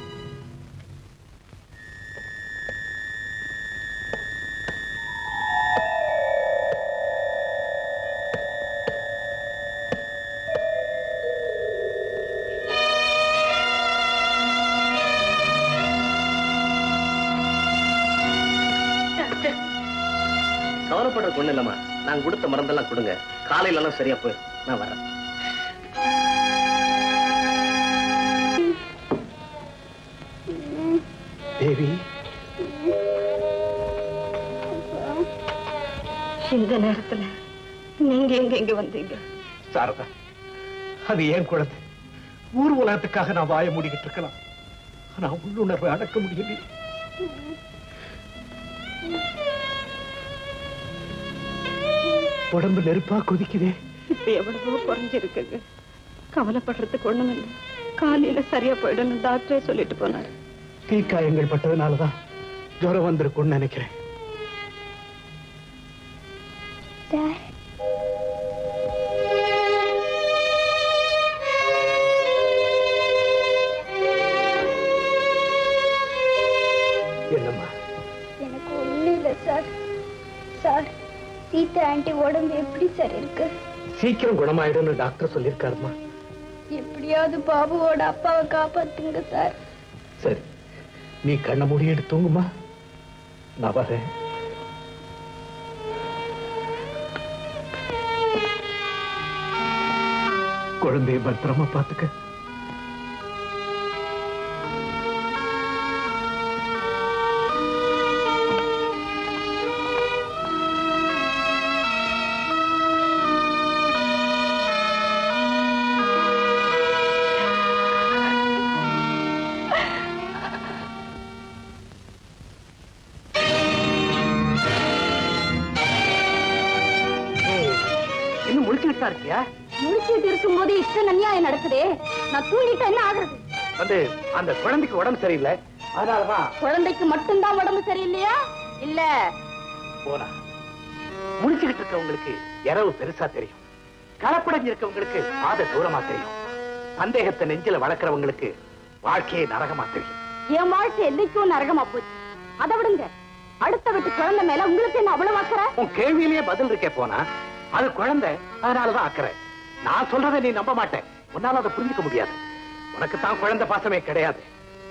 கவலைப்படுறதுக்கு ஒண்ணு இல்லம்மா நான் கொடுத்த மருந்தெல்லாம் கொடுங்க காலையில எல்லாம் சரியா போய் நான் வரேன் தேவி இந்த நேரத்துல நீங்க எங்க எங்க வந்தீங்க சாரதா அது ஏன் குழந்தை ஊர் உலகத்துக்காக நான் வாய மூடிக்கிட்டு இருக்கலாம் ஆனா உள்ளுணர்வை அடக்க முடியல உடம்பு நெருப்பா கொதிக்குதே இப்ப எவ்வளவோ குறைஞ்சிருக்குங்க கவலைப்படுறதுக்கு ஒண்ணும் இல்லை காலையில சரியா போயிடணும் டாக்டரே சொல்லிட்டு போனாரு தீக்காயங்கள் பட்டதுனாலதான் ஜுரம் வந்திருக்கும்னு நினைக்கிறேன் சார் என்னம்மா எனக்கு ஒண்ணும் இல்லை சார் சார் சீதா ஆண்டி உடம்பு எப்படி சார் இருக்கு சீக்கிரம் குணமாயிடும்னு டாக்டர் சொல்லியிருக்காருமா எப்படியாவது பாபுவோட அப்பாவை காப்பாத்துங்க சார் சரி நீ கண்ண மூடிட்டு தூங்குமா நான் வரேன் குழந்தைய பத்திரமா பாத்துக்க ஆ பாத்தியா முடிச்சுட்டு இருக்கும்போது இத்தனை அநியாயம் நடக்குதே நான் தூங்கிட்டா என்ன ஆகுறது வந்து அந்த குழந்தைக்கு உடம்பு சரியில்லை அதனாலதான் குழந்தைக்கு மட்டும்தான் உடம்பு சரியில்லையா இல்ல போனா முடிச்சுக்கிட்டு இருக்கவங்களுக்கு இரவு பெருசா தெரியும் கலப்படைஞ்சு இருக்கவங்களுக்கு பாத தூரமா தெரியும் சந்தேகத்தை நெஞ்சில வளர்க்கறவங்களுக்கு வாழ்க்கையே நரகமா தெரியும் என் வாழ்க்கை என்னைக்கும் நரகமா போச்சு அதை விடுங்க அடுத்த வீட்டு குழந்தை மேல உங்களுக்கு என்ன அவ்வளவு அக்கறை உன் கேள்வியிலேயே பதில் இருக்கே போனா அது குழந்தை அதனாலதான் அக்கறை நான் சொல்றதை நீ நம்ப மாட்டேன் உன்னால அதை புரிஞ்சுக்க முடியாது உனக்கு தான் குழந்தை பாசமே கிடையாது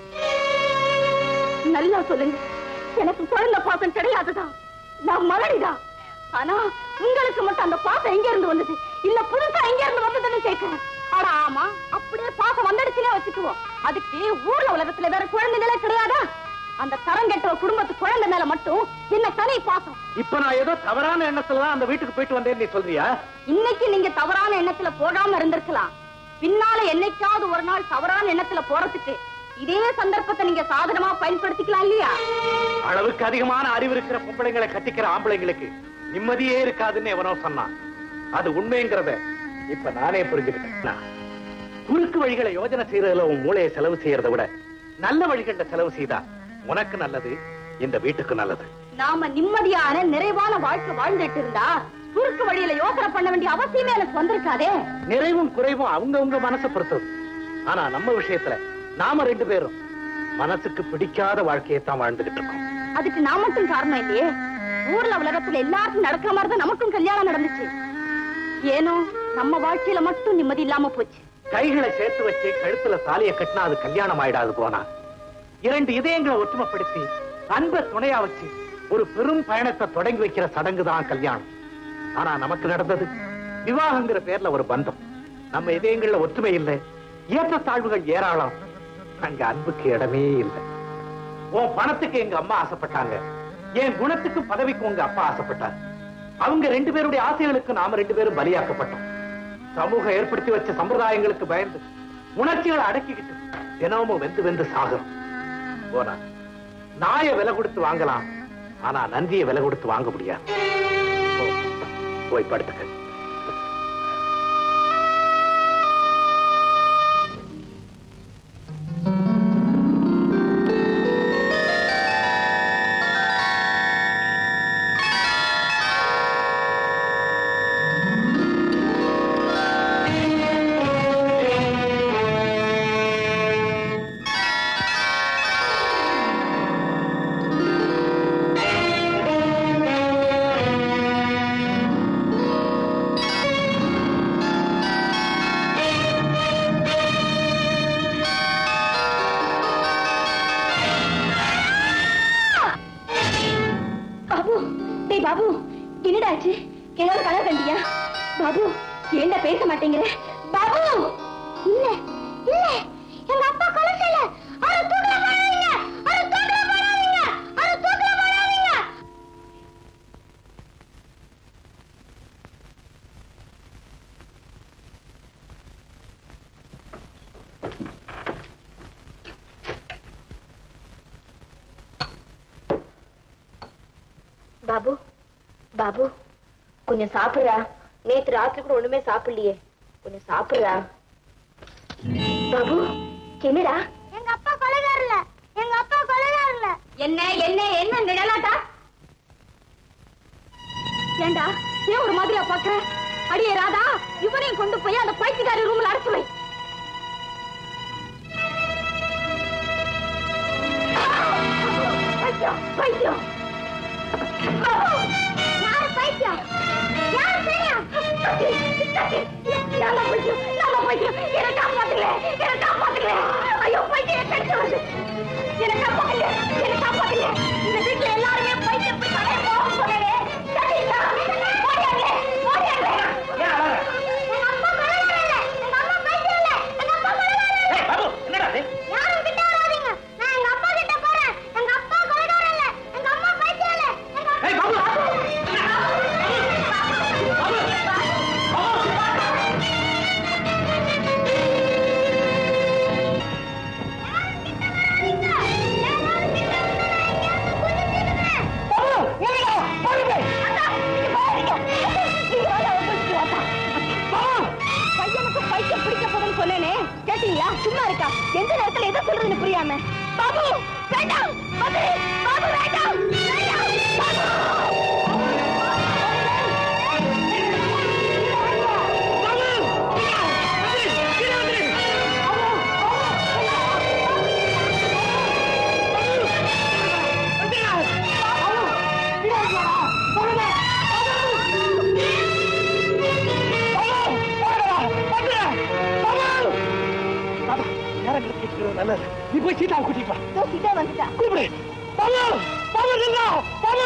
நல்லா சொல்லுங்க எனக்கு குழந்தை பாசம் கிடையாதுதான் நான் மலடிதான் ஆனா உங்களுக்கு மட்டும் அந்த பாசம் எங்க இருந்து வந்தது இல்ல புதுசா எங்க இருந்து வந்ததுன்னு கேட்கிறேன் அட ஆமா அப்படியே பாசம் வந்துடுச்சுனே வச்சுக்குவோம் அதுக்கு ஊர்ல உலகத்துல வேற குழந்தைகளே கிடையாதா அந்த தரங்கெட்ட குடும்பத்து குழந்தை மேல மட்டும் என்ன தனி பாசம் இப்ப நான் ஏதோ தவறான எண்ணத்துலதான் அந்த வீட்டுக்கு போயிட்டு வந்தேன்னு நீ சொல்றியா இன்னைக்கு நீங்க தவறான எண்ணத்துல போகாம இருந்திருக்கலாம் பின்னால என்னைக்காவது ஒரு நாள் தவறான எண்ணத்துல போறதுக்கு இதே சந்தர்ப்பத்தை நீங்க சாதனமா பயன்படுத்திக்கலாம் இல்லையா அளவுக்கு அதிகமான அறிவு இருக்கிற பொம்பளைங்களை கட்டிக்கிற ஆம்பளைங்களுக்கு நிம்மதியே இருக்காதுன்னு எவனோ சொன்னான் அது உண்மைங்கிறத இப்ப நானே புரிஞ்சுக்கிட்டேன் குறுக்கு வழிகளை யோஜனை செய்யறதுல உன் மூளையை செலவு செய்யறதை விட நல்ல வழிகள்ல செலவு செய்தா உனக்கு நல்லது இந்த வீட்டுக்கு நல்லது நாம நிம்மதியான நிறைவான வாழ்க்கை வாழ்ந்துட்டு இருந்தா குறுக்கு வழியில யோசனை பண்ண வேண்டிய அவசியமே எனக்கு வந்திருக்காதே நிறைவும் குறைவும் அவங்கவங்க மனசை பொறுத்தது ஆனா நம்ம விஷயத்துல நாம ரெண்டு பேரும் மனசுக்கு பிடிக்காத வாழ்க்கையை தான் வாழ்ந்துகிட்டு இருக்கோம் அதுக்கு நான் மட்டும் காரணம் இல்லையே ஊர்ல உலகத்துல எல்லாருக்கும் நடக்கிற மாதிரி தான் நமக்கும் கல்யாணம் நடந்துச்சு ஏனோ நம்ம வாழ்க்கையில மட்டும் நிம்மதி இல்லாம போச்சு கைகளை சேர்த்து வச்சு கழுத்துல தாலியை கட்டினா அது கல்யாணம் ஆயிடாது போனா இரண்டு இதயங்களை ஒற்றுமைப்படுத்தி அன்பை துணையா வச்சு ஒரு பெரும் பயணத்தை தொடங்கி வைக்கிற சடங்கு தான் கல்யாணம் ஆனா நமக்கு நடந்தது விவாகங்கிற பேர்ல ஒரு பந்தம் நம்ம இதயங்கள்ல ஒற்றுமை இல்லை ஏற்றத்தாழ்வுகள் ஏராளம் அங்க அன்புக்கு இடமே இல்லை உன் பணத்துக்கு எங்க அம்மா ஆசைப்பட்டாங்க என் குணத்துக்கு பதவிக்கு உங்க அப்பா ஆசைப்பட்டார் அவங்க ரெண்டு பேருடைய ஆசைகளுக்கு நாம ரெண்டு பேரும் பலியாக்கப்பட்டோம் சமூகம் ஏற்படுத்தி வச்ச சம்பிரதாயங்களுக்கு பயந்து உணர்ச்சிகளை அடக்கிக்கிட்டு தினமும் வெந்து வெந்து சாகுறோம் போனா நாய விலை கொடுத்து வாங்கலாம் ஆனா நன்றியை விலை கொடுத்து வாங்க முடியாது போ, போய் படுத்துக்க பாபு டேய் பாபு என்னடா ஆச்சு ஏதாவது கலர் கண்டியா பாபு ஏன்டா பேச மாட்டேங்கிற பாபு இல்ல இல்ல எங்க அப்பா கொலை செய்யல அவரை தூக்கில போடாதீங்க அவரை தூக்கில போடாதீங்க அவரை தூக்கில போடாதீங்க பாபு பாபு கொஞ்சம் சாப்பிடுறா நேத்து ராத்திரி கூட ஒண்ணுமே சாப்பிடலையே கொஞ்சம் சாப்பிடுறா பாபு என்னடா எங்க அப்பா கொலைகாரல எங்க அப்பா கொலைகாரல என்ன என்ன என்ன நிழலாட்டா ஏண்டா ஏன் ஒரு மாதிரியா பாக்குற அடியே ராதா இவனையும் கொண்டு போய் அந்த பைத்தியக்காரி ரூம்ல அடைச்சு வை பைத்தியம் பைத்தியம் யாரு பைத்தியம் யாரு தெரியும் நாம பைத்தியம் நாம பைத்தியம் என்ன காப்பாத்துங்க என்ன காப்பாத்துங்க ஐயோ பைத்தியம் கடிச்சு வருது என்ன காப்பாத்துங்க என்ன காப்பாத்துங்க இந்த வீட்டுல எல்லாருமே பைத்தியம் போய் தலைய போக போறே சரிங்களா ஓடியாங்க ஓடியாங்க எங்க அப்பா கொலைகாரல எங்க அம்மா பைத்தியம் இல்ல எங்க அப்பா கொலைகாரல என்னடா யாரும் கிட்ட வராதீங்க நான் எங்க அப்பா கிட்ட போறேன் எங்க அப்பா கொலைகாரல எங்க அம்மா பைத்தியம் இல்ல எங்க முடியாம பாபு வேண்டாம் பாபு பாபு வேண்டாம் வேண்டாம் நல்லது நீ போய் சீதாவை கூட்டிட்டு வா சீதா வந்துட்டா கூப்பிடு பாபு பாபு நில்லா பாபு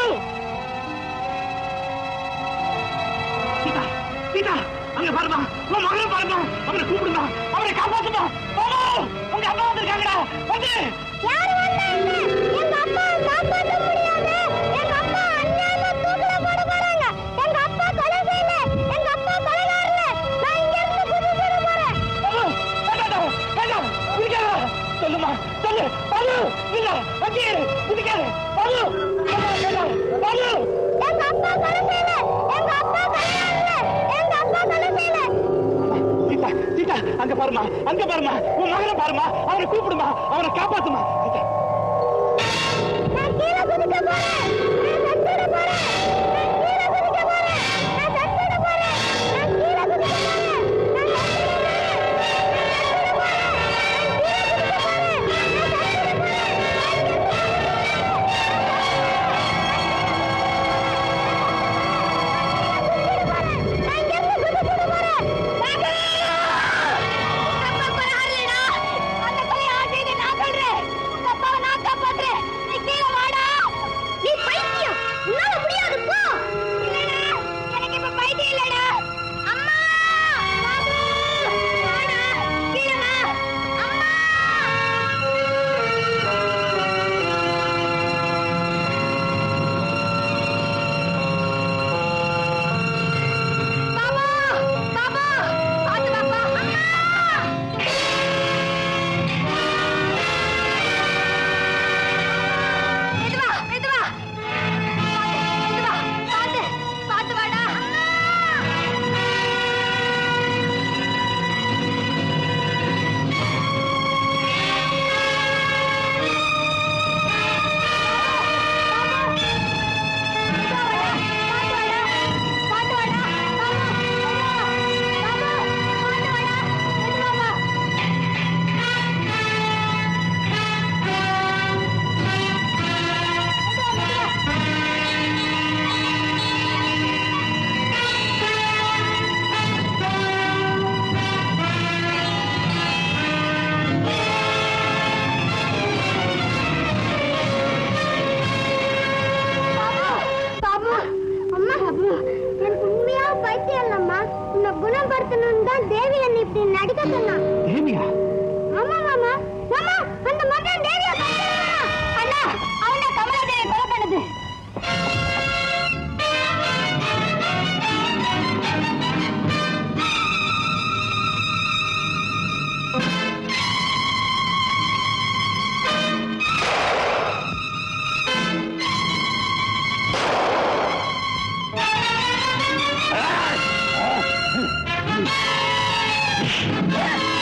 சீதா சீதா அங்க பாருமா உன் மகனை பாருமா அவனை கூப்பிடுமா அவனை காப்பாத்துமா பாபு உங்க அம்மா வந்திருக்காங்கடா வந்து யாரு வந்தா என்ன எங்க அப்பா காப்பாத்த முடியாது எங்க அப்பா அநியாயமா தூக்குல போட போறாங்க எங்க அப்பா கொலை செய்யல எங்க அப்பா கொலைகாரல நான் இங்க இருந்து கூட்டிட்டு போட போறேன் வேண்டாம் வேண்டாம் குடிக்காத சொல்லுமா சொல்லு பாலு இல்ல வச்சி குடிக்காத பாலு வேண்டாம் பாலு எங்க அப்பா கொலை செய்யல எங்க அப்பா கொலைகாரல எங்க அப்பா கொலை செய்யல சீதா சீதா அங்க பாருமா அங்க பாருமா உன் மகனை பாருமா அவனை கூப்பிடுமா அவனை காப்பாத்துமா சீதா நான் கீழே குதிக்க போறேன் நான் செத்துட போறேன் நான் கீழே குதிக்க போறேன் நான் செத்துட போறேன் நான் கீழே குதிக்க போறேன் நான் செத்துட நீ பைத்தியம் உன்னால முடியாது போ இல்லடா எனக்கு இப்ப பைத்தியம் இல்லடா அம்மா பாபு வாடா கீழே வா அம்மா பாபு பாபு பாத்து பாப்பா அம்மா மெதுவா மெதுவா மெதுவா பாத்து பாத்து வாடா பாத்து வாடா பாபு பாபு பாத்து வாடா மெதுவா பாபு அம்மா பாபு எனக்கு உண்மையா பைத்தியம் இல்லம்மா உன்னை குணப்படுத்தணும்னு தான் தேவி என்னை இப்படி நடிக்க சொன்னான் தேவியா ஆமா மாமா மாமா அந்த மகன் தேவியா அண்ணா அவன கமலாதேவி கொலை பண்ணுது ஆ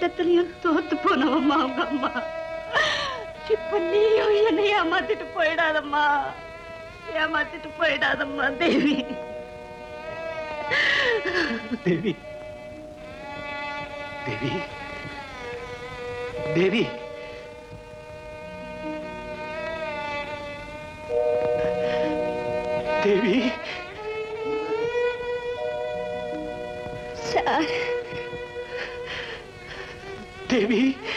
போராட்டத்திலையும் தோத்து போனவம்மா அவங்க அம்மா இப்ப நீயும் என்னை ஏமாத்திட்டு போயிடாதம்மா ஏமாத்திட்டு போயிடாதம்மா தேவி தேவி தேவி தேவி தேவி சார் தேவி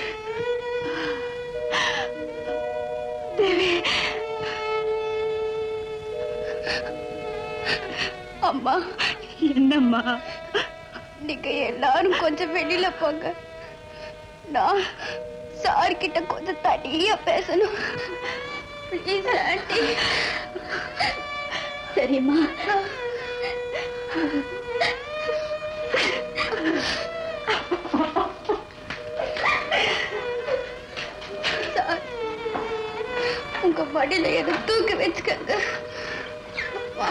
தேவி அம்மா என்னம்மா நீங்க எல்லாரும் கொஞ்சம் வெளியில போங்க நான் சார் கிட்ட கொஞ்சம் தனியா பேசணும் ப்ளீஸ் ஆண்டி சரிம்மா சார் உங்க மடியில எதை தூக்கி வச்சுக்கங்க அம்மா.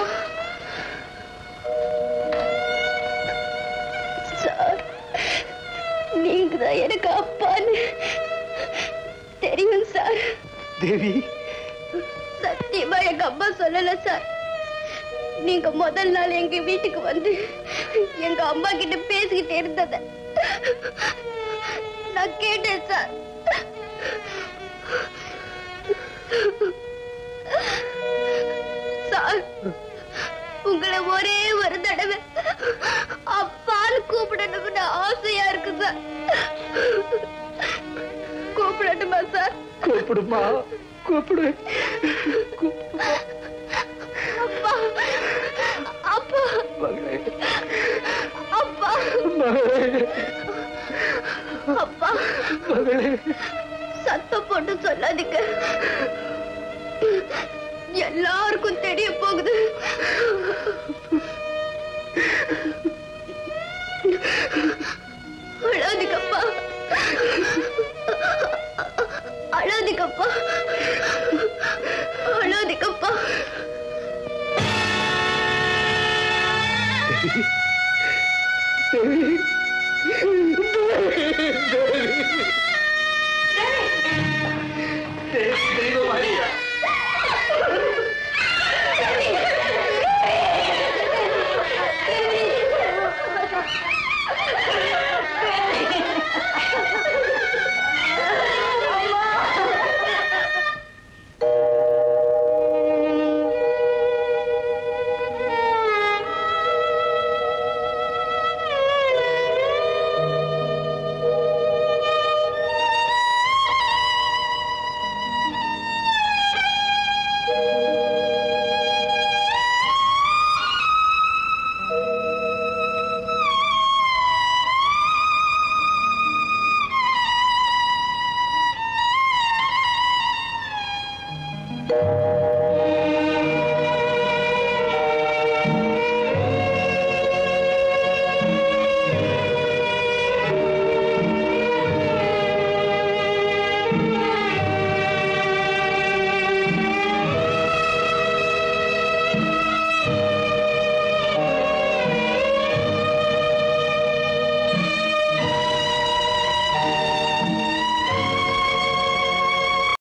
சார் நீங்க தான் எனக்கு அப்பான்னு தெரியும் சார் தேவி சத்தியமா எங்க அம்மா சொல்லல சார் நீங்க முதல் நாள் எங்க வீட்டுக்கு வந்து எங்க அம்மா கிட்ட பேசிக்கிட்டு இருந்தத நான் கேட்டேன் சார் சார் உங்களை ஒரே ஒரு தடவை அப்பான்னு கூப்பிடணும்னு ஆசையா இருக்கு சார் கூப்பிடட்டுமா சார் கூப்பிடுமா கூப்பிடு அப்பா அப்பா மகளே அப்பா மகளே அப்பா மகளே சத்தம் போட்டு சொல்லாதீங்க எல்லாருக்கும் தெரிய போகுது அழாதீங்கப்பா அழாதீங்கப்பா அழாதீங்கப்பா தேவி ஆ